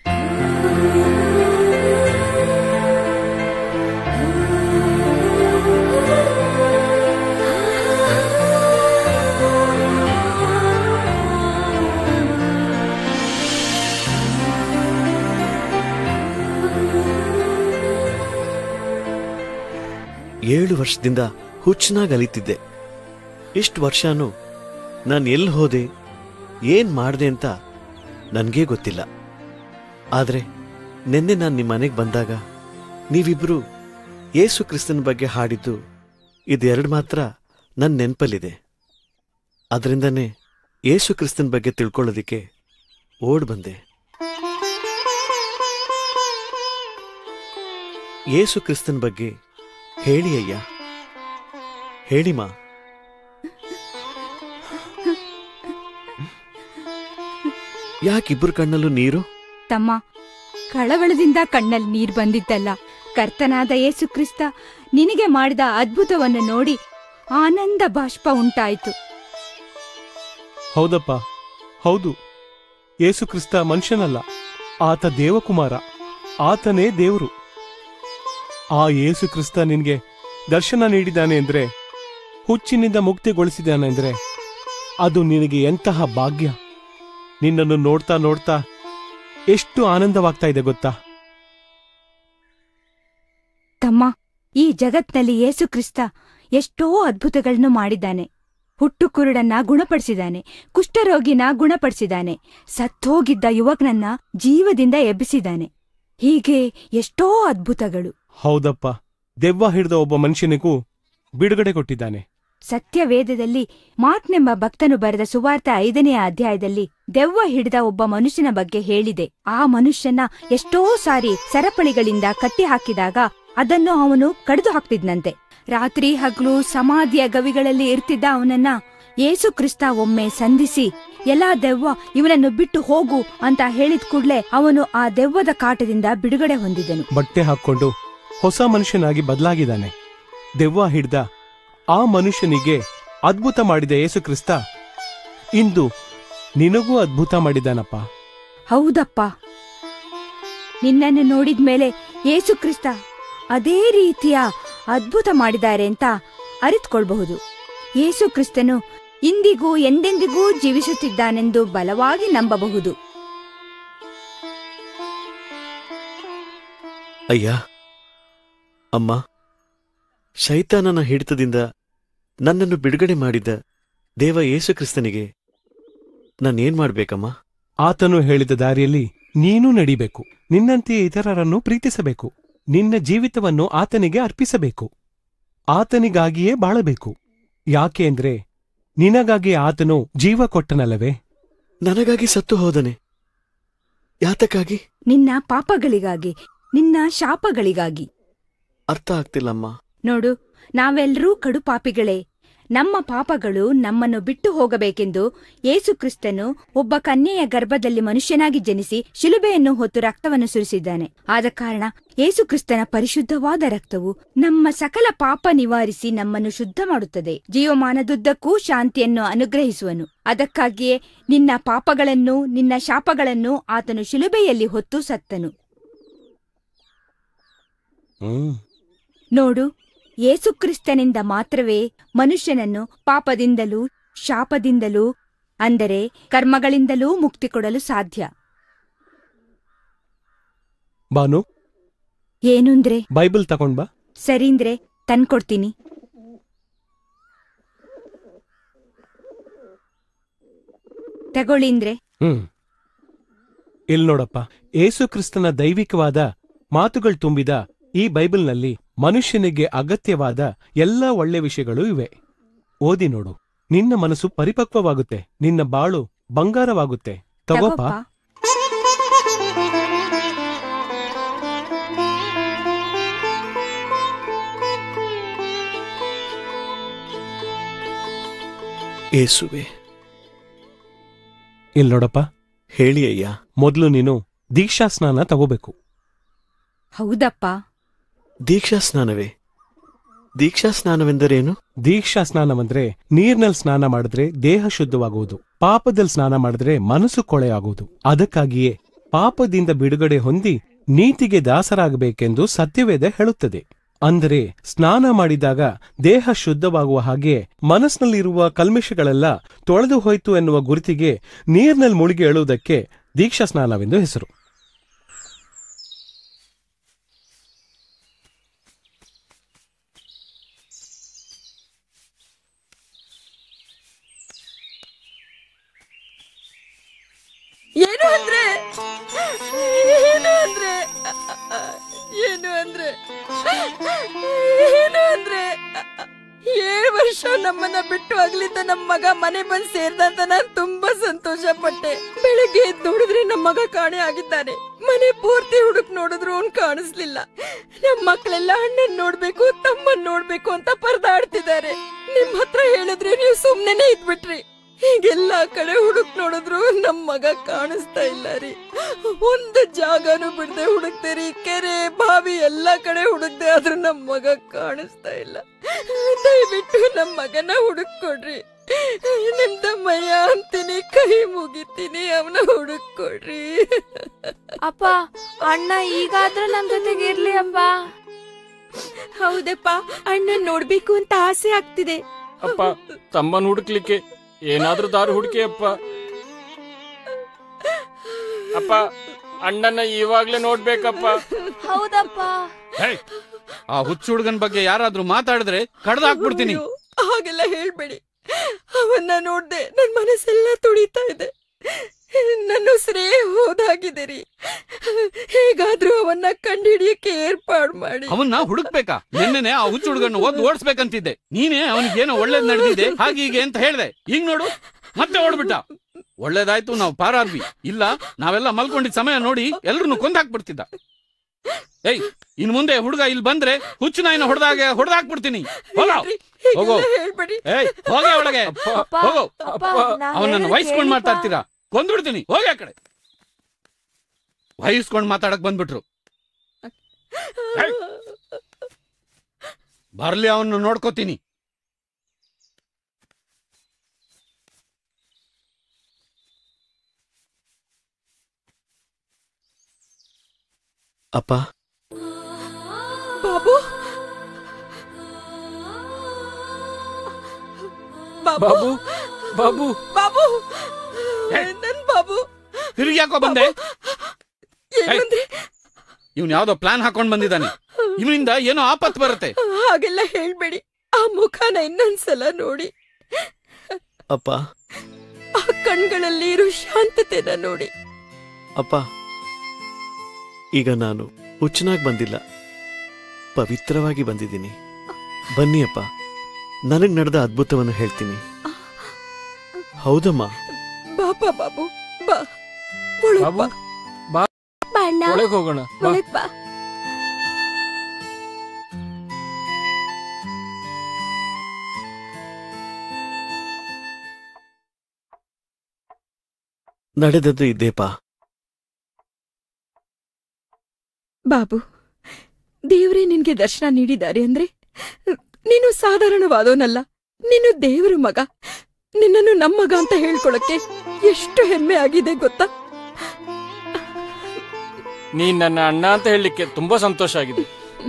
H: ಏಳು ವರ್ಷದಿಂದ ಹುಚ್ಚನಾಗ್ ಅಲಿತಿದ್ದೆ ಇಷ್ಟು ವರ್ಷನೂ ನಾನು ಎಲ್ಲಿ ಹೋದೆ ಏನ್ ಮಾಡ್ದೆ ಅಂತ ನನಗೇ ಗೊತ್ತಿಲ್ಲ ಆದ್ರೆ ನಿನ್ನೆ ನಾನು ನಿಮ್ಮ ಮನೆಗೆ ಬಂದಾಗ ನೀವಿಬ್ರು ಯೇಸು ಕ್ರಿಸ್ತನ ಬಗ್ಗೆ ಹಾಡಿದ್ದು ಇದೆರಡು ಮಾತ್ರ ನನ್ನ ನೆನಪಲ್ಲಿದೆ ಅದರಿಂದನೇ ಯೇಸು ಕ್ರಿಸ್ತನ ಬಗ್ಗೆ ತಿಳ್ಕೊಳ್ಳೋದಿಕ್ಕೆ ಓಡ್ ಬಂದೆ ಯೇಸು ಕ್ರಿಸ್ತನ ಬಗ್ಗೆ ಹೇಳಿ ಅಯ್ಯ ಹೇಳಿಮಾ ಯಾಕಿಬ್ರು ಕಣ್ಣಲ್ಲೂ ನೀರು
E: ತಮ್ಮ ಕಳವಳದಿಂದ ಕಣ್ಣಲ್ಲಿ ನೀರ್ ಬಂದಿದ್ದಲ್ಲ ಕರ್ತನಾದ ಯೇಸು ಕ್ರಿಸ್ತ ನಿನಗೆ ಮಾಡಿದ ಅದ್ಭುತವನ್ನು ನೋಡಿ ಆನಂದ ಬಾಷ್ಪ ಉಂಟಾಯಿತು
F: ಹೌದಪ್ಪ ಹೌದು ಯೇಸು ಕ್ರಿಸ್ತ ಮನುಷ್ಯನಲ್ಲ ಆತ ದೇವಕುಮಾರ ಆತನೇ ದೇವರು ಆ ಯೇಸು ಕ್ರಿಸ್ತ ನಿನ್ಗೆ ದರ್ಶನ ನೀಡಿದ್ದಾನೆ ಅಂದ್ರೆ ಹುಚ್ಚಿನಿಂದ ಮುಕ್ತಿಗೊಳಿಸಿದ್ದಾನೆ ಅಂದ್ರೆ ಅದು ನಿನಗೆ ಎಂತಹ ಭಾಗ್ಯ ನಿನ್ನನ್ನು ನೋಡ್ತಾ ನೋಡ್ತಾ ಎಷ್ಟು ಆನಂದವಾಗ್ತಾ ಇದೆ ಗೊತ್ತಾ
E: ತಮ್ಮ ಈ ಜಗತ್ನಲ್ಲಿ ಯೇಸು ಕ್ರಿಸ್ತ ಎಷ್ಟೋ ಅದ್ಭುತಗಳನ್ನು ಮಾಡಿದ್ದಾನೆ ಹುಟ್ಟು ಕುರುಡನ್ನ ಗುಣಪಡಿಸಿದಾನೆ ಕುಷ್ಠರೋಗಿನ ಗುಣಪಡಿಸಿದಾನೆ ಸತ್ತೋಗಿದ್ದ ಯುವಕನನ್ನ ಜೀವದಿಂದ ಎಬ್ಬಿಸಿದಾನೆ ಹೀಗೆ ಎಷ್ಟೋ ಅದ್ಭುತಗಳು
L: ಹೌದಪ್ಪ ದೆವ್ವ ಹಿಡಿದ ಒಬ್ಬ ಮನುಷ್ಯನಿಗೂ ಬಿಡುಗಡೆ ಕೊಟ್ಟಿದ್ದಾನೆ
E: ಸತ್ಯವೇದದಲ್ಲಿ ಮಾರ್ಕ್ನೆಂಬ ಭಕ್ತನು ಬರೆದ ಸುವಾರ್ತ ಐದನೆಯ ಅಧ್ಯಾಯದಲ್ಲಿ ದೆವ್ವ ಹಿಡಿದ ಒಬ್ಬ ಮನುಷ್ಯನ ಬಗ್ಗೆ ಹೇಳಿದೆ ಆ ಮನುಷ್ಯನ ಎಷ್ಟೋ ಸಾರಿ ಸರಪಳಿಗಳಿಂದ ಕಟ್ಟಿ ಹಾಕಿದಾಗ ಅದನ್ನು ಅವನು ಕಡಿದು ಹಾಕ್ತಿದ್ನಂತೆ ರಾತ್ರಿ ಹಗಲು ಸಮಾಧಿಯ ಗವಿಗಳಲ್ಲಿ ಇರ್ತಿದ್ದ ಅವನನ್ನ ಯೇಸು ಕ್ರಿಸ್ತ ಒಮ್ಮೆ ಸಂಧಿಸಿ ಎಲ್ಲಾ ದೆವ್ವ ಇವನನ್ನು ಬಿಟ್ಟು ಹೋಗು ಅಂತ ಹೇಳಿದ ಕೂಡ್ಲೆ ಅವನು ಆ ದೆವ್ವದ ಕಾಟದಿಂದ ಬಿಡುಗಡೆ ಹೊಂದಿದನು
L: ಬಟ್ಟೆ ಹಾಕೊಂಡು ಹೊಸ ಮನುಷ್ಯನಾಗಿ ಬದಲಾಗಿದ್ದಾನೆ ದೆವ್ವ ಹಿಡ್ದ ಆ ಮನುಷ್ಯನಿಗೆ ಅದ್ಭುತ ಮಾಡಿದ ಯೇಸು ಕ್ರಿಸ್ತ ಇಂದು ನಿನಗೂ ಅದ್ಭುತ ಮಾಡಿದ್ದಾನಪ್ಪ
E: ಹೌದಪ್ಪ ನಿನ್ನನ್ನು ನೋಡಿದ್ಮೇಲೆ ಯೇಸು ಕ್ರಿಸ್ತ ಅದೇ ರೀತಿಯ ಅದ್ಭುತ ಮಾಡಿದ್ದಾರೆ ಅಂತ ಅರಿತುಕೊಳ್ಬಹುದು ಯೇಸು ಕ್ರಿಸ್ತನು ಇಂದಿಗೂ ಎಂದೆಂದಿಗೂ ಜೀವಿಸುತ್ತಿದ್ದಾನೆಂದು ಬಲವಾಗಿ ನಂಬಬಹುದು
H: ಅಯ್ಯ ಅಮ್ಮ ಶೈತಾನನ ಹಿಡಿತದಿಂದ ನನ್ನನ್ನು ಬಿಡುಗಡೆ ಮಾಡಿದ ದೇವ ಯೇಸು ಕ್ರಿಸ್ತನಿಗೆ ನಾನೇನ್ ಮಾಡ್ಬೇಕಮ್ಮ
L: ಆತನು ಹೇಳಿದ ದಾರಿಯಲ್ಲಿ ನೀನೂ ನಡಿಬೇಕು ನಿನ್ನಂತೆಯೇ ಇತರರನ್ನು ಪ್ರೀತಿಸಬೇಕು ನಿನ್ನ ಜೀವಿತವನ್ನು ಆತನಿಗೆ ಅರ್ಪಿಸಬೇಕು ಆತನಿಗಾಗಿಯೇ ಬಾಳಬೇಕು ಯಾಕೆ ಅಂದ್ರೆ ನಿನಗಾಗಿ ಆತನು ಜೀವ ಕೊಟ್ಟನಲ್ಲವೇ
H: ನನಗಾಗಿ ಸತ್ತು ಹೋದನೆ ಯಾತಕ್ಕಾಗಿ
E: ನಿನ್ನ ಪಾಪಗಳಿಗಾಗಿ ನಿನ್ನ ಶಾಪಗಳಿಗಾಗಿ
H: ಅರ್ಥ ಆಗ್ತಿಲ್ಲಮ್ಮ
E: ನೋಡು ನಾವೆಲ್ಲರೂ ಕಡು ಪಾಪಿಗಳೇ ನಮ್ಮ ಪಾಪಗಳು ನಮ್ಮನ್ನು ಬಿಟ್ಟು ಹೋಗಬೇಕೆಂದು ಯೇಸು ಕ್ರಿಸ್ತನು ಒಬ್ಬ ಕನ್ಯೆಯ ಗರ್ಭದಲ್ಲಿ ಮನುಷ್ಯನಾಗಿ ಜನಿಸಿ ಶಿಲುಬೆಯನ್ನು ಹೊತ್ತು ರಕ್ತವನ್ನು ಸುರಿಸಿದ್ದಾನೆ ಆದ ಕಾರಣ ಯೇಸು ಕ್ರಿಸ್ತನ ಪರಿಶುದ್ಧವಾದ ರಕ್ತವು ನಮ್ಮ ಸಕಲ ಪಾಪ ನಿವಾರಿಸಿ ನಮ್ಮನ್ನು ಶುದ್ಧ ಮಾಡುತ್ತದೆ ಜೀವಮಾನದುದ್ದಕ್ಕೂ ಶಾಂತಿಯನ್ನು ಅನುಗ್ರಹಿಸುವನು ಅದಕ್ಕಾಗಿಯೇ ನಿನ್ನ ಪಾಪಗಳನ್ನು ನಿನ್ನ ಶಾಪಗಳನ್ನು ಆತನು ಶಿಲುಬೆಯಲ್ಲಿ ಹೊತ್ತು ಸತ್ತನು
L: ಹ್ಮ್
E: ನೋಡು ಯೇಸುಕ್ರಿಸ್ತನಿಂದ ಮಾತ್ರವೇ ಮನುಷ್ಯನನ್ನು ಪಾಪದಿಂದಲೂ ಶಾಪದಿಂದಲೂ ಅಂದರೆ ಕರ್ಮಗಳಿಂದಲೂ ಮುಕ್ತಿ ಕೊಡಲು ಸಾಧ್ಯ
L: ಬಾನು
E: ಏನೂಂದ್ರೆ
L: ಬೈಬಲ್ ತಗೊಂಡ್ ಬಾ
E: ಸರಿಂದ್ರೆ ತಂದ್ಕೊಡ್ತೀನಿ ತಗೊಳ್ಳಿಂದ್ರೆ
L: ಹ್ಮ್ ಇಲ್ ನೋಡಪ್ಪ ಏಸು ಕ್ರಿಸ್ತನ ದೈವಿಕವಾದ ಮಾತುಗಳು ತುಂಬಿದ ಈ ಬೈಬಲ್ನಲ್ಲಿ ಮನುಷ್ಯನಿಗೆ ಅಗತ್ಯವಾದ ಎಲ್ಲ ಒಳ್ಳೆ ವಿಷಯಗಳು ಇವೆ ಓದಿ ನೋಡು ನಿನ್ನ ಮನಸ್ಸು ಪರಿಪಕ್ವವಾಗುತ್ತೆ ನಿನ್ನ ಬಾಳು ಬಂಗಾರವಾಗುತ್ತೆ ತಗೋಪ್ಪ
H: ಏಸುವೆ
L: ಇಲ್ ನೋಡಪ್ಪ
H: ಹೇಳಿ ಅಯ್ಯ
L: ಮೊದಲು ನೀನು ದೀಕ್ಷಾ ಸ್ನಾನ ತಗೋಬೇಕು
E: ಹೌದಪ್ಪ
H: ದೀಕ್ಷಾ ಸ್ನಾನವೇ ದೀಕ್ಷಾ ಸ್ನಾನವೆಂದರೇನು
L: ದೀಕ್ಷಾ ಸ್ನಾನವಂದ್ರೆ ನೀರ್ನಲ್ಲಿ ಸ್ನಾನ ಮಾಡಿದ್ರೆ ದೇಹ ಶುದ್ಧವಾಗುವುದು ಪಾಪದಲ್ಲಿ ಸ್ನಾನ ಮಾಡಿದ್ರೆ ಮನಸ್ಸು ಕೊಳೆಯಾಗುವುದು ಅದಕ್ಕಾಗಿಯೇ ಪಾಪದಿಂದ ಬಿಡುಗಡೆ ಹೊಂದಿ ನೀತಿಗೆ ದಾಸರಾಗಬೇಕೆಂದು ಸತ್ಯವೇದ ಹೇಳುತ್ತದೆ ಅಂದರೆ ಸ್ನಾನ ಮಾಡಿದಾಗ ದೇಹ ಶುದ್ಧವಾಗುವ ಹಾಗೆ ಮನಸ್ಸಿನಲ್ಲಿರುವ ಕಲ್ಮಿಷಗಳೆಲ್ಲ ತೊಳೆದು ಹೋಯ್ತು ಎನ್ನುವ ಗುರುತಿಗೆ ನೀರ್ನಲ್ಲಿ ಮುಳುಗಿ ಏಳುವುದಕ್ಕೆ ದೀಕ್ಷಾ ಸ್ನಾನವೆಂದು ಹೆಸರು
J: ಏನು ಅಂದ್ರೆ ಏನು ಅಂದ್ರೆ ಏನು ಅಂದ್ರೆ ಏನು ಅಂದ್ರೆ ಏಳು ವರ್ಷ ನಮ್ಮನ್ನ ಬಿಟ್ಟು ಆಗ್ಲಿದ್ದ ನಮ್ ಮಗ ಮನೆ ಬಂದ್ ಸೇರ್ದ ಅಂತ ನಾನ್ ತುಂಬಾ ಸಂತೋಷ ಪಟ್ಟೆ ಬೆಳಗ್ಗೆ ಎದ್ದು ನೋಡಿದ್ರೆ ನಮ್ ಮಗ ಕಾಣೆ ಆಗಿದ್ದಾನೆ ಮನೆ ಪೂರ್ತಿ ಹುಡುಕ್ ನೋಡಿದ್ರು ಅವ್ನ್ ಕಾಣಿಸ್ಲಿಲ್ಲ ನಮ್ ಮಕ್ಳೆಲ್ಲ ಅಣ್ಣನ್ ನೋಡ್ಬೇಕು ತಮ್ಮನ್ ನೋಡ್ಬೇಕು ಅಂತ ಪರದಾಡ್ತಿದ್ದಾರೆ ನಿಮ್ ಹತ್ರ ಹೇಳಿದ್ರೆ ನೀವು ಸುಮ್ನೆನೆ ಇದ್ಬಿಟ್ರಿ ಹೀಗೆಲ್ಲಾ ಕಡೆ ಹುಡುಕ್ ನೋಡಿದ್ರು ನಮ್ ಮಗ ಕಾಣಿಸ್ತಾ ಇಲ್ಲ ರೀ ಒಂದು ಜಾಗನೂ ಬಿಡದೆ ಹುಡುಕ್ತೇರಿ ಕೆರೆ ಬಾವಿ ಎಲ್ಲಾ ಕಡೆ ಹುಡುಕ್ದೆ ಆದ್ರೂ ನಮ್ ಮಗ ಕಾಣಿಸ್ತಾ ಇಲ್ಲ ದಯವಿಟ್ಟು ನಮ್ ಮಗನ ಹುಡುಕ್ಕೊಡ್ರಿ ನಿಮ್ ತಮ್ಮಯ್ಯ ಅಂತೀನಿ ಕೈ ಮುಗಿತೀನಿ ಅವನ ಹುಡುಕ್ಕೊಡ್ರಿ
B: ಅಪ್ಪ ಅಣ್ಣ ಈಗಾದ್ರೂ ನಮ್ ಜೊತೆಗೆ ಇರ್ಲಿ ಅಪ್ಪ
J: ಹೌದಪ್ಪ ಅಣ್ಣನ್ ನೋಡ್ಬೇಕು ಅಂತ ಆಸೆ ಆಗ್ತಿದೆ
D: ಅಪ್ಪ ತಮ್ಮನ್ ಹುಡುಕ್ಲಿಕ್ಕೆ ಏನಾದ್ರೂ ದಾರಿ ಹುಡುಕಿ ಅಪ್ಪ ಅಪ್ಪ ಅಣ್ಣನ ಇವಾಗ್ಲೇ ನೋಡ್ಬೇಕಪ್ಪ
B: ಹೌದಪ್ಪ
I: ಹೇ
G: ಆ ಹುಚ್ಚು ಹುಡುಗನ್ ಬಗ್ಗೆ ಯಾರಾದ್ರೂ ಮಾತಾಡಿದ್ರೆ ಕಡ್ದು ಹಾಕ್ಬಿಡ್ತೀನಿ
J: ಅಯ್ಯೋ, ಹಾಗೆಲ್ಲ ಹೇಳ್ಬೇಡಿ ಅವನ್ನ ನೋಡ್ದೆ ನನ್ ಮನಸ್ಸೆಲ್ಲ ತುಳಿತಾ ಇದೆ ನನ್ನ ಉಸಿರೇ ಹೋದಾಗಿದೆ ರೀ ಹೇಗಾದ್ರೂ ಅವನ್ನ ಕಂಡಿಡಿಯಕ್ಕೆ ಏರ್ಪಾಡ್ ಮಾಡಿ
G: ಅವನ್ನ ಹುಡುಕ್ಬೇಕಾ ನಿನ್ನೆನೆ ಆ ಹುಚ್ಚು ಹುಡುಗನ್ನ ಓದ್ ಓಡಿಸ್ಬೇಕಂತಿದ್ದೆ ನೀನೇ ಅವನಿಗೆ ಏನೋ ಒಳ್ಳೇದ್ ನಡೆದಿದೆ ಹಾಗೆ ಹೀಗೆ ಅಂತ ಹೇಳ್ದೆ ಈಗ ನೋಡು ಮತ್ತೆ ಓಡ್ಬಿಟ್ಟ ಒಳ್ಳೇದಾಯ್ತು ನಾವು ಪಾರಾದ್ವಿ ಇಲ್ಲ ನಾವೆಲ್ಲ ಮಲ್ಕೊಂಡಿದ್ ಸಮಯ ನೋಡಿ ಎಲ್ರನ್ನು ಕೊಂದ್ ಹಾಕ್ಬಿಡ್ತಿದ್ದ ಏಯ್ ಇನ್ ಮುಂದೆ ಹುಡುಗ ಇಲ್ಲಿ ಬಂದ್ರೆ ಹುಚ್ಚು ನಾಯಿನ ಹೊಡೆದಾಗ ಹೊಡೆದಾಕ್ಬಿಡ್ತೀನಿ ಹೋಗೋ ಹೋಗೋ
J: ಹೀಗೆಲ್ಲ ಹೇಳ್ಬೇಡಿ
G: ಏಯ್ ಹೋಗೆ ಒಳಗೆ ಹೋಗೋ
B: ಅಪ್ಪ, ನಾ
G: ಅವನನ್ನ
B: ಹೇಳೋದ್
G: ವಹಿಸ್ಕೊಂಡ್
B: ಕೇಳಿಪ್ಪ.
G: ಮಾತಾಡ್ತೀರಾ ಕೊಂದ್ಬಿಡ್ತೀನಿ ಹೋಗಿ ಆ ಕಡೆ ವಹಿಸ್ಕೊಂಡ್ ಮಾತಾಡಕ್ ಬಂದ್ಬಿಟ್ರು ಏಯ್! ಬರ್ಲಿ ಅವನ್ನ ನೋಡ್ಕೋತೀನಿ
H: ಅಪ್ಪ
J: ಬಾಬು
D: ಬಾಬು ಬಾಬು
J: ಬಾಬು ನನ್ ಬಾಬು
G: ತಿರುಗಿ ಯಾಕೋ ಬಂದೆ
J: ಏನಂದ್ರೆ
G: ಇವ್ನ್ ಯಾವ್ದೋ ಪ್ಲಾನ್ ಹಾಕೊಂಡ್ ಬಂದಿದ್ದಾನೆ ಇವನಿಂದ ಏನೋ ಆಪತ್ ಬರುತ್ತೆ
J: ಹಾಗೆಲ್ಲ ಹೇಳ್ಬೇಡಿ ಆ ಮುಖನ ಇನ್ನೊಂದ್ಸಲ ನೋಡಿ
H: ಅಪ್ಪ
J: ಆ ಕಣ್ಗಳಲ್ಲಿ ಇರೋ ಶಾಂತತೆನ ನೋಡಿ
H: ಅಪ್ಪ ಈಗ ನಾನು ಹುಚ್ಚನಾಗಿ ಬಂದಿಲ್ಲ ಪವಿತ್ರವಾಗಿ ಬಂದಿದ್ದೀನಿ ಬನ್ನಿ ಅಪ್ಪ ನನಗ್ ನಡೆದ ಅದ್ಭುತವನ್ನು ಹೇಳ್ತೀನಿ ಹೌದಮ್ಮ
J: ಬಾಪ ಬಾಬು ಬಾ ಒಳಗ್
D: ಬಾಬು
J: ಬಾ.
D: ಬಾ
A: ಬಣ್ಣ
D: ಒಳಗ್ ಹೋಗೋಣ ಬಾ.
J: ಒಳಗ್ ಬಾ
H: ನಡೆದದ್ದು ಇದ್ದೇಪಾ
J: ಬಾಬು ದೇವರೇ ನಿನ್ಗೆ ದರ್ಶನ ನೀಡಿದ್ದಾರೆ ಅಂದ್ರೆ ನೀನು ಸಾಧಾರಣವಾದವನಲ್ಲ ನೀನು ದೇವರ ಮಗ ನಿನ್ನನ್ನು ನಮ್ಮ ಮಗ ಅಂತ ಹೇಳ್ಕೊಳಕ್ಕೆ ಎಷ್ಟು ಹೆಮ್ಮೆ ಆಗಿದೆ ಗೊತ್ತಾ
D: ನೀನ್ ನನ್ನ ಅಣ್ಣ ಅಂತ ಹೇಳಲಿಕ್ಕೆ ತುಂಬಾ ಸಂತೋಷ ಆಗಿದೆ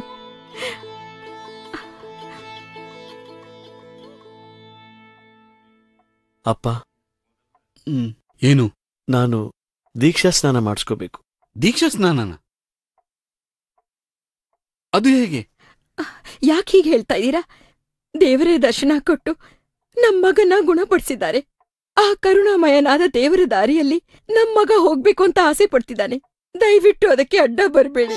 H: ಅಪ್ಪ
G: ಹ್ಮ್ ಏನು
H: ನಾನು ದೀಕ್ಷಾ ಸ್ನಾನ ಮಾಡಿಸ್ಕೋಬೇಕು
G: ದೀಕ್ಷಾ ಸ್ನಾನನ ಅದು ಹೇಗೆ
J: ಯಾಕೆ ಹೀಗೆ ಹೇಳ್ತಾ ಇದ್ದೀರಾ ದೇವರೇ ದರ್ಶನ ಕೊಟ್ಟು ನಮ್ಮ ಮಗನ ಗುಣಪಡಿಸಿದ್ದಾರೆ ಆ ಕರುಣಾಮಯನಾದ ದೇವರ ದಾರಿಯಲ್ಲಿ ನಮ್ಮ ಮಗ ಹೋಗ್ಬೇಕು ಅಂತ ಆಸೆ ಪಡ್ತಿದ್ದಾನೆ ದಯವಿಟ್ಟು ಅದಕ್ಕೆ ಅಡ್ಡ ಬರಬೇಡಿ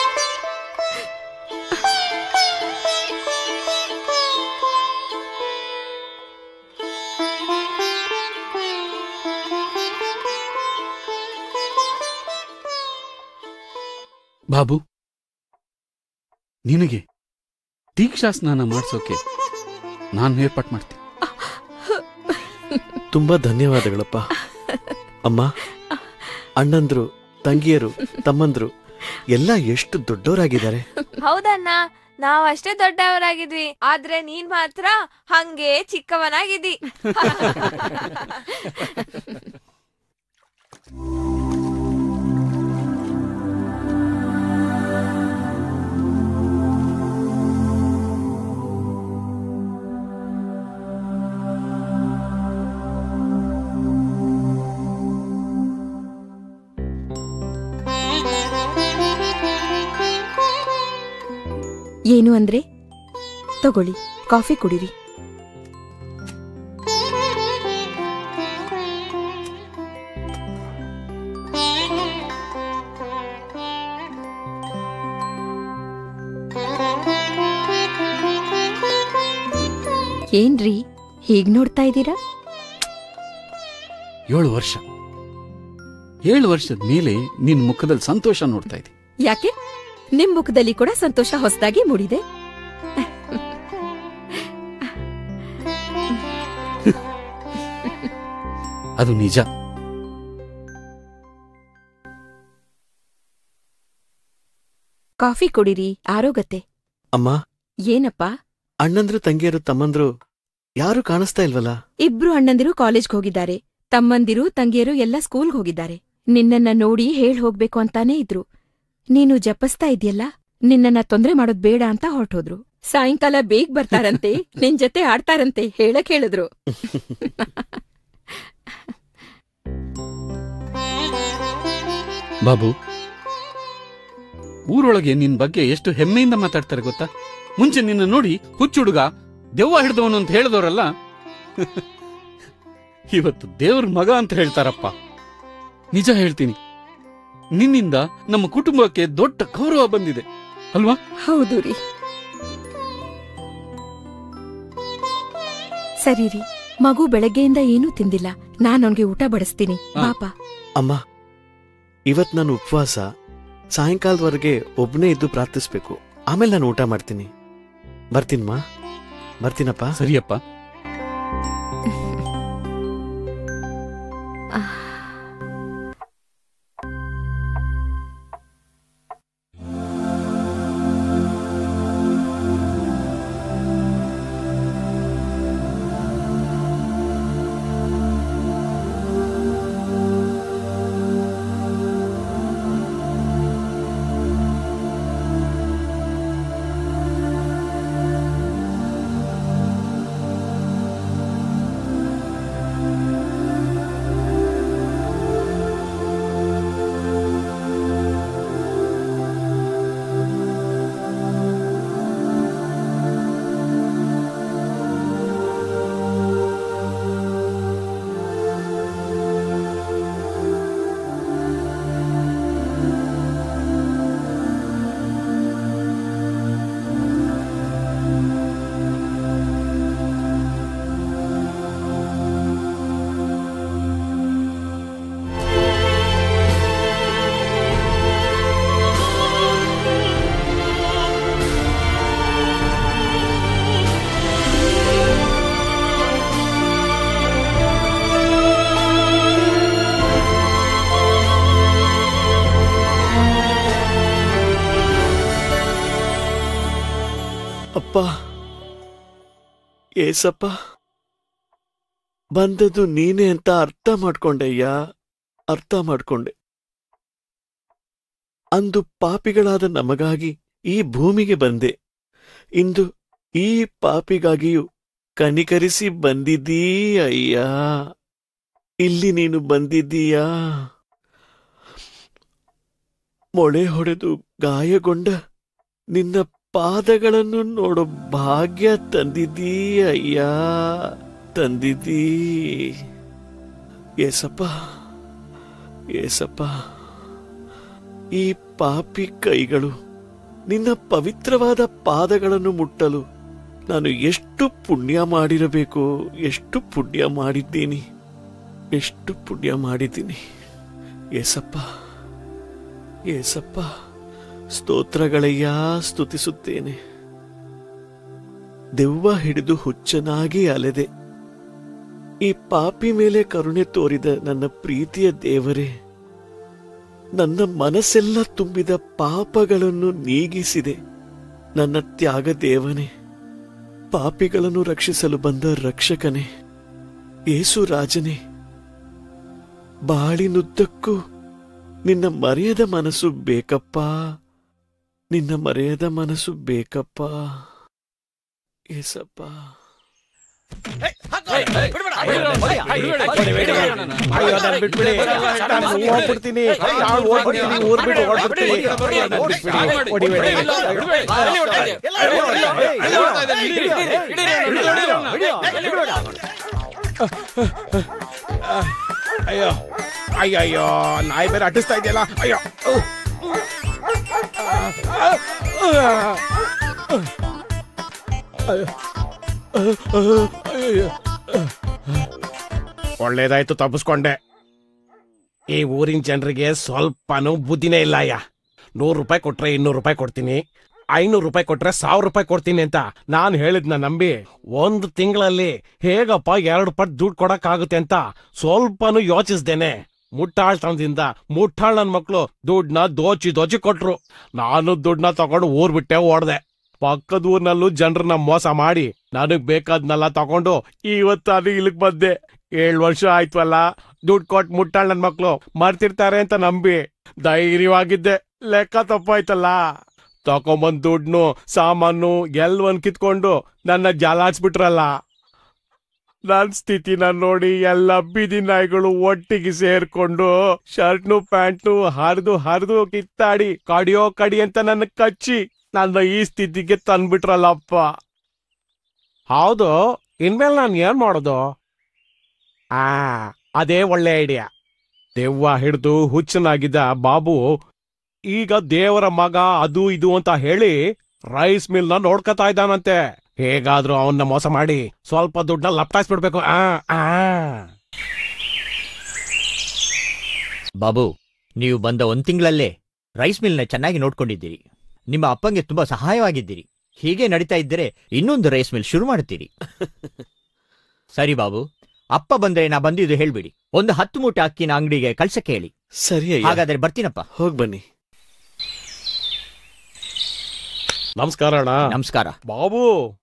G: ಬಾಬು ನಿನಗೆ ದೀಕ್ಷಾ ಸ್ನಾನ ಮಾಡ್ಸೋಕೆ ನಾನು ಏರ್ಪಾಟ್ ಮಾಡ್ತೀನಿ
H: ತುಂಬಾ ಧನ್ಯವಾದಗಳಪ್ಪ ಅಮ್ಮ ಅಣ್ಣಂದ್ರು ತಂಗಿಯರು ತಮ್ಮಂದ್ರು ಎಲ್ಲ ಎಷ್ಟು ದೊಡ್ಡವರಾಗಿದ್ದಾರೆ
B: ಹೌದಣ್ಣ ನಾವ್ ಅಷ್ಟೇ ದೊಡ್ಡವರಾಗಿದ್ವಿ ಆದ್ರೆ ನೀನ್ ಮಾತ್ರ ಹಂಗೆ ಚಿಕ್ಕವನಾಗಿದ್ದಿ
J: ಏನು ಅಂದ್ರೆ ತಗೊಳ್ಳಿ ಕಾಫಿ ಕುಡಿರಿ ಏನ್ರಿ ಹೀಗ್ ನೋಡ್ತಾ ಇದ್ದೀರಾ
G: ಏಳು ವರ್ಷ ಏಳು ವರ್ಷದ ಮೇಲೆ ನಿನ್ ಮುಖದಲ್ಲಿ ಸಂತೋಷ ನೋಡ್ತಾ ಇದ್ದೆ
J: ಯಾಕೆ ನಿಮ್ ಮುಖದಲ್ಲಿ ಕೂಡ ಸಂತೋಷ ಹೊಸದಾಗಿ ಮೂಡಿದೆ
G: ಅದು ನಿಜ
J: ಕಾಫಿ ಕುಡಿರಿ ಆರೋಗತ್ತೆ
H: ಅಮ್ಮ
J: ಏನಪ್ಪಾ
H: ಅಣ್ಣಂದ್ರು ತಂಗಿಯರು ತಮ್ಮಂದ್ರು ಯಾರು ಕಾಣಿಸ್ತಾ ಇಲ್ವಲ್ಲ
J: ಇಬ್ರು ಅಣ್ಣಂದಿರು ಕಾಲೇಜ್ಗೆ ಹೋಗಿದ್ದಾರೆ ತಮ್ಮಂದಿರು ತಂಗಿಯರು ಎಲ್ಲ ಸ್ಕೂಲ್ಗೆ ಹೋಗಿದ್ದಾರೆ ನಿನ್ನನ್ನ ನೋಡಿ ಹೇಳ್ ಹೋಗ್ಬೇಕು ಅಂತಾನೇ ಇದ್ರು ನೀನು ಜಪಿಸ್ತಾ ಇದ್ಯಲ್ಲ ನಿನ್ನನ್ನ ತೊಂದ್ರೆ ಮಾಡೋದ್ ಬೇಡ ಅಂತ ಹೊರಟೋದ್ರು ಸಾಯಂಕಾಲ ಬೇಗ ಬರ್ತಾರಂತೆ ನಿನ್ ಜೊತೆ ಆಡ್ತಾರಂತೆ ಹೇಳಕ್ ಹೇಳಿದ್ರು
G: ಬಾಬು ಊರೊಳಗೆ ನಿನ್ ಬಗ್ಗೆ ಎಷ್ಟು ಹೆಮ್ಮೆಯಿಂದ ಮಾತಾಡ್ತಾರೆ ಗೊತ್ತಾ ಮುಂಚೆ ನಿನ್ನ ನೋಡಿ ಹುಚ್ಚುಡುಗ ದೆವ್ವ ಹಿಡಿದವನು ಅಂತ ಹೇಳಿದವರಲ್ಲ ಇವತ್ತು ದೇವ್ರ ಮಗ ಅಂತ ಹೇಳ್ತಾರಪ್ಪ ನಿಜ ಹೇಳ್ತೀನಿ ನಿನ್ನಿಂದ ನಮ್ಮ ಕುಟುಂಬಕ್ಕೆ ದೊಡ್ಡ ಗೌರವ ಬಂದಿದೆ ಅಲ್ವಾ
J: ಹೌದು ರೀ
C: ಸರಿ ರೀ ಮಗು ಬೆಳಗ್ಗೆಯಿಂದ ಏನೂ ತಿಂದಿಲ್ಲ ನಾನ್ ಅವ್ನ್ಗೆ ಊಟ ಬಡಿಸ್ತೀನಿ ಪಾಪ
M: ಅಮ್ಮ ಇವತ್ ನಾನು ಉಪವಾಸ ಸಾಯಂಕಾಲದವರೆಗೆ ಒಬ್ನೇ ಇದ್ದು ಪ್ರಾರ್ಥಿಸ್ಬೇಕು ಆಮೇಲೆ ನಾನು ಊಟ ಮಾಡ್ತೀನಿ ಬರ್ತೀನಮ್ಮ ಬರ್ತೀನಪ್ಪ
G: ಸರಿಯಪ್ಪ
M: ಅಪ್ಪ ಏಸಪ್ಪ ಬಂದದ್ದು ನೀನೇ ಅಂತ ಅರ್ಥ ಮಾಡ್ಕೊಂಡೆಯ್ಯ ಅರ್ಥ ಮಾಡ್ಕೊಂಡೆ ಅಂದು ಪಾಪಿಗಳಾದ ನಮಗಾಗಿ ಈ ಭೂಮಿಗೆ ಬಂದೆ ಇಂದು ಈ ಪಾಪಿಗಾಗಿಯೂ ಕನಿಕರಿಸಿ ಬಂದಿದ್ದೀ ಅಯ್ಯ ಇಲ್ಲಿ ನೀನು ಬಂದಿದ್ದೀಯಾ ಮೊಳೆ ಹೊಡೆದು ಗಾಯಗೊಂಡ ನಿನ್ನ ಪಾದಗಳನ್ನು ನೋಡೋ ಭಾಗ್ಯ ತಂದಿದ್ದೀ ಅಯ್ಯ ತಂದಿದ್ದೀ ಏಸಪ್ಪ ಏಸಪ್ಪ ಈ ಪಾಪಿ ಕೈಗಳು ನಿನ್ನ ಪವಿತ್ರವಾದ ಪಾದಗಳನ್ನು ಮುಟ್ಟಲು ನಾನು ಎಷ್ಟು ಪುಣ್ಯ ಮಾಡಿರಬೇಕು ಎಷ್ಟು ಪುಣ್ಯ ಮಾಡಿದ್ದೀನಿ ಎಷ್ಟು ಪುಣ್ಯ ಮಾಡಿದ್ದೀನಿ ಏಸಪ್ಪ ಏಸಪ್ಪ ಸ್ತೋತ್ರಗಳಯ್ಯ ಸ್ತುತಿಸುತ್ತೇನೆ ದೆವ್ವ ಹಿಡಿದು ಹುಚ್ಚನಾಗಿ ಅಲೆದೆ ಈ ಪಾಪಿ ಮೇಲೆ ಕರುಣೆ ತೋರಿದ ನನ್ನ ಪ್ರೀತಿಯ ದೇವರೇ ನನ್ನ ಮನಸ್ಸೆಲ್ಲ ತುಂಬಿದ ಪಾಪಗಳನ್ನು ನೀಗಿಸಿದೆ ನನ್ನ ತ್ಯಾಗ ದೇವನೇ ಪಾಪಿಗಳನ್ನು ರಕ್ಷಿಸಲು ಬಂದ ರಕ್ಷಕನೇ ಏಸು ರಾಜನೇ ಬಾಳಿನುದ್ದಕ್ಕೂ ನಿನ್ನ ಮರೆಯದ ಮನಸ್ಸು ಬೇಕಪ್ಪ ನಿನ್ನ ಮರೆಯದ ಮನಸ್ಸು ಬೇಕಪ್ಪ ಏಸಪ್ಪ
F: ಅಯ್ಯೋ ನಾನು ಬಿಟ್ಬಿಡಿ ನಾನು ಹೋಗ್ಬಿಡ್ತೀನಿ ನಾನು ಹೋಗ್ಬಿಡ್ತೀನಿ ಊರ್ ಬಿಟ್ಟು ಓಡ್ಬಿಡ್ತೀನಿ ನನ್ ಬಿಟ್ಬಿಡಿ ಹೊಡಿಬೇಡಿ ಅಯ್ಯೋ ಅಯ್ಯೋ ಅಯ್ಯೋ ನಾಯಿ ಬೇರೆ ಅಟ್ಟಿಸ್ತಾ ಇದೆಯಲ್ಲ ಅಯ್ಯೋ ಅಯ್ಯೋ ಒಳ್ಳೇದಾಯ್ತು ತಪ್ಪಿಸ್ಕೊಂಡೆ ಈ ಊರಿನ ಜನರಿಗೆ ಸ್ವಲ್ಪನೂ ಬುದ್ಧಿನೇ ಇಲ್ಲ ಅಯ್ಯ ನೂರು ರೂಪಾಯಿ ಕೊಟ್ರೆ ಇನ್ನೂರು ರೂಪಾಯಿ ಕೊಡ್ತೀನಿ ಐನೂರು ರೂಪಾಯಿ ಕೊಟ್ರೆ ಸಾವಿರ ರೂಪಾಯಿ ಕೊಡ್ತೀನಿ ಅಂತ ನಾನು ಹೇಳಿದ್ನ ನಂಬಿ ಒಂದು ತಿಂಗಳಲ್ಲಿ ಹೇಗಪ್ಪ ಎರಡು ಪಟ್ಟು ದುಡ್ಡು ಕೊಡಕ್ಕಾಗುತ್ತೆ ಅಂತ ಸ್ವಲ್ಪನೂ ಯೋಚಿಸ್ದೇನೆ ಮುಟ್ಟಾಳ್ತನದಿಂದ ಮುಟ್ಟಾಳ್ ನನ್ ಮಕ್ಳು ದುಡ್ಡನ್ನ ದೋಚಿ ದೋಚಿ ಕೊಟ್ರು ನಾನು ದುಡ್ಡನ್ನ ತಗೊಂಡು ಊರ್ ಬಿಟ್ಟೆ ಓಡ್ದೆ ಪಕ್ಕದ ಊರ್ನಲ್ಲೂ ಜನರನ್ನ ಮೋಸ ಮಾಡಿ ನನಗ್ ಬೇಕಾದ್ನೆಲ್ಲ ತಗೊಂಡು ಇವತ್ತು ಅದು ಇಲ್ಲಿಗ್ ಬಂದೆ ಏಳು ವರ್ಷ ಆಯ್ತವಲ್ಲ ದುಡ್ಡು ಕೊಟ್ಟು ಮುಟ್ಟಾಳ್ ನನ್ ಮಕ್ಳು ಮರ್ತಿರ್ತಾರೆ ಅಂತ ನಂಬಿ ಧೈರ್ಯವಾಗಿದ್ದೆ ಲೆಕ್ಕ ತಪ್ಪಾಯ್ತಲ್ಲ ತಕೊಂಬಂದ್ ದುಡ್ನು ಸಾಮಾನು ಎಲ್ವನ್ ಕಿತ್ಕೊಂಡು ನನ್ನ ಜಾಲಾಡ್ಸ್ಬಿಟ್ರಲ್ಲ ನನ್ ಸ್ಥಿತಿನ ನೋಡಿ ಎಲ್ಲ ಬೀದಿ ನಾಯಿಗಳು ಒಟ್ಟಿಗೆ ಸೇರ್ಕೊಂಡು ಶರ್ಟ್ನು ಪ್ಯಾಂಟ್ನು ಹರಿದು ಹರಿದು ಕಿತ್ತಾಡಿ ಕಡಿಯೋ ಕಡಿ ಅಂತ ನನ್ನ ಕಚ್ಚಿ ನನ್ನ ಈ ಸ್ಥಿತಿಗೆ ತಂದ್ಬಿಟ್ರಲ್ಲಪ್ಪ ಹೌದು ಇನ್ಮೇಲೆ ನಾನು ಏನ್ ಮಾಡೋದು ಆ ಅದೇ ಒಳ್ಳೆ ಐಡಿಯಾ ದೆವ್ವ ಹಿಡಿದು ಹುಚ್ಚನಾಗಿದ್ದ ಬಾಬು ಈಗ ದೇವರ ಮಗ ಅದು ಇದು ಅಂತ ಹೇಳಿ ರೈಸ್ ಮಿಲ್ನ ನೋಡ್ಕತಾ ಇದ್ದಾನಂತೆ ಹೇಗಾದ್ರೂ ಅವನ್ನ ಮೋಸ ಮಾಡಿ ಸ್ವಲ್ಪ ದುಡ್ಡನ್ನ ಲಪ್ಟಾಯಿಸ್ಬಿಡ್ಬೇಕು ಆ ಆ
H: ಬಾಬು ನೀವು ಬಂದ ಒಂದ್ ತಿಂಗಳಲ್ಲೇ ರೈಸ್ ಮಿಲ್ನ ಚೆನ್ನಾಗಿ ನೋಡ್ಕೊಂಡಿದ್ದೀರಿ ನಿಮ್ಮ ಅಪ್ಪಂಗೆ ತುಂಬಾ ಸಹಾಯವಾಗಿದ್ದೀರಿ ಹೀಗೆ ನಡೀತಾ ಇದ್ದರೆ ಇನ್ನೊಂದು ರೈಸ್ ಮಿಲ್ ಶುರು ಮಾಡುತ್ತೀರಿ ಸರಿ ಬಾಬು ಅಪ್ಪ ಬಂದ್ರೆ ನಾ ಬಂದಿದ್ದು ಹೇಳ್ಬಿಡಿ ಒಂದು ಹತ್ತು ಮೂಟೆ ಅಕ್ಕಿನ ಅಂಗಡಿಗೆ ಕಳ್ಸಕ್ಕೆ ಹೇಳಿ
M: ಸರಿ ಅಯ್ಯ.
H: ಹಾಗಾದ್ರೆ ಬರ್ತೀನಪ್ಪ
M: ಹೋಗ್ ಬನ್ನಿ
F: ನಮಸ್ಕಾರ ಅಣ್ಣ
H: ನಮಸ್ಕಾರ
F: ಬಾಬು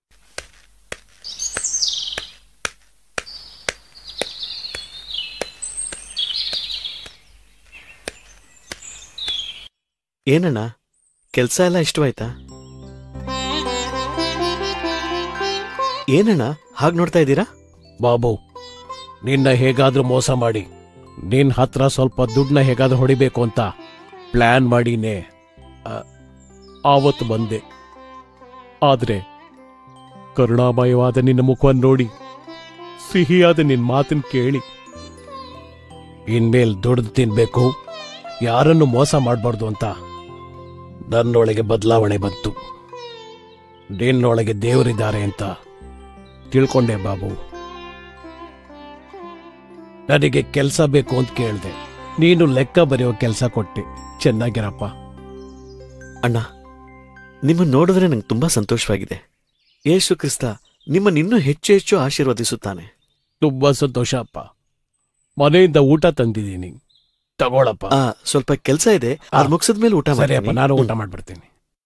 M: ಏನಣ್ಣ ಕೆಲ್ಸ ಎಲ್ಲ ಇಷ್ಟವಾಯ್ತಾ ಏನಣ್ಣ ಹಾಗ್ ನೋಡ್ತಾ ಇದ್ದೀರಾ
F: ಬಾಬು ನಿನ್ನ ಹೇಗಾದ್ರೂ ಮೋಸ ಮಾಡಿ ನಿನ್ ಹತ್ರ ಸ್ವಲ್ಪ ದುಡ್ಡನ್ನ ಹೇಗಾದ್ರೂ ಹೊಡಿಬೇಕು ಅಂತ ಪ್ಲಾನ್ ಮಾಡಿನೇ ಆ, ಆವತ್ತು ಬಂದೆ ಆದ್ರೆ ಕರುಣಾಮಯವಾದ ನಿನ್ನ ಮುಖವನ್ನು ನೋಡಿ ಸಿಹಿಯಾದ ನಿನ್ ಮಾತನ್ನ ಕೇಳಿ ಇನ್ಮೇಲ್ ದುಡ್ದು ತಿನ್ಬೇಕು ಯಾರನ್ನು ಮೋಸ ಮಾಡಬಾರ್ದು ಅಂತ ನನ್ನೊಳಗೆ ಬದಲಾವಣೆ ಬಂತು ನಿನ್ನೊಳಗೆ ದೇವರಿದ್ದಾರೆ ಅಂತ ತಿಳ್ಕೊಂಡೆ ಬಾಬು ನನಗೆ ಕೆಲಸ ಬೇಕು ಅಂತ ಕೇಳ್ದೆ ನೀನು ಲೆಕ್ಕ ಬರೆಯೋ ಕೆಲಸ ಕೊಟ್ಟೆ ಚೆನ್ನಾಗಿರಪ್ಪ
M: ಅಣ್ಣ ನಿಮ್ಮನ್ನ ನೋಡಿದ್ರೆ ನಂಗೆ ತುಂಬಾ ಸಂತೋಷವಾಗಿದೆ ಯೇಸು ಕ್ರಿಸ್ತ ನಿಮ್ಮನ್ನಿನ್ನೂ ಹೆಚ್ಚು ಹೆಚ್ಚು ಆಶೀರ್ವದಿಸುತ್ತಾನೆ
F: ತುಂಬಾ ಸಂತೋಷ ಅಪ್ಪ ಮನೆಯಿಂದ ಊಟ ತಂದಿದ್ದೀನಿ ತಗೊಳಪ್ಪ
M: ಆ ಸ್ವಲ್ಪ ಕೆಲಸ ಇದೆ ಅದ್ ಮುಗಿಸಿದ್ಮೇಲೆ ಊಟ
F: ಸರಿಯಪ್ಪ
M: ಮಾಡ್ತೀನಿ.
F: ನಾನು ಊಟ
M: ಹ್ಮ್.
F: ಮಾಡ್ಬಿಡ್ತೀನಿ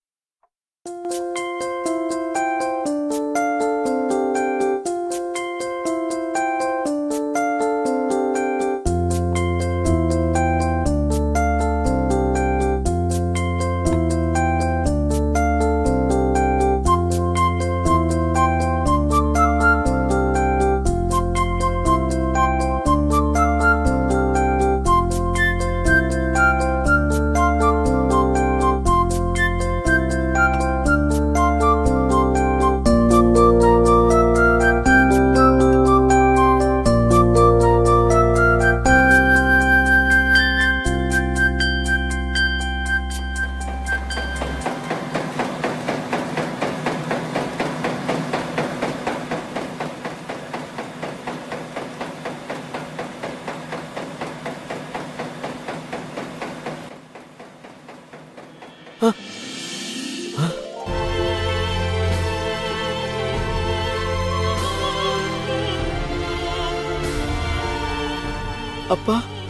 M: ಅಪ್ಪ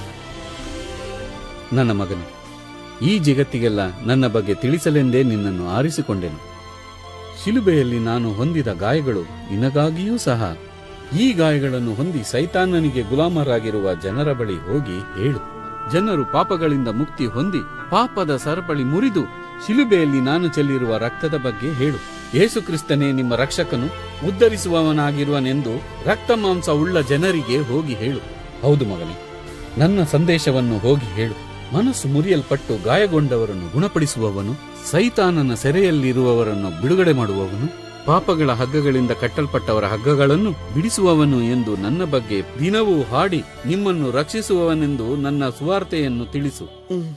G: ನನ್ನ ಮಗನೇ ಈ ಜಗತ್ತಿಗೆಲ್ಲ ನನ್ನ ಬಗ್ಗೆ ತಿಳಿಸಲೆಂದೇ ನಿನ್ನನ್ನು ಆರಿಸಿಕೊಂಡೆನು ಶಿಲುಬೆಯಲ್ಲಿ ನಾನು ಹೊಂದಿದ ಗಾಯಗಳು ನಿನಗಾಗಿಯೂ ಸಹ ಈ ಗಾಯಗಳನ್ನು ಹೊಂದಿ ಸೈತಾನನಿಗೆ ಗುಲಾಮರಾಗಿರುವ ಜನರ ಬಳಿ ಹೋಗಿ ಹೇಳು ಜನರು ಪಾಪಗಳಿಂದ ಮುಕ್ತಿ ಹೊಂದಿ ಪಾಪದ ಸರಪಳಿ ಮುರಿದು ಶಿಲುಬೆಯಲ್ಲಿ ನಾನು ಚೆಲ್ಲಿರುವ ರಕ್ತದ ಬಗ್ಗೆ ಹೇಳು ಯೇಸು ಕ್ರಿಸ್ತನೇ ನಿಮ್ಮ ರಕ್ಷಕನು ಉದ್ಧರಿಸುವವನಾಗಿರುವನೆಂದು ರಕ್ತ ಮಾಂಸ ಉಳ್ಳ ಜನರಿಗೆ ಹೋಗಿ ಹೇಳು ಹೌದು ಮಗನೇ ನನ್ನ ಸಂದೇಶವನ್ನು ಹೋಗಿ ಹೇಳು ಮನಸ್ಸು ಮುರಿಯಲ್ಪಟ್ಟು ಗಾಯಗೊಂಡವರನ್ನು ಗುಣಪಡಿಸುವವನು ಸೈತಾನನ ಸೆರೆಯಲ್ಲಿರುವವರನ್ನು ಬಿಡುಗಡೆ ಮಾಡುವವನು ಪಾಪಗಳ ಹಗ್ಗಗಳಿಂದ ಕಟ್ಟಲ್ಪಟ್ಟವರ ಹಗ್ಗಗಳನ್ನು ಬಿಡಿಸುವವನು ಎಂದು ನನ್ನ ಬಗ್ಗೆ ದಿನವೂ ಹಾಡಿ ನಿಮ್ಮನ್ನು ರಕ್ಷಿಸುವವನೆಂದು ನನ್ನ ಸುವಾರ್ತೆಯನ್ನು ತಿಳಿಸು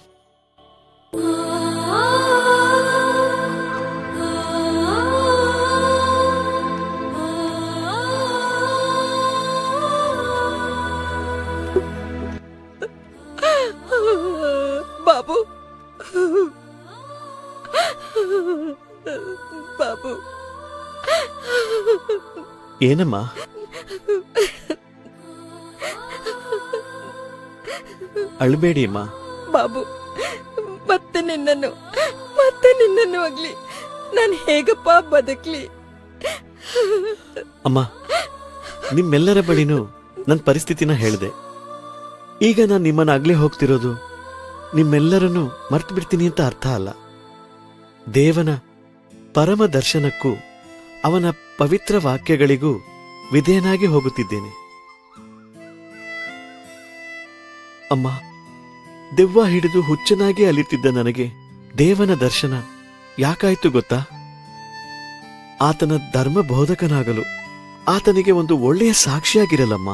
J: ಬಾಬು ಬಾಬು
M: ಏನಮ್ಮ ಅಳ್ಬೇಡಿ ಅಮ್ಮ
J: ಬಾಬು ಮತ್ತೆ ನಿನ್ನನ್ನು ಮತ್ತೆ ನಿನ್ನನ್ನು ಆಗ್ಲಿ ನಾನು ಹೇಗಪ್ಪ ಬದುಕ್ಲಿ
M: ಅಮ್ಮ ನಿಮ್ಮೆಲ್ಲರ ಬಳಿನೂ ನನ್ನ ಪರಿಸ್ಥಿತಿನ ಹೇಳಿದೆ ಈಗ ನಾನು ನಿಮ್ಮನ್ನ ಆಗ್ಲೇ ಹೋಗ್ತಿರೋದು ನಿಮ್ಮೆಲ್ಲರನ್ನೂ ಮರ್ತು ಬಿಡ್ತೀನಿ ಅಂತ ಅರ್ಥ ಅಲ್ಲ ದೇವನ ಪರಮ ದರ್ಶನಕ್ಕೂ ಅವನ ಪವಿತ್ರ ವಾಕ್ಯಗಳಿಗೂ ವಿಧೇಯನಾಗಿ ಹೋಗುತ್ತಿದ್ದೇನೆ ಅಮ್ಮ ದೆವ್ವ ಹಿಡಿದು ಹುಚ್ಚನಾಗಿ ಅಲಿತಿದ್ದ ನನಗೆ ದೇವನ ದರ್ಶನ ಯಾಕಾಯ್ತು ಗೊತ್ತಾ ಆತನ ಧರ್ಮ ಬೋಧಕನಾಗಲು ಆತನಿಗೆ ಒಂದು ಒಳ್ಳೆಯ ಸಾಕ್ಷಿಯಾಗಿರಲಮ್ಮ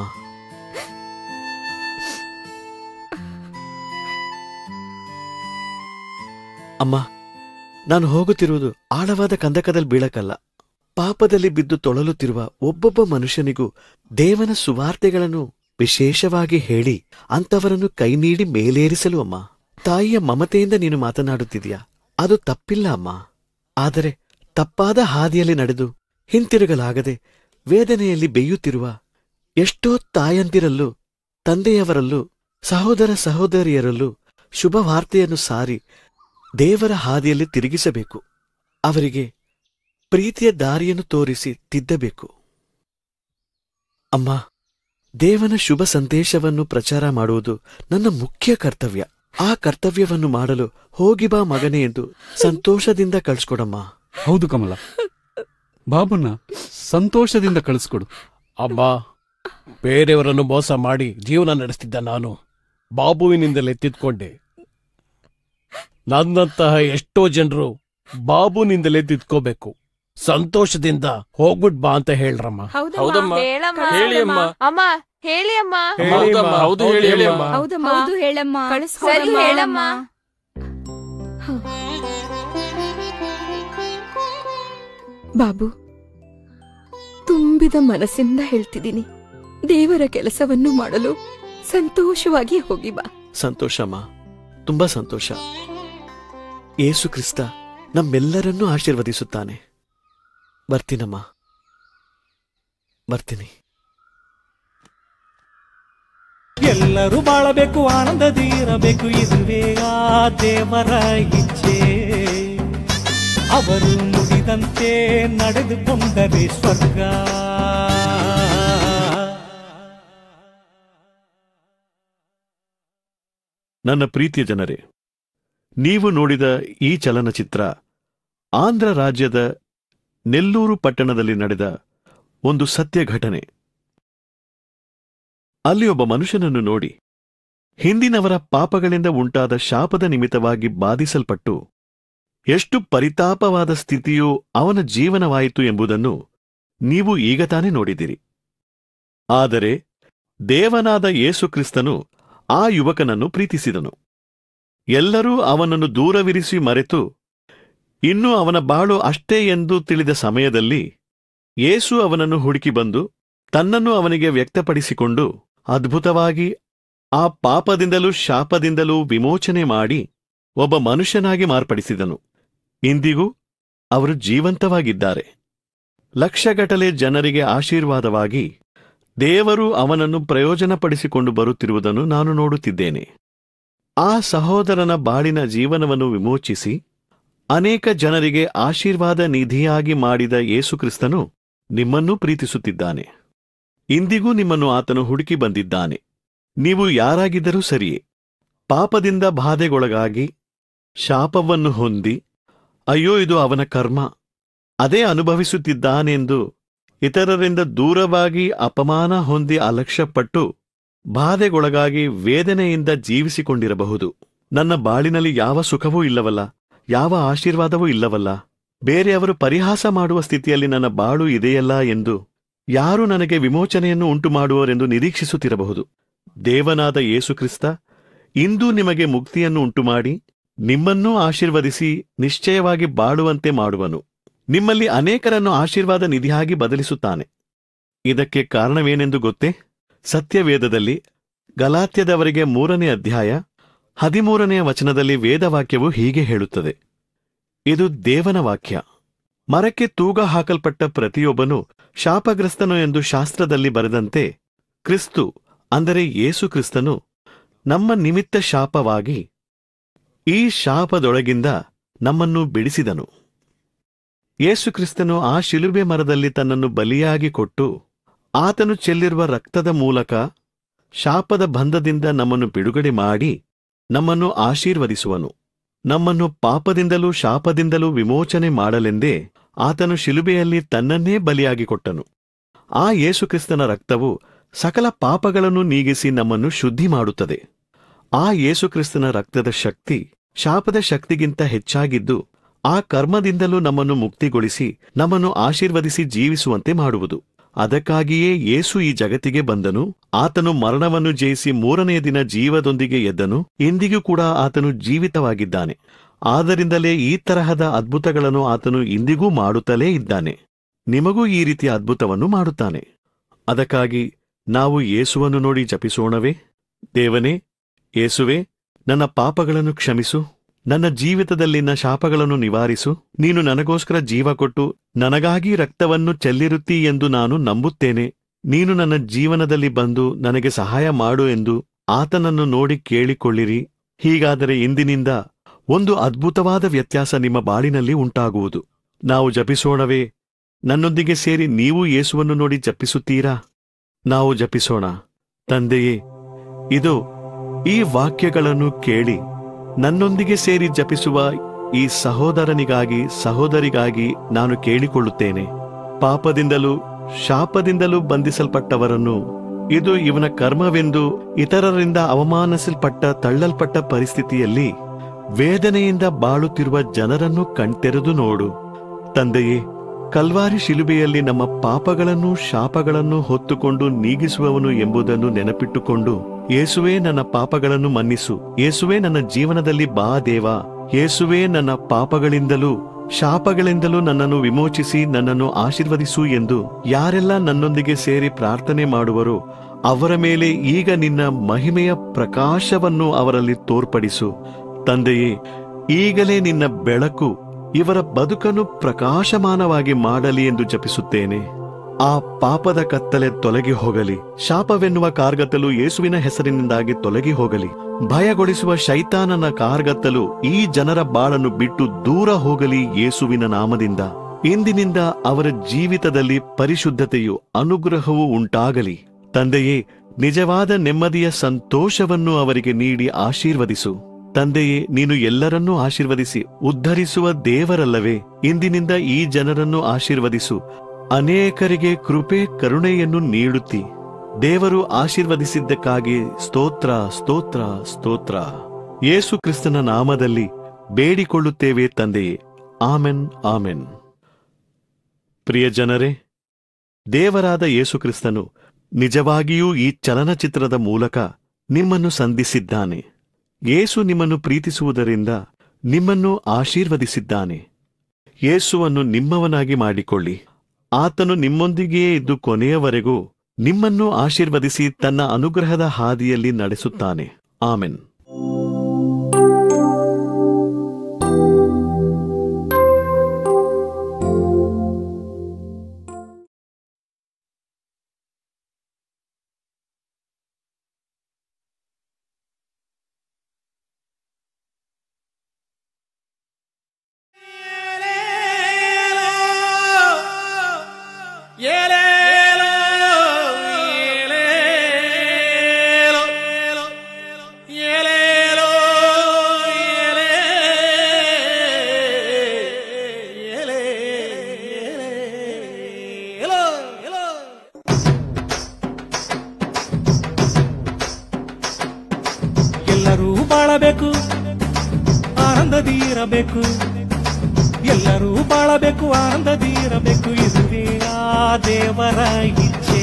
M: ಅಮ್ಮ ನಾನು ಹೋಗುತ್ತಿರುವುದು ಆಳವಾದ ಕಂದಕದಲ್ಲಿ ಬೀಳಕಲ್ಲ ಪಾಪದಲ್ಲಿ ಬಿದ್ದು ತೊಳಲುತ್ತಿರುವ ಒಬ್ಬೊಬ್ಬ ಮನುಷ್ಯನಿಗೂ ದೇವನ ಸುವಾರ್ತೆಗಳನ್ನು ವಿಶೇಷವಾಗಿ ಹೇಳಿ ಅಂತವರನ್ನು ಕೈ ನೀಡಿ ಮೇಲೇರಿಸಲು ಅಮ್ಮ ತಾಯಿಯ ಮಮತೆಯಿಂದ ನೀನು ಮಾತನಾಡುತ್ತಿದೀಯಾ ಅದು ತಪ್ಪಿಲ್ಲ ಅಮ್ಮ ಆದರೆ ತಪ್ಪಾದ ಹಾದಿಯಲ್ಲಿ ನಡೆದು ಹಿಂತಿರುಗಲಾಗದೆ ವೇದನೆಯಲ್ಲಿ ಬೇಯುತ್ತಿರುವ ಎಷ್ಟೋ ತಾಯಂದಿರಲ್ಲೂ ತಂದೆಯವರಲ್ಲೂ ಸಹೋದರ ಸಹೋದರಿಯರಲ್ಲೂ ಶುಭ ವಾರ್ತೆಯನ್ನು ಸಾರಿ ದೇವರ ಹಾದಿಯಲ್ಲಿ ತಿರುಗಿಸಬೇಕು ಅವರಿಗೆ ಪ್ರೀತಿಯ ದಾರಿಯನ್ನು ತೋರಿಸಿ ತಿದ್ದಬೇಕು ಅಮ್ಮ ದೇವನ ಶುಭ ಸಂದೇಶವನ್ನು ಪ್ರಚಾರ ಮಾಡುವುದು ನನ್ನ ಮುಖ್ಯ ಕರ್ತವ್ಯ ಆ ಕರ್ತವ್ಯವನ್ನು ಮಾಡಲು ಹೋಗಿ ಬಾ ಮಗನೇ ಎಂದು ಸಂತೋಷದಿಂದ ಕಳ್ಸ್ಕೊಡಮ್ಮ
G: ಹೌದು ಕಮಲ ಬಾಬುನ ಸಂತೋಷದಿಂದ ಕಳಿಸ್ಕೊಡು
F: ಅಮ್ಮ ಬೇರೆಯವರನ್ನು ಮೋಸ ಮಾಡಿ ಜೀವನ ನಡೆಸ್ತಿದ್ದ ನಾನು ಬಾಬುವಿನಿಂದಲೇ ತಿದ್ಕೊಂಡೆ ನನ್ನಂತಹ ಎಷ್ಟೋ ಜನರು ಬಾಬುನಿಂದಲೇ ತಿದ್ಕೋಬೇಕು ಸಂತೋಷದಿಂದ ಹೋಗ್ಬಿಟ್ ಬಾ ಅಂತ ಹೇಳ್ರಮ್ಮ
D: ಹೌದಮ್ಮ
B: ಹೇಳಮ್ಮ
D: ಹೇಳಿ ಅಮ್ಮ
B: ಅಮ್ಮ ಹೇಳಿ ಅಮ್ಮ
D: ಹೌದಮ್ಮ ಹೌದು ಹೇಳಿ ಹೇಳಿ ಅಮ್ಮ
C: ಹೌದಮ್ಮ
A: ಹೌದು ಹೇಳಮ್ಮ
B: ಸರಿ ಹೇಳಮ್ಮ
J: ಬಾಬು ತುಂಬಿದ ಮನಸ್ಸಿಂದ ಹೇಳ್ತಿದ್ದೀನಿ ದೇವರ ಕೆಲಸವನ್ನು ಮಾಡಲು ಸಂತೋಷವಾಗಿ ಹೋಗಿ ಬಾ
M: ಸಂತೋಷಮ್ಮ ತುಂಬಾ ಸಂತೋಷ ಏಸು ಕ್ರಿಸ್ತ ನಮ್ಮೆಲ್ಲರನ್ನೂ ಆಶೀರ್ವದಿಸುತ್ತಾನೆ ಬರ್ತೀನಮ್ಮ ಬರ್ತೀನಿ
K: ಎಲ್ಲರೂ ಬಾಳಬೇಕು ಆನಂದದಿ ಇರಬೇಕು ಇದುವೇ ಆ ದೇವರ ಇಚ್ಛೆ ಅವರು ನುಡಿದಂತೆ ನಡೆದುಕೊಂಡರೆ ಸ್ವರ್ಗ
M: ನನ್ನ ಪ್ರೀತಿಯ ಜನರೇ ನೀವು ನೋಡಿದ ಈ ಚಲನಚಿತ್ರ ಆಂಧ್ರ ರಾಜ್ಯದ ನೆಲ್ಲೂರು ಪಟ್ಟಣದಲ್ಲಿ ನಡೆದ ಒಂದು ಸತ್ಯ ಘಟನೆ ಅಲ್ಲಿ ಒಬ್ಬ ಮನುಷ್ಯನನ್ನು ನೋಡಿ ಹಿಂದಿನವರ ಪಾಪಗಳಿಂದ ಉಂಟಾದ ಶಾಪದ ನಿಮಿತ್ತವಾಗಿ ಬಾಧಿಸಲ್ಪಟ್ಟು ಎಷ್ಟು ಪರಿತಾಪವಾದ ಸ್ಥಿತಿಯು ಅವನ ಜೀವನವಾಯಿತು ಎಂಬುದನ್ನು ನೀವು ಈಗ ತಾನೇ ನೋಡಿದಿರಿ ಆದರೆ ದೇವನಾದ ಯೇಸು ಕ್ರಿಸ್ತನು ಆ ಯುವಕನನ್ನು ಪ್ರೀತಿಸಿದನು ಎಲ್ಲರೂ ಅವನನ್ನು ದೂರವಿರಿಸಿ ಮರೆತು ಇನ್ನೂ ಅವನ ಬಾಳು ಅಷ್ಟೇ ಎಂದು ತಿಳಿದ ಸಮಯದಲ್ಲಿ ಯೇಸು ಅವನನ್ನು ಹುಡುಕಿ ಬಂದು ತನ್ನನ್ನು ಅವನಿಗೆ ವ್ಯಕ್ತಪಡಿಸಿಕೊಂಡು ಅದ್ಭುತವಾಗಿ ಆ ಪಾಪದಿಂದಲೂ ಶಾಪದಿಂದಲೂ ವಿಮೋಚನೆ ಮಾಡಿ ಒಬ್ಬ ಮನುಷ್ಯನಾಗಿ ಮಾರ್ಪಡಿಸಿದನು ಇಂದಿಗೂ ಅವರು ಜೀವಂತವಾಗಿದ್ದಾರೆ ಲಕ್ಷಗಟ್ಟಲೆ ಜನರಿಗೆ ಆಶೀರ್ವಾದವಾಗಿ ದೇವರು ಅವನನ್ನು ಪ್ರಯೋಜನಪಡಿಸಿಕೊಂಡು ಬರುತ್ತಿರುವುದನ್ನು ನಾನು ನೋಡುತ್ತಿದ್ದೇನೆ ಆ ಸಹೋದರನ ಬಾಳಿನ ಜೀವನವನ್ನು ವಿಮೋಚಿಸಿ ಅನೇಕ ಜನರಿಗೆ ಆಶೀರ್ವಾದ ನಿಧಿಯಾಗಿ ಮಾಡಿದ ಯೇಸುಕ್ರಿಸ್ತನು ನಿಮ್ಮನ್ನೂ ಪ್ರೀತಿಸುತ್ತಿದ್ದಾನೆ ಇಂದಿಗೂ ನಿಮ್ಮನ್ನು ಆತನು ಹುಡುಕಿ ಬಂದಿದ್ದಾನೆ ನೀವು ಯಾರಾಗಿದ್ದರೂ ಸರಿಯೇ ಪಾಪದಿಂದ ಬಾಧೆಗೊಳಗಾಗಿ ಶಾಪವನ್ನು ಹೊಂದಿ ಅಯ್ಯೋ ಇದು ಅವನ ಕರ್ಮ ಅದೇ ಅನುಭವಿಸುತ್ತಿದ್ದಾನೆಂದು ಇತರರಿಂದ ದೂರವಾಗಿ ಅಪಮಾನ ಹೊಂದಿ ಅಲಕ್ಷ್ಯಪಟ್ಟು ಬಾಧೆಗೊಳಗಾಗಿ ವೇದನೆಯಿಂದ ಜೀವಿಸಿಕೊಂಡಿರಬಹುದು ನನ್ನ ಬಾಳಿನಲ್ಲಿ ಯಾವ ಸುಖವೂ ಇಲ್ಲವಲ್ಲ ಯಾವ ಆಶೀರ್ವಾದವೂ ಇಲ್ಲವಲ್ಲ ಬೇರೆಯವರು ಪರಿಹಾಸ ಮಾಡುವ ಸ್ಥಿತಿಯಲ್ಲಿ ನನ್ನ ಬಾಳು ಇದೆಯಲ್ಲ ಎಂದು ಯಾರು ನನಗೆ ವಿಮೋಚನೆಯನ್ನು ಉಂಟು ಮಾಡುವರೆಂದು ನಿರೀಕ್ಷಿಸುತ್ತಿರಬಹುದು ದೇವನಾದ ಯೇಸುಕ್ರಿಸ್ತ ಇಂದು ನಿಮಗೆ ಮುಕ್ತಿಯನ್ನು ಉಂಟುಮಾಡಿ ನಿಮ್ಮನ್ನೂ ಆಶೀರ್ವದಿಸಿ ನಿಶ್ಚಯವಾಗಿ ಬಾಳುವಂತೆ ಮಾಡುವನು ನಿಮ್ಮಲ್ಲಿ ಅನೇಕರನ್ನು ಆಶೀರ್ವಾದ ನಿಧಿಯಾಗಿ ಬದಲಿಸುತ್ತಾನೆ ಇದಕ್ಕೆ ಕಾರಣವೇನೆಂದು ಗೊತ್ತೇ ಸತ್ಯವೇದದಲ್ಲಿ ಗಲಾತ್ಯದವರಿಗೆ ಮೂರನೇ ಅಧ್ಯಾಯ ಹದಿಮೂರನೆಯ ವಚನದಲ್ಲಿ ವೇದವಾಕ್ಯವು ಹೀಗೆ ಹೇಳುತ್ತದೆ ಇದು ದೇವನ ವಾಕ್ಯ ಮರಕ್ಕೆ ತೂಗ ಹಾಕಲ್ಪಟ್ಟ ಪ್ರತಿಯೊಬ್ಬನು ಶಾಪಗ್ರಸ್ತನು ಎಂದು ಶಾಸ್ತ್ರದಲ್ಲಿ ಬರೆದಂತೆ ಕ್ರಿಸ್ತು ಅಂದರೆ ಯೇಸು ಕ್ರಿಸ್ತನು ನಮ್ಮ ನಿಮಿತ್ತ ಶಾಪವಾಗಿ ಈ ಶಾಪದೊಳಗಿಂದ ನಮ್ಮನ್ನು ಬಿಡಿಸಿದನು ಯೇಸು ಕ್ರಿಸ್ತನು ಆ ಶಿಲುಬೆ ಮರದಲ್ಲಿ ತನ್ನನ್ನು ಬಲಿಯಾಗಿ ಕೊಟ್ಟು ಆತನು ಚೆಲ್ಲಿರುವ ರಕ್ತದ ಮೂಲಕ ಶಾಪದ ಬಂಧದಿಂದ ನಮ್ಮನ್ನು ಬಿಡುಗಡೆ ಮಾಡಿ ನಮ್ಮನ್ನು ಆಶೀರ್ವದಿಸುವನು ನಮ್ಮನ್ನು ಪಾಪದಿಂದಲೂ ಶಾಪದಿಂದಲೂ ವಿಮೋಚನೆ ಮಾಡಲೆಂದೇ ಆತನು ಶಿಲುಬೆಯಲ್ಲಿ ತನ್ನನ್ನೇ ಬಲಿಯಾಗಿ ಕೊಟ್ಟನು ಆ ಯೇಸುಕ್ರಿಸ್ತನ ರಕ್ತವು ಸಕಲ ಪಾಪಗಳನ್ನು ನೀಗಿಸಿ ನಮ್ಮನ್ನು ಶುದ್ಧಿ ಮಾಡುತ್ತದೆ ಆ ಯೇಸುಕ್ರಿಸ್ತನ ರಕ್ತದ ಶಕ್ತಿ ಶಾಪದ ಶಕ್ತಿಗಿಂತ ಹೆಚ್ಚಾಗಿದ್ದು ಆ ಕರ್ಮದಿಂದಲೂ ನಮ್ಮನ್ನು ಮುಕ್ತಿಗೊಳಿಸಿ ನಮ್ಮನ್ನು ಆಶೀರ್ವದಿಸಿ ಜೀವಿಸುವಂತೆ ಮಾಡುವುದು ಅದಕ್ಕಾಗಿಯೇ ಯೇಸು ಈ ಜಗತ್ತಿಗೆ ಬಂದನು ಆತನು ಮರಣವನ್ನು ಜಯಿಸಿ ಮೂರನೆಯ ದಿನ ಜೀವದೊಂದಿಗೆ ಎದ್ದನು ಇಂದಿಗೂ ಕೂಡ ಆತನು ಜೀವಿತವಾಗಿದ್ದಾನೆ ಆದ್ದರಿಂದಲೇ ಈ ತರಹದ ಅದ್ಭುತಗಳನ್ನು ಆತನು ಇಂದಿಗೂ ಮಾಡುತ್ತಲೇ ಇದ್ದಾನೆ ನಿಮಗೂ ಈ ರೀತಿಯ ಅದ್ಭುತವನ್ನು ಮಾಡುತ್ತಾನೆ ಅದಕ್ಕಾಗಿ ನಾವು ಯೇಸುವನ್ನು ನೋಡಿ ಜಪಿಸೋಣವೇ ದೇವನೇ ಯೇಸುವೆ ನನ್ನ ಪಾಪಗಳನ್ನು ಕ್ಷಮಿಸು ನನ್ನ ಜೀವಿತದಲ್ಲಿನ ಶಾಪಗಳನ್ನು ನಿವಾರಿಸು ನೀನು ನನಗೋಸ್ಕರ ಜೀವ ಕೊಟ್ಟು ನನಗಾಗಿ ರಕ್ತವನ್ನು ಚೆಲ್ಲಿರುತ್ತೀ ಎಂದು ನಾನು ನಂಬುತ್ತೇನೆ ನೀನು ನನ್ನ ಜೀವನದಲ್ಲಿ ಬಂದು ನನಗೆ ಸಹಾಯ ಮಾಡು ಎಂದು ಆತನನ್ನು ನೋಡಿ ಕೇಳಿಕೊಳ್ಳಿರಿ ಹೀಗಾದರೆ ಇಂದಿನಿಂದ ಒಂದು ಅದ್ಭುತವಾದ ವ್ಯತ್ಯಾಸ ನಿಮ್ಮ ಬಾಳಿನಲ್ಲಿ ಉಂಟಾಗುವುದು ನಾವು ಜಪಿಸೋಣವೇ ನನ್ನೊಂದಿಗೆ ಸೇರಿ ನೀವು ಯೇಸುವನ್ನು ನೋಡಿ ಜಪಿಸುತ್ತೀರಾ ನಾವು ಜಪಿಸೋಣ ತಂದೆಯೇ ಇದು ಈ ವಾಕ್ಯಗಳನ್ನು ಕೇಳಿ ನನ್ನೊಂದಿಗೆ ಸೇರಿ ಜಪಿಸುವ ಈ ಸಹೋದರನಿಗಾಗಿ ಸಹೋದರಿಗಾಗಿ ನಾನು ಕೇಳಿಕೊಳ್ಳುತ್ತೇನೆ ಪಾಪದಿಂದಲೂ ಶಾಪದಿಂದಲೂ ಬಂಧಿಸಲ್ಪಟ್ಟವರನ್ನು ಇದು ಇವನ ಕರ್ಮವೆಂದು ಇತರರಿಂದ ಅವಮಾನಿಸಲ್ಪಟ್ಟ ತಳ್ಳಲ್ಪಟ್ಟ ಪರಿಸ್ಥಿತಿಯಲ್ಲಿ ವೇದನೆಯಿಂದ ಬಾಳುತ್ತಿರುವ ಜನರನ್ನು ಕಣ್ತೆರೆದು ನೋಡು ತಂದೆಯೇ ಕಲ್ವಾರಿ ಶಿಲುಬೆಯಲ್ಲಿ ನಮ್ಮ ಪಾಪಗಳನ್ನು ಶಾಪಗಳನ್ನು ಹೊತ್ತುಕೊಂಡು ನೀಗಿಸುವವನು ಎಂಬುದನ್ನು ನೆನಪಿಟ್ಟುಕೊಂಡು ಯೇಸುವೇ ನನ್ನ ಪಾಪಗಳನ್ನು ಮನ್ನಿಸು ಯೇಸುವೇ ನನ್ನ ಜೀವನದಲ್ಲಿ ಬಾ ದೇವ ಯೇಸುವೇ ನನ್ನ ಪಾಪಗಳಿಂದಲೂ ಶಾಪಗಳಿಂದಲೂ ನನ್ನನ್ನು ವಿಮೋಚಿಸಿ ನನ್ನನ್ನು ಆಶೀರ್ವದಿಸು ಎಂದು ಯಾರೆಲ್ಲ ನನ್ನೊಂದಿಗೆ ಸೇರಿ ಪ್ರಾರ್ಥನೆ ಮಾಡುವರೋ ಅವರ ಮೇಲೆ ಈಗ ನಿನ್ನ ಮಹಿಮೆಯ ಪ್ರಕಾಶವನ್ನು ಅವರಲ್ಲಿ ತೋರ್ಪಡಿಸು ತಂದೆಯೇ ಈಗಲೇ ನಿನ್ನ ಬೆಳಕು ಇವರ ಬದುಕನ್ನು ಪ್ರಕಾಶಮಾನವಾಗಿ ಮಾಡಲಿ ಎಂದು ಜಪಿಸುತ್ತೇನೆ ಆ ಪಾಪದ ಕತ್ತಲೆ ತೊಲಗಿ ಹೋಗಲಿ ಶಾಪವೆನ್ನುವ ಕಾರ್ಗತ್ತಲು ಯೇಸುವಿನ ಹೆಸರಿನಿಂದಾಗಿ ತೊಲಗಿ ಹೋಗಲಿ ಭಯಗೊಳಿಸುವ ಶೈತಾನನ ಕಾರ್ಗತ್ತಲು ಈ ಜನರ ಬಾಳನ್ನು ಬಿಟ್ಟು ದೂರ ಹೋಗಲಿ ಯೇಸುವಿನ ನಾಮದಿಂದ ಇಂದಿನಿಂದ ಅವರ ಜೀವಿತದಲ್ಲಿ ಪರಿಶುದ್ಧತೆಯು ಅನುಗ್ರಹವು ಉಂಟಾಗಲಿ ತಂದೆಯೇ ನಿಜವಾದ ನೆಮ್ಮದಿಯ ಸಂತೋಷವನ್ನು ಅವರಿಗೆ ನೀಡಿ ಆಶೀರ್ವದಿಸು ತಂದೆಯೇ ನೀನು ಎಲ್ಲರನ್ನೂ ಆಶೀರ್ವದಿಸಿ ಉದ್ಧರಿಸುವ ದೇವರಲ್ಲವೇ ಇಂದಿನಿಂದ ಈ ಜನರನ್ನು ಆಶೀರ್ವದಿಸು ಅನೇಕರಿಗೆ ಕೃಪೆ ಕರುಣೆಯನ್ನು ನೀಡುತ್ತಿ ದೇವರು ಆಶೀರ್ವದಿಸಿದ್ದಕ್ಕಾಗಿ ಸ್ತೋತ್ರ ಸ್ತೋತ್ರ ಸ್ತೋತ್ರ ಯೇಸು ಕ್ರಿಸ್ತನ ನಾಮದಲ್ಲಿ ಬೇಡಿಕೊಳ್ಳುತ್ತೇವೆ ತಂದೆಯೇ ಆಮೆನ್ ಆಮೆನ್ ಪ್ರಿಯ ಜನರೇ ದೇವರಾದ ಯೇಸು ಕ್ರಿಸ್ತನು ನಿಜವಾಗಿಯೂ ಈ ಚಲನಚಿತ್ರದ ಮೂಲಕ ನಿಮ್ಮನ್ನು ಸಂಧಿಸಿದ್ದಾನೆ ಯೇಸು ನಿಮ್ಮನ್ನು ಪ್ರೀತಿಸುವುದರಿಂದ ನಿಮ್ಮನ್ನು ಆಶೀರ್ವದಿಸಿದ್ದಾನೆ ಯೇಸುವನ್ನು ನಿಮ್ಮವನಾಗಿ ಮಾಡಿಕೊಳ್ಳಿ ಆತನು ನಿಮ್ಮೊಂದಿಗೆಯೇ ಇದ್ದು ಕೊನೆಯವರೆಗೂ ನಿಮ್ಮನ್ನು ಆಶೀರ್ವದಿಸಿ ತನ್ನ ಅನುಗ್ರಹದ ಹಾದಿಯಲ್ಲಿ ನಡೆಸುತ್ತಾನೆ ಆಮೆನ್
K: ಏಲೇಲೋ ಏಲೇಲೋ ಏಲೇಲೋ ಏಲೇ ಏಲೇಲೋ ಏಲೋ ಎಲ್ಲರೂ ಬಾಳಬೇಕು ಆನಂದದಿ ಇರಬೇಕು ಎಲ್ಲರೂ ಬಾಳಬೇಕು ಆನಂದದಿ ಇರಬೇಕು ಇದುವೇ ಆ ದೇವರ ಇಚ್ಛೆ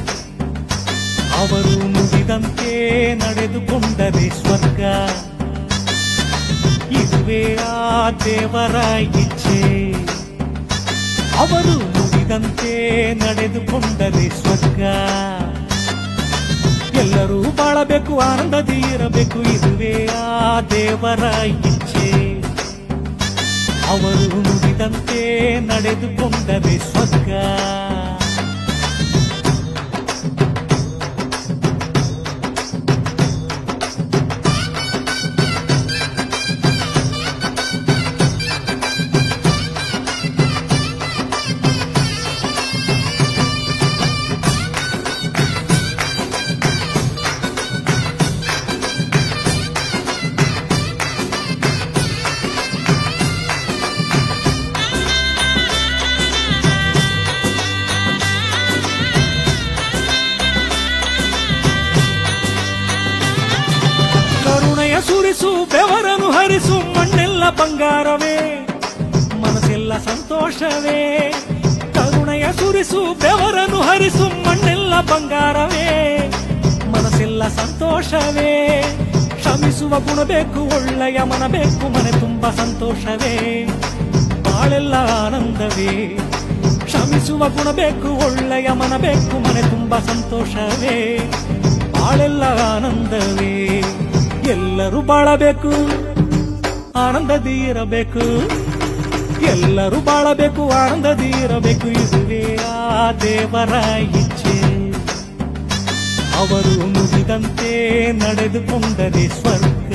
K: ಅವರು ನುಡಿದಂತೆ ನಡೆದುಕೊಂಡರೆ ಸ್ವರ್ಗ ಇದುವೇ ಆ ದೇವರ ಇಚ್ಛೆ ಅವರು ನುಡಿದಂತೆ ನಡೆದುಕೊಂಡರೆ ಸ್ವರ್ಗ ಎಲ್ಲರೂ ಬಾಳಬೇಕು ಆನಂದದಿ ಇರಬೇಕು ಇದುವೇ ಆ ದೇವರ ಇಚ್ಛೆ ಅವರು ನುಡಿದಂತೆ ನಡೆದುಕೊಂಡರೆ ಸ್ವರ್ಗ ಹರಿಸು ಮಣ್ಣೆಲ್ಲ ಬಂಗಾರವೇ ಮನಸ್ಸೆಲ್ಲ ಸಂತೋಷವೇ ಕರುಣೆಯ ಸುರಿಸು ಬೆವರನ್ನು ಹರಿಸು ಮಣ್ಣೆಲ್ಲ ಬಂಗಾರವೇ ಮನಸ್ಸೆಲ್ಲ ಸಂತೋಷವೇ ಕ್ಷಮಿಸುವ ಗುಣ ಬೇಕು ಒಳ್ಳೆಯ ಮನ ಬೇಕು ಮನೆ ತುಂಬ ಸಂತೋಷವೇ ಬಾಳೆಲ್ಲ ಆನಂದವೇ ಕ್ಷಮಿಸುವ ಗುಣ ಬೇಕು ಒಳ್ಳೆಯ ಮನ ಬೇಕು ಮನೆ ತುಂಬ ಸಂತೋಷವೇ ಬಾಳೆಲ್ಲ ಆನಂದವೇ ಎಲ್ಲರೂ ಬಾಳಬೇಕು ಆನಂದದಿ ಇರಬೇಕು ಎಲ್ಲರೂ ಬಾಳಬೇಕು ಆನಂದದಿ ಇರಬೇಕು ಇದುವೇ ಆ ದೇವರ ಇಚ್ಛೆ ಅವರು ನುಡಿದಂತೆ ನಡೆದುಕೊಂಡರೆ ಸ್ವರ್ಗ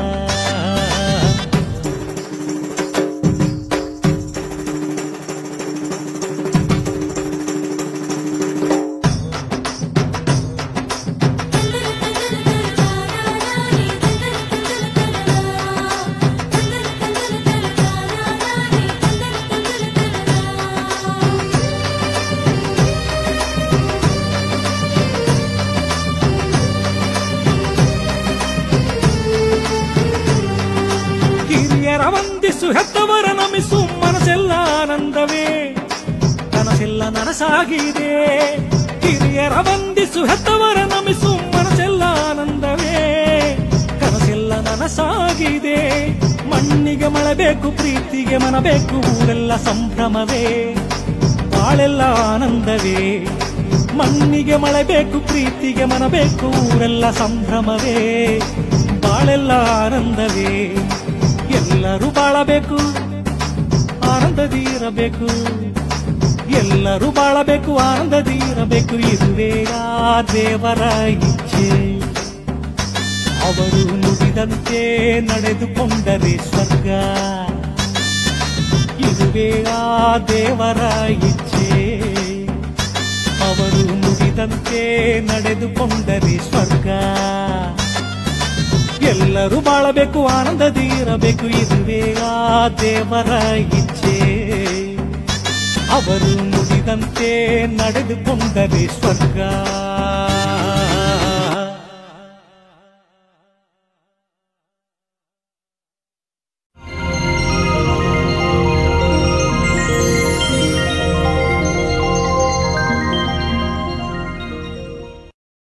K: ಹಿರಿಯರ ವಂದಿಸು ಹೆತ್ತವರ ನಮಿಸು ಮನಸ್ಸೆಲ್ಲ ಆನಂದವೇ ಕನಸೆಲ್ಲ ನನಸಾಗಿದೆ ಹಿರಿಯರ ವಂದಿಸು ಹೆತ್ತವರ ನಮಿಸು ಮನಸ್ಸೆಲ್ಲ ಆನಂದವೇ ಕನಸೆಲ್ಲ ನನಸಾಗಿದೆ ಮಣ್ಣಿಗೆ ಮಳೆ ಬೇಕು ಪ್ರೀತಿಗೆ ಮನ ಬೇಕು ಊರೆಲ್ಲ ಸಂಭ್ರಮವೇ ಬಾಳೆಲ್ಲ ಆನಂದವೇ ಮಣ್ಣಿಗೆ ಮಳೆ ಬೇಕು ಪ್ರೀತಿಗೆ ಮನ ಬೇಕು ಊರೆಲ್ಲ ಸಂಭ್ರಮವೇ ಬಾಳೆಲ್ಲ ಆನಂದವೇ ಎಲ್ಲರೂ ಬಾಳಬೇಕು ಆನಂದದಿ ಇರಬೇಕು ಎಲ್ಲರೂ ಬಾಳಬೇಕು ಆನಂದದಿ ಇರಬೇಕು ಇದುವೇ ಆ ದೇವರ ಇಚ್ಛೆ ಅವರು ನುಡಿದಂತೆ ನಡೆದುಕೊಂಡರೆ ಸ್ವರ್ಗ ಇದುವೇ ಆ ದೇವರ ಇಚ್ಛೆ ಅವರು ನುಡಿದಂತೆ ನಡೆದುಕೊಂಡರೆ ಸ್ವರ್ಗ ಎಲ್ಲರೂ ಬಾಳಬೇಕು ಆನಂದದಿ ಇರಬೇಕು ಇದುವೇ ಆ ದೇವರ ಇಚ್ಛೆ ಅವರು ನುಡಿದಂತೆ ನಡೆದುಕೊಂಡರೆ ಸ್ವರ್ಗ